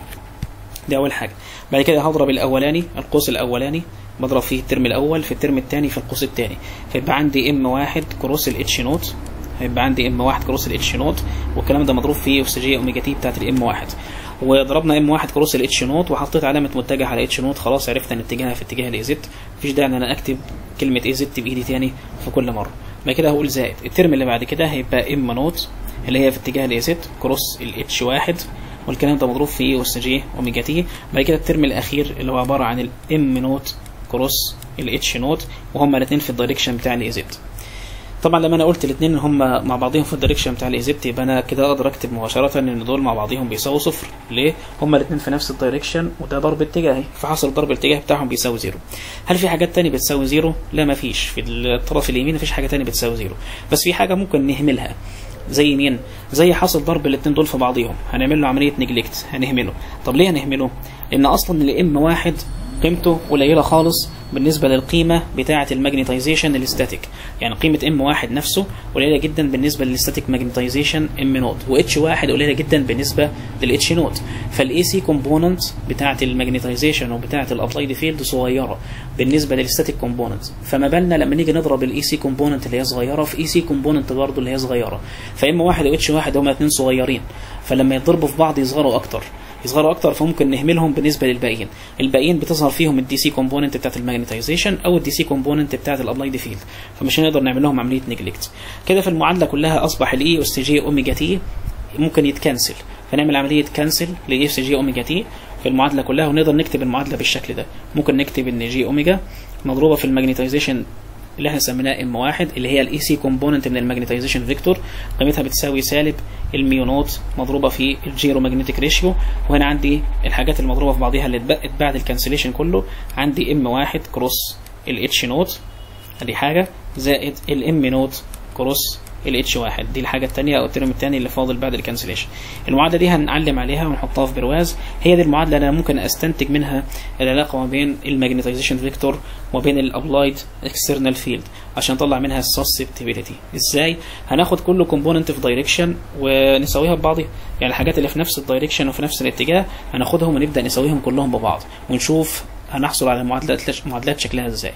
دي اول حاجه بعد كده هضرب الاولاني القوس الاولاني بضرب فيه الترم الاول في الترم الثاني في القوس الثاني فيبقى عندي ام واحد كروس الاتش نوت هيبقى عندي ام واحد كروس الاتش نوت والكلام ده مضروب في اس جي اوميجا تي بتاعت الام واحد وضربنا ام واحد كروس الاتش نوت وحطيت علامه متجه على اتش نوت خلاص عرفت ان اتجاهها في اتجاه الايزيت مفيش داعي ان انا اكتب كلمه ايزيت بايدي تاني في كل مره بعد كده هقول زائد الترم اللي بعد كده هيبقى ام نوت اللي هي في اتجاه الايزيت كروس الاتش واحد والكلام ده مضروب في اس جي اوميجا تي بعد كده الترم الاخير اللي هو عباره عن الام نوت كروس الاتش نوت وهما الاثنين في الدايركشن بتاع الايزيت طبعا لما انا قلت الاثنين هم مع بعضهم في الدايركشن بتاع الايزيبت يبقى انا كده اقدر اكتب مباشره ان دول مع بعضهم بيساووا صفر ليه هم الاثنين في نفس الدايركشن وده ضرب اتجاهي فحصل ضرب الاتجاه بتاعهم بيساوي زيرو هل في حاجات تانية بتساوي زيرو لا ما فيش في الطرف اليمين مفيش حاجه تانية بتساوي زيرو بس في حاجه ممكن نهملها زي مين زي حصل ضرب الاثنين دول في بعضهم هنعمل له عمليه نجلكت هنهمله طب ليه هنهمله لان اصلا الام واحد قيمته قليله خالص بالنسبه للقيمه بتاعه الماجنتيزيشن الاستاتيك يعني قيمه ام واحد نفسه قليله جدا بالنسبه للاستاتيك ماجنتيزيشن ام نوت واتش واحد قليله جدا بالنسبه للاتش نوت فالاي سي كومبوننت بتاعه الماجنتيزيشن وبتاعه الابلايد فيلد صغيره بالنسبه للستاتيك كومبوننت فما بالنا لما نيجي نضرب الاي سي كومبوننت اللي هي صغيره في اي سي كومبوننت برضه اللي هي صغيره فام واحد واتش واحد هما اثنين صغيرين فلما يضربوا في بعض يصغروا اكتر يصغروا اكتر فممكن نهملهم بالنسبه للباقيين الباقيين بتظهر فيهم الدي سي كومبوننت بتاعت الماجنتيزيشن او الدي سي كومبوننت بتاعت الابلايد فيلد فمش هنقدر نعمل لهم عمليه نجلكت كده في المعادله كلها اصبح الاي اس جي اوميجا تي ممكن يتكنسل فنعمل عمليه كنسل لاي اس جي اوميجا تي في المعادله كلها ونقدر نكتب المعادله بالشكل ده ممكن نكتب ان جي اوميجا مضروبه في الماجنتيزيشن اللي احنا سميناه ام واحد اللي هي الاي سي كومبوننت من الماجنتيزيشن فيكتور قيمتها بتساوي سالب الميو نوت مضروبه في الجيرو ماجنتيك ريشيو وهنا عندي الحاجات المضروبه في بعضها اللي اتبقت بعد الكنسليشن كله عندي ام واحد كروس الاتش نوت ادي حاجه زائد الام نوت كروس الاتش واحد دي الحاجه الثانيه او الترم الثاني اللي فاضل بعد الكنسليشن المعادله دي هنعلم عليها ونحطها في برواز هي دي المعادله اللي انا ممكن استنتج منها العلاقه ما بين الماجنتيزيشن فيكتور وبين الابلايد اكسترنال فيلد عشان نطلع منها السسبتبيليتي ازاي هناخد كل كومبوننت في دايركشن ونساويها ببعضها يعني الحاجات اللي في نفس الدايركشن وفي نفس الاتجاه هناخدهم ونبدا نساويهم كلهم ببعض ونشوف هنحصل على معادلات معادلات شكلها ازاي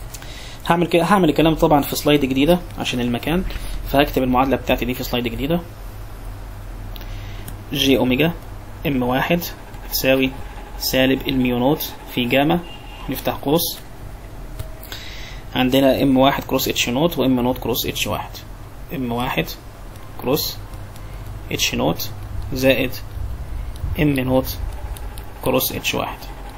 هعمل كده هعمل الكلام طبعا في سلايد جديده عشان المكان فهكتب المعادله بتاعتي دي في سلايد جديده جي اوميجا ام واحد تساوي سالب الميو نوت في جاما نفتح قوس عندنا ام واحد كروس اتش نوت وام نوت كروس اتش واحد ام واحد كروس اتش نوت زائد ام نوت كروس اتش واحد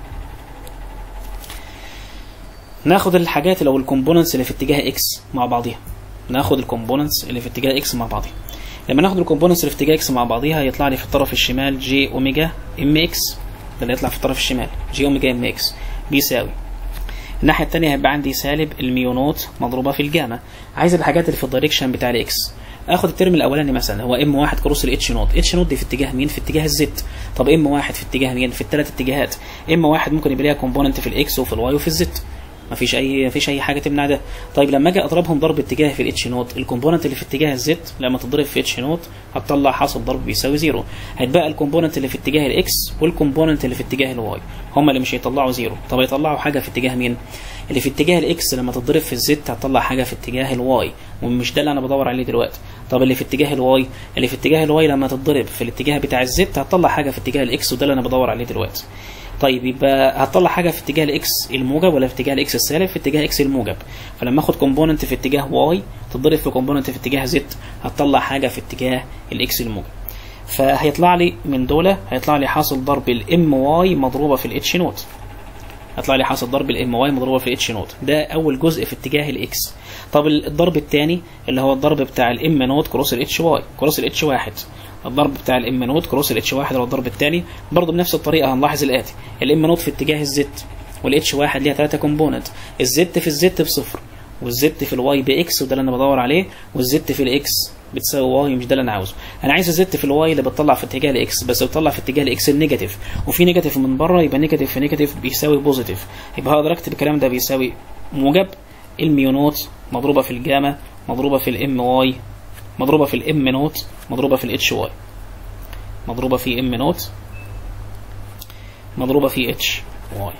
ناخد الحاجات اللي او الكومبوننتس اللي في اتجاه اكس مع بعضيها ناخد الكومبوننتس اللي في اتجاه اكس مع بعضيها لما ناخد الكومبوننتس اللي في اتجاه اكس مع بعضيها يطلع لي في الطرف الشمال جي اوميجا ام اكس ده اللي يطلع في الطرف الشمال جي اوميجا ام اكس بيساوي الناحيه الثانيه هيبقى عندي سالب الميو نوت مضروبه في الجاما عايز الحاجات اللي في الدايركشن بتاع الاكس اخد الترم الاولاني مثلا هو ام واحد كروس الاتش نوت اتش نوت دي في اتجاه مين في اتجاه الزد طب ام واحد في اتجاه مين في الثلاث اتجاهات ام واحد ممكن يبقى ليها كومبوننت في الاكس وفي الواي وفي الزد مفيش اي مفيش اي حاجه تمنع ده طيب لما اجي اضربهم ضرب اتجاه في الاتش نوت الكومبوننت اللي في اتجاه الزد لما تضرب في اتش نوت هتطلع حاصل ضرب بيساوي زيرو هيتبقى الكومبوننت اللي في اتجاه الاكس والكومبوننت اللي في اتجاه الواي هم اللي مش هيطلعوا زيرو طب هيطلعوا حاجه في اتجاه مين اللي في اتجاه الاكس لما تضرب في الزد هتطلع حاجه في اتجاه الواي ومش ده اللي انا بدور عليه دلوقتي طب اللي في اتجاه الواي اللي في اتجاه الواي لما تضرب في الاتجاه بتاع الزد هتطلع حاجه في اتجاه الاكس وده اللي انا بدور عليه دلوقتي طيب يبقى هتطلع حاجه في اتجاه الاكس الموجب ولا في اتجاه الاكس السالب في اتجاه اكس الموجب فلما اخد كومبوننت في اتجاه واي تضرب في كومبوننت في اتجاه زد هتطلع حاجه في اتجاه الاكس الموجب فهيطلع لي من دول هيطلع لي حاصل ضرب الام واي مضروبه في الاتش نوت هيطلع لي حاصل ضرب الام واي مضروبه في الاتش نوت ده اول جزء في اتجاه الاكس طب الضرب الثاني اللي هو الضرب بتاع الام نوت كروس الاتش واي كروس الاتش واحد الضرب بتاع الام نوت كروس الاتش واحد اللي هو الضرب الثاني برضه بنفس الطريقه هنلاحظ الاتي الام نوت في اتجاه الزد والاتش واحد ليها ثلاثه كومبوننت الزد في الزد بصفر والزد في الواي باكس وده اللي انا بدور عليه والزد في الاكس بتساوي واي مش ده اللي انا عاوزه انا عايز الزد في الواي اللي بتطلع في اتجاه الاكس بس بتطلع في اتجاه الاكس النيجاتيف وفي نيجاتيف من بره يبقى نيجاتيف في نيجاتيف بيساوي بوزيتيف يبقى هقدر اكتب الكلام ده بيساوي موجب الميو نوت مضروبه في الجاما مضروبه في الام واي مضروبه في الام نوت مضروبه في الاتش واي مضروبه في ام نوت مضروبه في اتش واي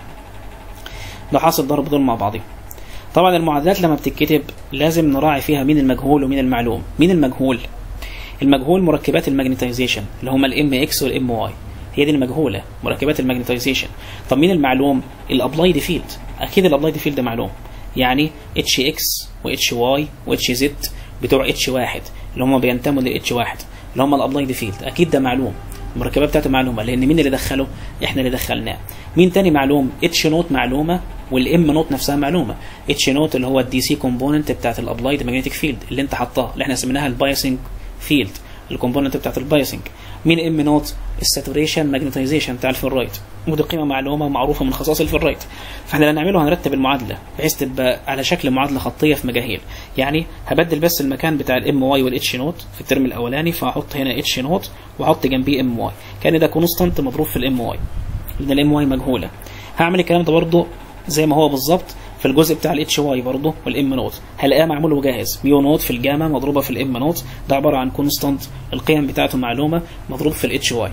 ده حاصل ضرب دول مع بعضهم طبعا المعادلات لما بتتكتب لازم نراعي فيها مين المجهول ومين المعلوم مين المجهول المجهول مركبات الماجنتيزيشن اللي هما الام اكس والام واي هي دي المجهوله مركبات الماجنتيزيشن طب مين المعلوم الابلايد فيلد اكيد الابلايد فيلد معلوم يعني اتش اكس واتش واي واتش زد بتوع اتش واحد اللي هم بينتموا للاتش واحد اللي هم الابلايد فيلد اكيد ده معلوم المركبات بتاعته معلومه لان مين اللي دخله احنا اللي دخلناه مين تاني معلوم اتش نوت معلومه والام نوت نفسها معلومه اتش نوت اللي هو الدي سي كومبوننت بتاعت الابلايد ماجنتيك فيلد اللي انت حطاه اللي احنا سميناها البايسنج فيلد الكومبوننت بتاعت البايسنج مين ام نوت الساتوريشن ماجنتيزيشن بتاع الفيرايت ودي قيمه معلومه ومعروفه من خصائص الفيرايت فاحنا اللي هنعمله هنرتب المعادله بحيث تبقى على شكل معادله خطيه في مجاهيل يعني هبدل بس المكان بتاع الام واي والاتش نوت في الترم الاولاني فهحط هنا اتش نوت واحط جنبيه ام واي كان ده كونستانت مضروب في الام واي لان الام واي مجهوله هعمل الكلام ده برضه زي ما هو بالظبط في الجزء بتاع الاتش واي برضه والام نوت هلاقيه معمول وجاهز ميو نوت في الجاما مضروبه في الام نوت ده عباره عن كونستانت القيم بتاعته معلومه مضروب في الاتش واي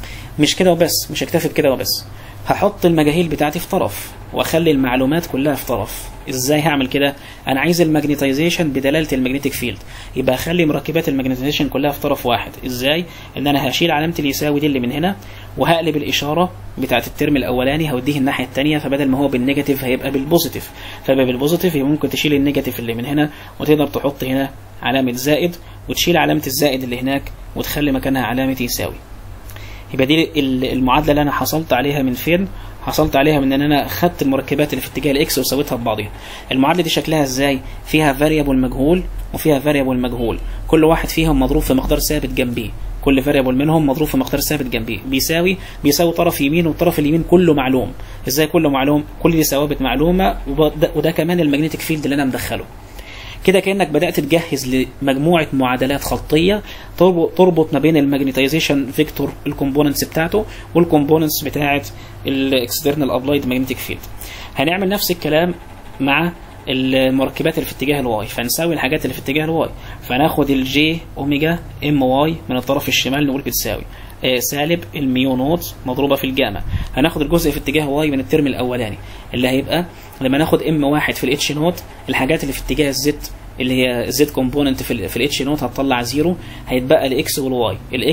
مش كده وبس مش هكتفي بكده وبس هحط المجاهيل بتاعتي في طرف واخلي المعلومات كلها في طرف ازاي هعمل كده انا عايز الماجنتيزيشن بدلاله المagnetic فيلد يبقى اخلي مركبات الماجنتيزيشن كلها في طرف واحد ازاي ان انا هشيل علامه اليساوي دي اللي من هنا وهقلب الاشاره بتاعه الترم الاولاني هوديه الناحيه الثانيه فبدل ما هو بالنيجاتيف هيبقى بالبوزيتيف فيبقى بالبوزيتيف يبقى ممكن تشيل النيجاتيف اللي من هنا وتقدر تحط هنا علامه زائد وتشيل علامه الزائد اللي هناك وتخلي مكانها علامه يساوي يبقى دي المعادله اللي انا حصلت عليها من فين حصلت عليها من ان انا خدت المركبات اللي في اتجاه الاكس وسويتها ببعضها المعادله دي شكلها ازاي فيها فاريبل مجهول وفيها فاريبل مجهول كل واحد فيهم مضروب في مقدار ثابت جنبيه كل فاريبل منهم مضروب في مقدار ثابت جنبيه بيساوي بيساوي طرف يمين والطرف اليمين كله معلوم ازاي كله معلوم كل دي ثوابت معلومه وده, وده كمان المagnetic فيلد اللي انا مدخله كده كانك بدات تجهز لمجموعه معادلات خطيه تربط ما بين الماجنتيزيشن فيكتور الكومبوننتس بتاعته والكومبوننتس بتاعه الاكسترنال ابلايد ماجنتيك فيلد هنعمل نفس الكلام مع المركبات اللي في اتجاه الواي فنساوي الحاجات اللي في اتجاه الواي فناخد الجي اوميجا ام واي من الطرف الشمال نقول بتساوي آه سالب الميو نوت مضروبه في الجاما هناخد الجزء في اتجاه واي من الترم الاولاني اللي هيبقى لما ناخد ام واحد في الاتش نوت الحاجات اللي في اتجاه الزد اللي هي الزد كومبوننت في في الاتش نوت هتطلع زيرو هيتبقى الاكس والواي الاكس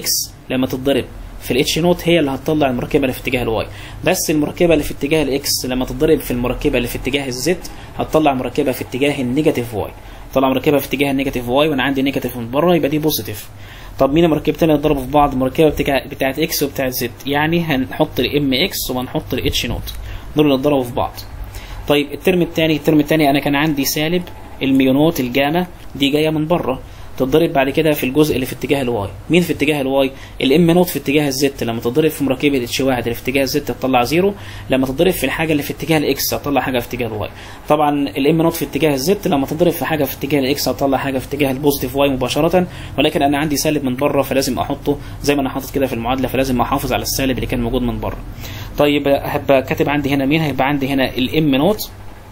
لما تتضرب في الاتش نوت هي اللي هتطلع المركبه اللي في اتجاه الواي بس المركبه اللي في اتجاه الاكس لما تتضرب في المركبه اللي في اتجاه الزد هتطلع مركبه في اتجاه النيجاتيف واي طلع مركبه في اتجاه النيجاتيف واي وانا عندي نيجاتيف من بره يبقى دي بوزيتيف طب مين المركبتين اللي اتضربوا في بعض مركبه بتاعت بتاعت اكس وبتاعت زد يعني هنحط الام اكس وهنحط الاتش نوت دول اللي اتضربوا في بعض طيب الترم الثاني الترم الثاني انا كان عندي سالب الميونوت الجاما دي جايه من بره تتضرب بعد كده في الجزء اللي في اتجاه الواي مين في اتجاه الواي الام نوت في اتجاه الزد لما تتضرب في مركبه اتش واحد اللي في اتجاه الزد تطلع زيرو لما تتضرب في الحاجه اللي في اتجاه الاكس تطلع حاجه في اتجاه الواي طبعا الام نوت في اتجاه الزد لما تتضرب في حاجه في اتجاه الاكس هتطلع حاجه في اتجاه البوزيتيف واي مباشره ولكن انا عندي سالب من بره فلازم احطه زي ما انا حاطط كده في المعادله فلازم احافظ على السالب اللي كان موجود من بره طيب هبقى كاتب عندي هنا مين هيبقى عندي هنا الام نوت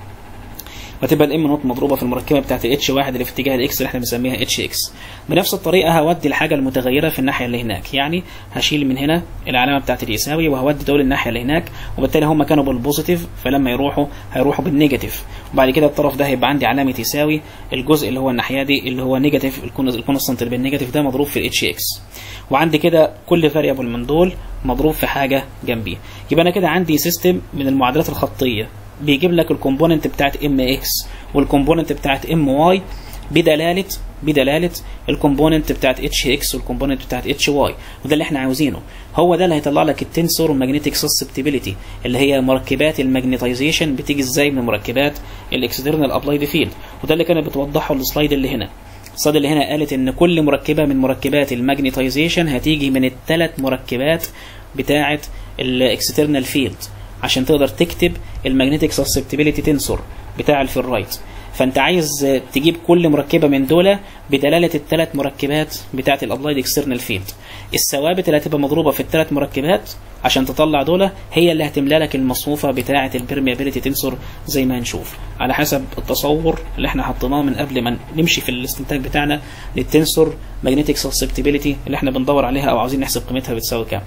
وتبقى الام نوت مضروبه في المركبه بتاعت الاتش واحد اللي في اتجاه الاكس اللي احنا بنسميها اتش اكس بنفس الطريقه هودي الحاجه المتغيره في الناحيه اللي هناك يعني هشيل من هنا العلامه بتاعت اليساوي وهودي دول الناحيه اللي هناك وبالتالي هم كانوا بالبوزيتيف فلما يروحوا هيروحوا بالنيجاتيف وبعد كده الطرف ده هيبقى عندي علامه يساوي الجزء اللي هو الناحيه دي اللي هو نيجاتيف الكونستنت اللي بالنيجاتيف ده مضروب في الاتش اكس وعندي كده كل فاريبل من دول مضروب في حاجه جنبيه يبقى انا كده عندي سيستم من المعادلات الخطيه بيجيب لك الكومبوننت بتاعت ام اكس والكومبوننت بتاعت ام واي بدلاله بدلاله الكومبوننت بتاعت اتش اكس والكومبوننت بتاعت اتش واي وده اللي احنا عاوزينه هو ده اللي هيطلع لك التنسور ماجنتيك سسبتيبيليتي اللي هي مركبات الماجنتايزيشن بتيجي ازاي من مركبات الاكسترنال ابلايد فيلد وده اللي كانت بتوضحه السلايد اللي هنا السلايد اللي هنا قالت ان كل مركبه من مركبات الماجنتايزيشن هتيجي من الثلاث مركبات بتاعه الاكسترنال فيلد عشان تقدر تكتب الماجنتيك سسبتيبيليتي تنسور بتاع الفيرايت فانت عايز تجيب كل مركبه من دول بدلاله الثلاث مركبات بتاعه الابلايد اكسترنال فيلد الثوابت اللي هتبقى مضروبه في الثلاث مركبات عشان تطلع دول هي اللي هتملا لك المصفوفه بتاعه البرميابيليتي تنسور زي ما هنشوف على حسب التصور اللي احنا حطيناه من قبل ما نمشي في الاستنتاج بتاعنا للتنسور ماجنتيك سسبتيبيليتي اللي احنا بندور عليها او عاوزين نحسب قيمتها بتساوي كام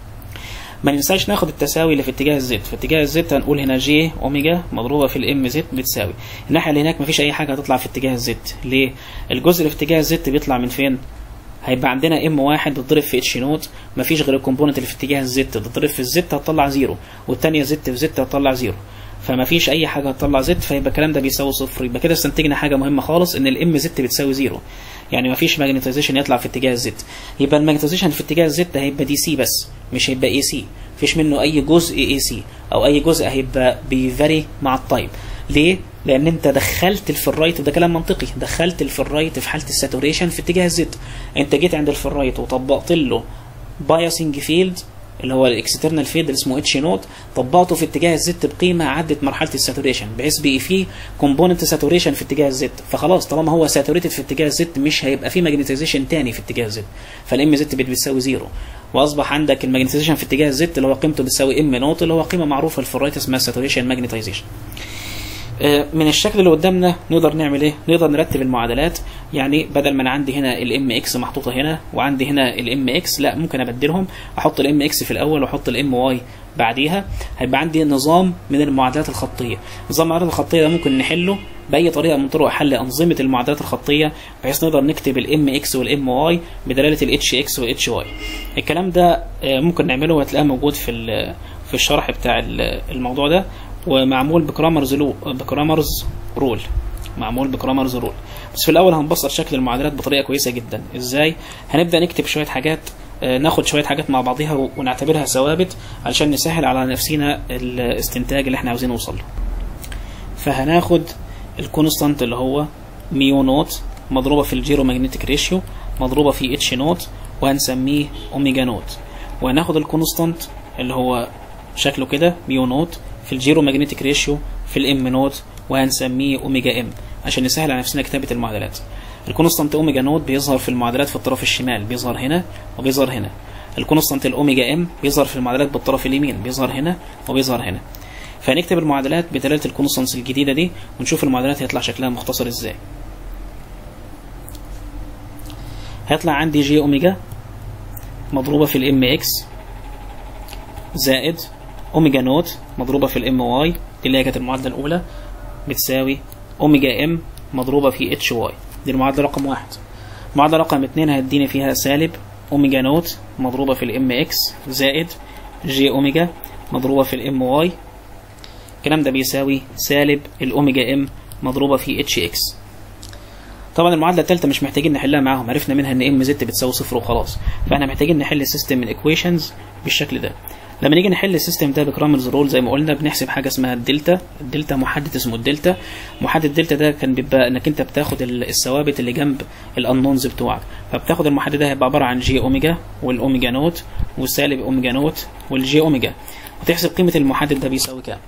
ما ننساش ناخد التساوي اللي في اتجاه الزد في اتجاه الزد هنقول هنا جي اوميجا مضروبه في الام زد بتساوي الناحيه اللي هناك مفيش اي حاجه هتطلع في اتجاه الزد ليه الجزء اللي في اتجاه الزد بيطلع من فين هيبقى عندنا ام واحد بتضرب في اتش نوت مفيش غير الكومبوننت اللي في اتجاه الزد تضرب في الزد هتطلع زيرو والثانيه زد في زد هتطلع زيرو فما فيش اي حاجه هتطلع زد فيبقى الكلام ده بيساوي صفر يبقى كده استنتجنا حاجه مهمه خالص ان الام زد بتساوي زيرو يعني ما فيش ماجنتيزيشن يطلع في اتجاه الزد يبقى الماجنتيزيشن في اتجاه الزد هيبقى دي سي بس مش هيبقى اي سي مفيش منه اي جزء اي سي او اي جزء هيبقى بيفاري مع التايم ليه لان انت دخلت الفرايت وده كلام منطقي دخلت الفرايت في حاله الساتوريشن في اتجاه الزد انت جيت عند الفرايت وطبقت له بايسنج فيلد اللي هو الاكسترنال فيلد اللي اسمه اتش نوت طبقته في اتجاه الزد بقيمه عدت مرحله الساتوريشن بحيث بقي فيه كومبوننت ساتوريشن في اتجاه الزد فخلاص طالما هو ساتوريتد في اتجاه الزد مش هيبقى فيه ماجنتيزيشن تاني في اتجاه الزد فالام زد بتساوي زيرو واصبح عندك الماجنتيزيشن في اتجاه الزد اللي هو قيمته بتساوي ام نوت اللي هو قيمه معروفه للفرايت اسمها ساتوريشن ماجنتيزيشن من الشكل اللي قدامنا نقدر نعمل ايه نقدر نرتب المعادلات يعني بدل ما انا عندي هنا الام اكس محطوطه هنا وعندي هنا الام اكس لا ممكن ابدلهم احط الام اكس في الاول واحط الام واي بعديها هيبقى عندي نظام من المعادلات الخطيه نظام المعادلات الخطيه ده ممكن نحله باي طريقه من طرق حل انظمه المعادلات الخطيه بحيث نقدر نكتب الام اكس والام واي بدلاله الاتش اكس والاتش واي الكلام ده ممكن نعمله وهتلاقيه موجود في في الشرح بتاع الموضوع ده ومعمول بكرامرز لو بكرامرز رول معمول بكرامرز رول بس في الاول هنبسط شكل المعادلات بطريقه كويسه جدا ازاي هنبدا نكتب شويه حاجات ناخد شويه حاجات مع بعضيها ونعتبرها ثوابت علشان نسهل على نفسنا الاستنتاج اللي احنا عاوزين نوصل له فهناخد الكونستانت اللي هو ميو نوت مضروبه في الجيرو ماجنتيك ريشيو مضروبه في اتش نوت وهنسميه اوميجا نوت وهناخد الكونستانت اللي هو شكله كده ميو نوت في الجيرو ماجنتيك ريشيو في الام نوت وهنسميه اوميجا ام عشان نسهل على نفسنا كتابه المعادلات الكونستانت اوميجا نوت بيظهر في المعادلات في الطرف الشمال بيظهر هنا وبيظهر هنا الكونستانت الاوميجا ام بيظهر في المعادلات بالطرف اليمين بيظهر هنا وبيظهر هنا فهنكتب المعادلات بدلاله الكونستانتس الجديده دي ونشوف المعادلات هيطلع شكلها مختصر ازاي هيطلع عندي جي اوميجا مضروبه في الام اكس زائد اوميجا نوت مضروبه في الام واي دي اللي هي كانت المعادله الاولى بتساوي اوميجا ام مضروبه في اتش واي دي المعادله رقم واحد المعادله رقم اتنين هيديني فيها سالب اوميجا نوت مضروبة في الام اكس زائد جي اوميجا مضروبة في الام واي الكلام ده بيساوي سالب الاوميجا ام مضروبة في اتش اكس طبعا المعادلة الثالثة مش محتاجين نحلها معاهم عرفنا منها ان ام زد بتساوي صفر وخلاص فاحنا محتاجين نحل السيستم من ايكويشنز بالشكل ده لما نيجي نحل السيستم ده بكرامرز رول زي ما قلنا بنحسب حاجه اسمها الدلتا الدلتا محدد اسمه الدلتا محدد الدلتا ده كان بيبقى انك انت بتاخد الثوابت اللي جنب الانونز بتوعك فبتاخد المحدد ده هيبقى عباره عن جي اوميجا والاوميجا نوت والسالب اوميجا نوت والجي اوميجا وتحسب قيمه المحدد ده بيساوي كام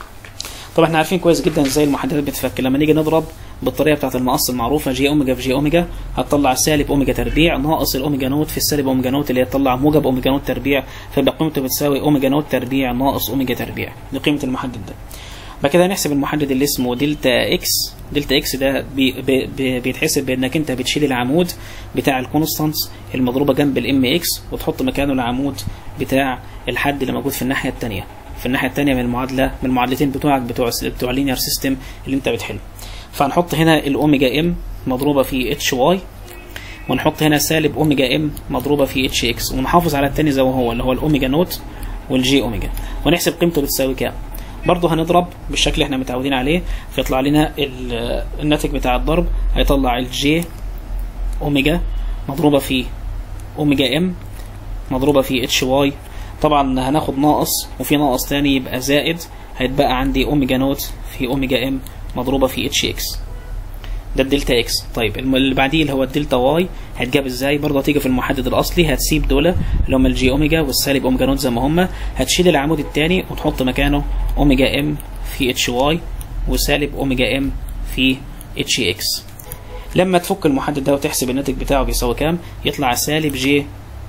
طبعا احنا عارفين كويس جدا ازاي المحددات بتتفك لما نيجي نضرب بالطريقه بتاعه المقص المعروفه جي اوميجا في جي اوميجا هتطلع سالب اوميجا تربيع ناقص الاوميجا نوت في السالب اوميجا نوت اللي هي تطلع موجب اوميجا نوت تربيع فيبقى قيمته بتساوي اوميجا نوت تربيع ناقص اوميجا تربيع دي قيمه المحدد ده بعد كده هنحسب المحدد اللي اسمه دلتا اكس دلتا اكس ده بي بي بيتحسب بانك انت بتشيل العمود بتاع الكونستانس المضروبه جنب الام اكس وتحط مكانه العمود بتاع الحد اللي موجود في الناحيه الثانيه في الناحيه الثانيه من المعادله من المعادلتين بتوعك بتوع بتوع اللينير سيستم اللي انت بتحله فهنحط هنا الاوميجا ام مضروبه في اتش واي ونحط هنا سالب اوميجا ام مضروبه في اتش اكس ونحافظ على الثاني زي ما هو اللي هو الاوميجا نوت والجي اوميجا ونحسب قيمته بتساوي كام برضه هنضرب بالشكل اللي احنا متعودين عليه فيطلع لنا الناتج بتاع الضرب هيطلع الجي اوميجا مضروبه في اوميجا ام مضروبه في اتش واي طبعا هناخد ناقص وفي ناقص تاني يبقى زائد هيتبقى عندي اوميجا نوت في اوميجا ام مضروبه في اتش اكس ده الدلتا اكس طيب اللي بعديه اللي هو الدلتا واي هتجاب ازاي برضه هتيجي في المحدد الاصلي هتسيب دول اللي هم الجي اوميجا والسالب اوميجا نوت زي ما هم هتشيل العمود الثاني وتحط مكانه اوميجا ام في اتش واي وسالب اوميجا ام في اتش اكس لما تفك المحدد ده وتحسب الناتج بتاعه بيساوي كام يطلع سالب جي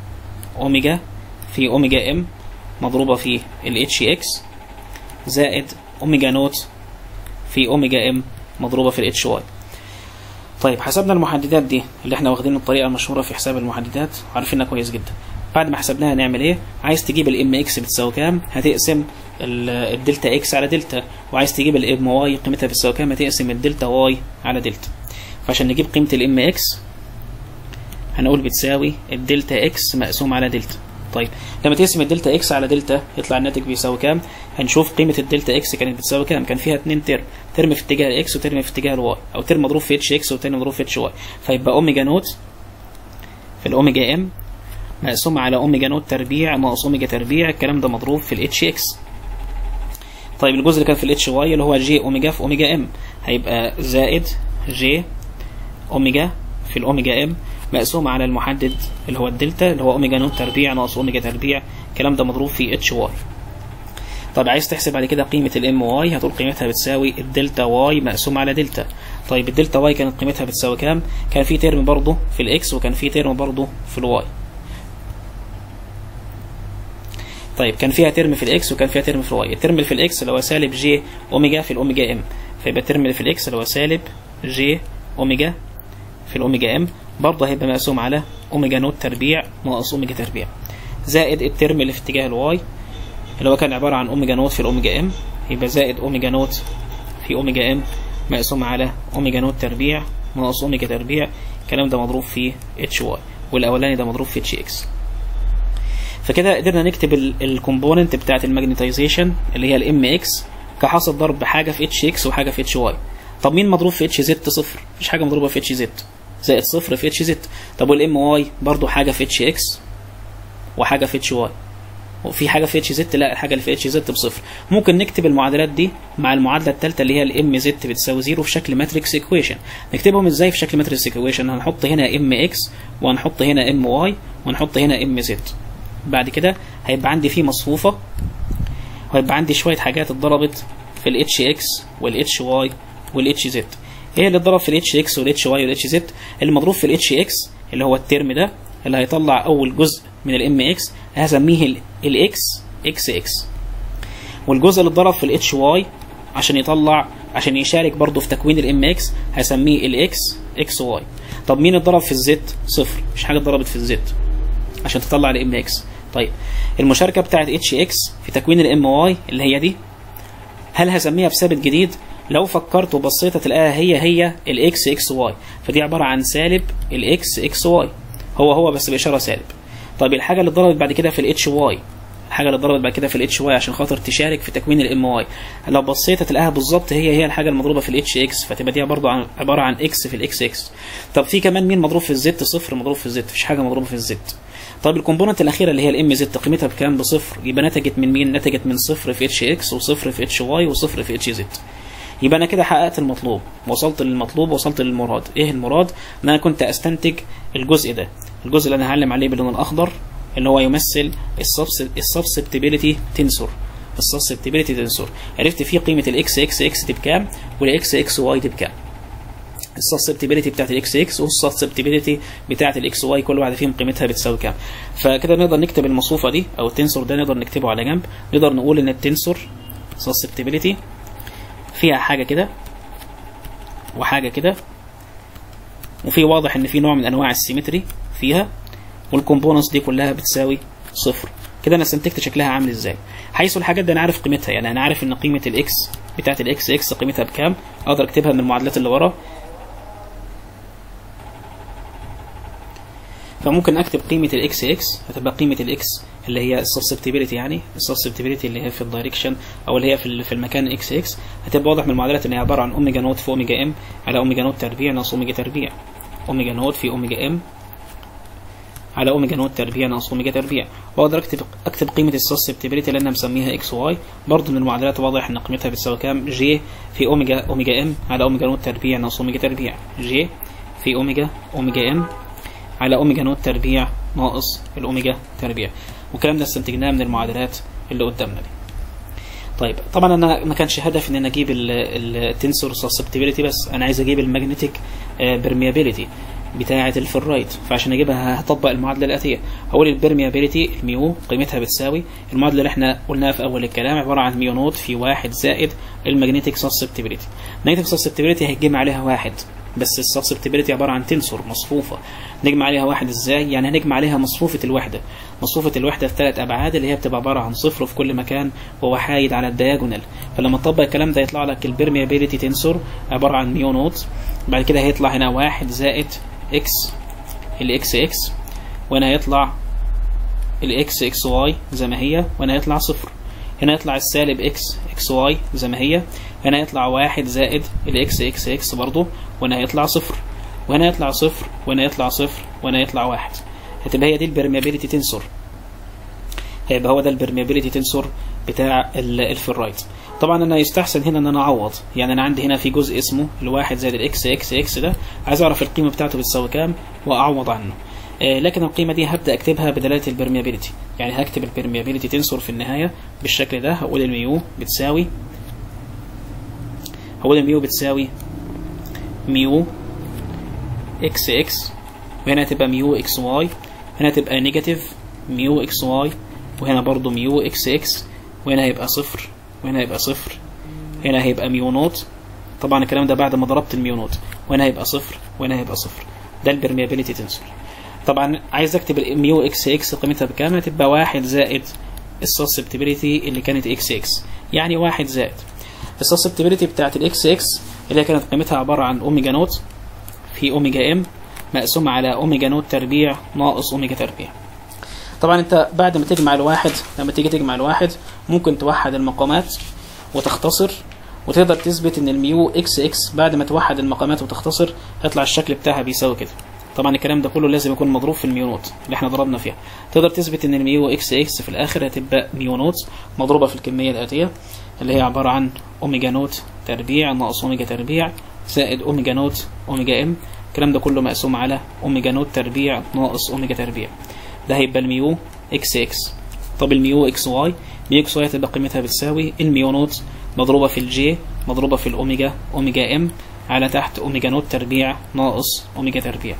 اوميجا في اوميجا ام مضروبه في الاتش اكس زائد اوميجا نوت في اوميجا ام مضروبه في الاتش واي طيب حسبنا المحددات دي اللي احنا واخدين الطريقه المشهوره في حساب المحددات عارفينها كويس جدا بعد ما حسبناها هنعمل ايه عايز تجيب الام اكس بتساوي كام هتقسم الدلتا اكس على دلتا وعايز تجيب الام واي قيمتها بتساوي كام هتقسم الدلتا واي على دلتا فعشان نجيب قيمه الام اكس هنقول بتساوي الدلتا اكس مقسوم على دلتا طيب لما تقسم الدلتا اكس على دلتا يطلع الناتج بيساوي كام هنشوف قيمه الدلتا اكس كانت بتساوي كام كان فيها اتنين ترم ترم في اتجاه الاكس وترم في اتجاه الواي او ترم مضروب في اتش اكس وترم مضروب في اتش واي فيبقى اوميجا نوت في الاوميجا ام مقسوم على اوميجا نوت تربيع ناقص اوميجا تربيع الكلام ده مضروب في الاتش اكس طيب الجزء اللي كان في الاتش واي اللي هو جي اوميجا في اوميجا ام هيبقى زائد جي اوميجا في الاوميجا ام مقسوم على المحدد اللي هو الدلتا اللي هو اوميجا نوت تربيع ناقص اوميجا تربيع الكلام ده مضروب في اتش واي طب عايز تحسب بعد كده قيمه الام واي هتقول قيمتها بتساوي الدلتا واي مقسوم على دلتا طيب الدلتا واي كانت قيمتها بتساوي كام كان في ترم برضه في الاكس وكان في ترم برضه في الواي طيب كان فيها ترم في الاكس وكان فيها ترم في الواي الترم اللي في الاكس اللي هو سالب جي اوميجا في الاوميجا ام فيبقى الترم اللي في الاكس اللي هو سالب جي اوميجا في الاوميجا ام برضه هيبقى مقسوم على اوميجا نوت تربيع ناقص اوميجا تربيع زائد الترم اللي في اتجاه الواي اللي هو كان عباره عن اوميجا نوت في الاوميجا ام يبقى زائد اوميجا نوت في اوميجا ام مقسوم على اوميجا نوت تربيع ناقص اوميجا تربيع الكلام ده مضروب في اتش واي والاولاني ده مضروب في اتش اكس فكده قدرنا نكتب الكومبوننت بتاعت الماجنتيزيشن اللي هي الام اكس كحاصل ضرب حاجه في اتش اكس وحاجه في اتش واي طب مين مضروب في اتش زد صفر مفيش حاجه مضروبه في اتش زد زائد صفر في اتش زد طب والام واي برضو حاجه في اتش اكس وحاجه في اتش واي وفي حاجه في اتش زد لا الحاجه اللي في اتش زد بصفر ممكن نكتب المعادلات دي مع المعادله الثالثه اللي هي الام زد بتساوي زيرو في شكل ماتريكس ايكويشن نكتبهم ازاي في شكل ماتريكس ايكويشن هنحط هنا ام اكس وهنحط هنا ام واي ونحط هنا ام زد بعد كده هيبقى عندي فيه مصفوفه وهيبقى عندي شويه حاجات اتضربت في الاتش اكس والاتش واي والاتش زد ايه اللي اتضرب في الاتش اكس والاتش واي والاتش زد اللي مضروب في الاتش اكس اللي هو الترم ده اللي هيطلع اول جزء من الام اكس هسميه الاكس اكس اكس والجزء اللي اتضرب في الاتش واي عشان يطلع عشان يشارك برضه في تكوين الام اكس هسميه الاكس اكس واي طب مين اتضرب في الزد صفر مش حاجه اتضربت في الزد عشان تطلع الام اكس طيب المشاركه بتاعت اتش اكس في تكوين الام واي اللي هي دي هل هسميها بثابت جديد لو فكرت وبصيت هتلاقيها هي هي الاكس اكس واي فدي عباره عن سالب الاكس اكس واي هو هو بس باشاره سالب طيب الحاجه اللي اتضربت بعد كده في الاتش واي الحاجه اللي اتضربت بعد كده في الاتش واي عشان خاطر تشارك في تكوين الام واي لو بصيت هتلاقيها بالظبط هي هي الحاجه المضروبه في الاتش اكس فتبقى دي برضه عن عباره عن اكس في الاكس اكس طب في كمان مين مضروب في الزد صفر مضروب في الزد مفيش حاجه مضروبه في الزد طيب الكومبوننت الاخيره اللي هي الام زد قيمتها بكام بصفر يبقى نتجت من مين نتجت من صفر في اتش اكس وصفر في اتش واي وصفر في اتش زد يبقى انا كده حققت المطلوب وصلت للمطلوب وصلت للمراد ايه المراد ان انا كنت استنتج الجزء ده الجزء اللي انا هعلم عليه باللون الاخضر اللي هو يمثل السبسبتبيليتي تنسور السبسبتبيليتي تنسور عرفت فيه قيمه الاكس اكس اكس دي بكام والاكس اكس واي دي بكام السسبتبيليتي بتاعت الاكس اكس والسسبتبيليتي بتاعت الاكس واي كل واحده فيهم قيمتها بتساوي كام فكده نقدر نكتب المصفوفه دي او التنسور ده نقدر نكتبه على جنب نقدر نقول ان التنسور سسبتبيليتي فيها حاجه كده وحاجه كده وفي واضح ان في نوع من انواع السيمتري فيها والكومبوننتس دي كلها بتساوي صفر كده انا استنتجت شكلها عامل ازاي حيث الحاجات دي انا عارف قيمتها يعني انا عارف ان قيمه الاكس بتاعت الاكس اكس قيمتها بكام اقدر اكتبها من المعادلات اللي ورا فممكن اكتب قيمه الاكس اكس هتبقى قيمه الاكس اللي هي السسبتبيليتي يعني السسبتبيليتي اللي هي في الدايركشن او اللي هي في في المكان اكس اكس هتبقى واضح من المعادلات ان هي عباره عن اوميجا نوت في اوميجا ام على اوميجا نوت تربيع ناقص اوميجا تربيع اوميجا نوت في اوميجا ام على اوميجا نوت تربيع ناقص اوميجا تربيع واقدر اكتب اكتب قيمه السسبتبيليتي اللي انا مسميها اكس واي برضه من المعادلات واضح ان قيمتها بتساوي كام جي في اوميجا اوميجا ام على اوميجا نوت تربيع ناقص اوميجا تربيع جي في اوميجا اوميجا ام على اوميجا نوت تربيع ناقص الاوميجا تربيع والكلام ده استنتجناه من المعادلات اللي قدامنا دي طيب طبعا انا ما كانش هدف ان انا اجيب التنسور سسبتبيليتي بس انا عايز اجيب المagnetic برميابيليتي بتاعه الفرايت فعشان اجيبها هطبق المعادله الاتيه هقول البرميابيليتي الميو قيمتها بتساوي المعادله اللي احنا قلناها في اول الكلام عباره عن ميو نوت في واحد زائد المagnetic سسبتبيليتي المagnetic سسبتبيليتي هيتجمع عليها واحد بس السسبتبيليتي عباره عن تنسور مصفوفه نجمع عليها واحد ازاي يعني هنجمع عليها مصفوفه الوحده مصفوفه الوحده في ثلاث ابعاد اللي هي بتبقى عباره عن صفر في كل مكان ووحايد على الدياجونال فلما تطبق الكلام ده يطلع لك البرميابيليتي تنسور عباره عن ميو نوت بعد كده هيطلع هنا واحد زائد اكس الاكس اكس وهنا هيطلع الاكس اكس واي زي ما هي وهنا هيطلع صفر هنا يطلع السالب اكس اكس واي زي ما هي هنا يطلع واحد زائد الاكس اكس اكس برضه وهنا هيطلع صفر وهنا يطلع صفر وهنا يطلع صفر وهنا يطلع واحد هتبقى هي دي البرميابيليتي تنسور هيبقى هو ده البرميابيليتي تنسور بتاع الفرايت طبعا انا يستحسن هنا ان انا اعوض يعني انا عندي هنا في جزء اسمه الواحد زائد الاكس اكس اكس ده عايز اعرف القيمه بتاعته بتساوي كام واعوض عنه آه لكن القيمه دي هبدا اكتبها بدلاله البرميابيليتي يعني هكتب البرميابيليتي تنسور في النهايه بالشكل ده هقول الميو بتساوي هقول الميو بتساوي ميو اكس اكس وهنا تبقى ميو اكس واي هنا تبقى نيجاتيف ميو اكس واي وهنا برضو ميو اكس اكس وهنا هيبقى صفر وهنا هيبقى صفر هنا هيبقى ميو نوت طبعا الكلام ده بعد ما ضربت الميو نوت وهنا هيبقى صفر وهنا هيبقى صفر ده البرميابيليتي تنسور طبعا عايز اكتب الميو اكس اكس قيمتها بكام هتبقى واحد زائد السسبتبيليتي اللي كانت اكس اكس يعني واحد زائد السسبتبيليتي بتاعت الاكس اكس اللي كانت قيمتها عباره عن اوميجا نوت في اوميجا ام مقسوم على اوميجا نوت تربيع ناقص اوميجا تربيع طبعا انت بعد ما تجمع الواحد لما تيجي تجمع الواحد ممكن توحد المقامات وتختصر وتقدر تثبت ان الميو اكس اكس بعد ما توحد المقامات وتختصر هيطلع الشكل بتاعها بيساوي كده طبعا الكلام ده كله لازم يكون مضروب في الميو نوت اللي احنا ضربنا فيها تقدر تثبت ان الميو اكس اكس في الاخر هتبقى ميو نوت مضروبه في الكميه الاتيه اللي هي عباره عن اوميجا نوت تربيع ناقص اوميجا تربيع زائد اوميجا نوت اوميجا ام الكلام ده كله مقسوم على اوميجا نوت تربيع ناقص اوميجا تربيع ده هيبقى الميو اكس اكس طب الميو اكس واي ميو اكس واي هتبقى قيمتها بتساوي الميو نوت مضروبه في الجي مضروبه في الاوميجا اوميجا ام على تحت اوميجا نوت تربيع ناقص اوميجا تربيع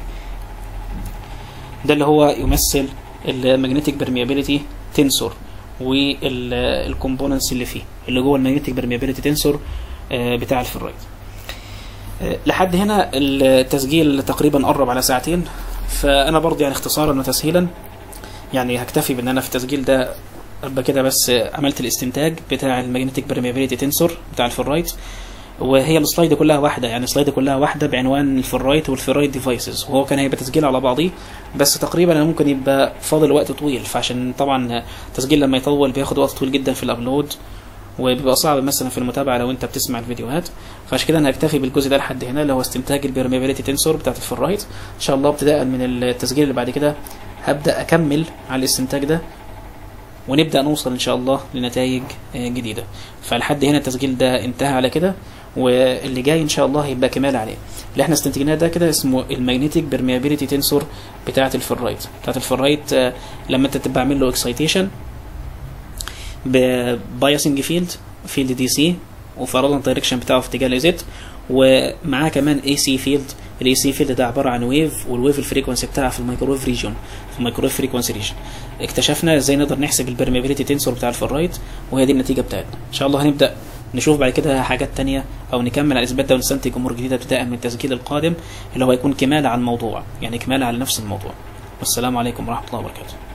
ده اللي هو يمثل المagnetic برميابيليتي تنسور والكومبوننتس اللي فيه اللي جوه المagnetic برميابيليتي تنسور بتاع الفرايد لحد هنا التسجيل تقريبا قرب على ساعتين فانا برضه يعني اختصارا وتسهيلا يعني هكتفي بان انا في التسجيل ده ابقى كده بس عملت الاستنتاج بتاع المagnetic برميابيليتي تنسور بتاع الفرايت وهي السلايد كلها واحده يعني السلايد كلها واحده بعنوان الفرايت والفرايت ديفايسز وهو كان هيبقى تسجيل على بعضيه بس تقريبا أنا ممكن يبقى فاضل وقت طويل فعشان طبعا التسجيل لما يطول بياخد وقت طويل جدا في الابلود وبيبقى صعب مثلا في المتابعه لو انت بتسمع الفيديوهات فعشان كده انا هكتفي بالجزء ده لحد هنا اللي هو استنتاج البرميابيليتي تنسور بتاعت الفرايت ان شاء الله ابتداء من التسجيل اللي بعد كده هبدا اكمل على الاستنتاج ده ونبدا نوصل ان شاء الله لنتائج آه، جديده فلحد هنا التسجيل ده انتهى على كده واللي جاي ان شاء الله هيبقى كمال عليه اللي احنا استنتجناه ده كده اسمه المagnetic permeability تنسور بتاعه الفرايت بتاعه الفرايت آه، لما انت تبقى عامل له اكسايتيشن ببايسنج فيلد فيلد دي سي وفرضنا الدايركشن بتاعه في اتجاه الايزيت ومعاه كمان اي سي فيلد الاي سي فيلد ده عباره عن ويف والويف الفريكونسي بتاعها في الميكرويف ريجون في الميكرويف فريكونسي ريجون اكتشفنا ازاي نقدر نحسب البرميابيليتي تنسور بتاع الفرايت وهي دي النتيجه بتاعتنا ان شاء الله هنبدا نشوف بعد كده حاجات تانية او نكمل على الاثبات ده ونستنتج امور جديده ابتداء من التسجيل القادم اللي هو هيكون كمال على الموضوع يعني كمال على نفس الموضوع والسلام عليكم ورحمه الله وبركاته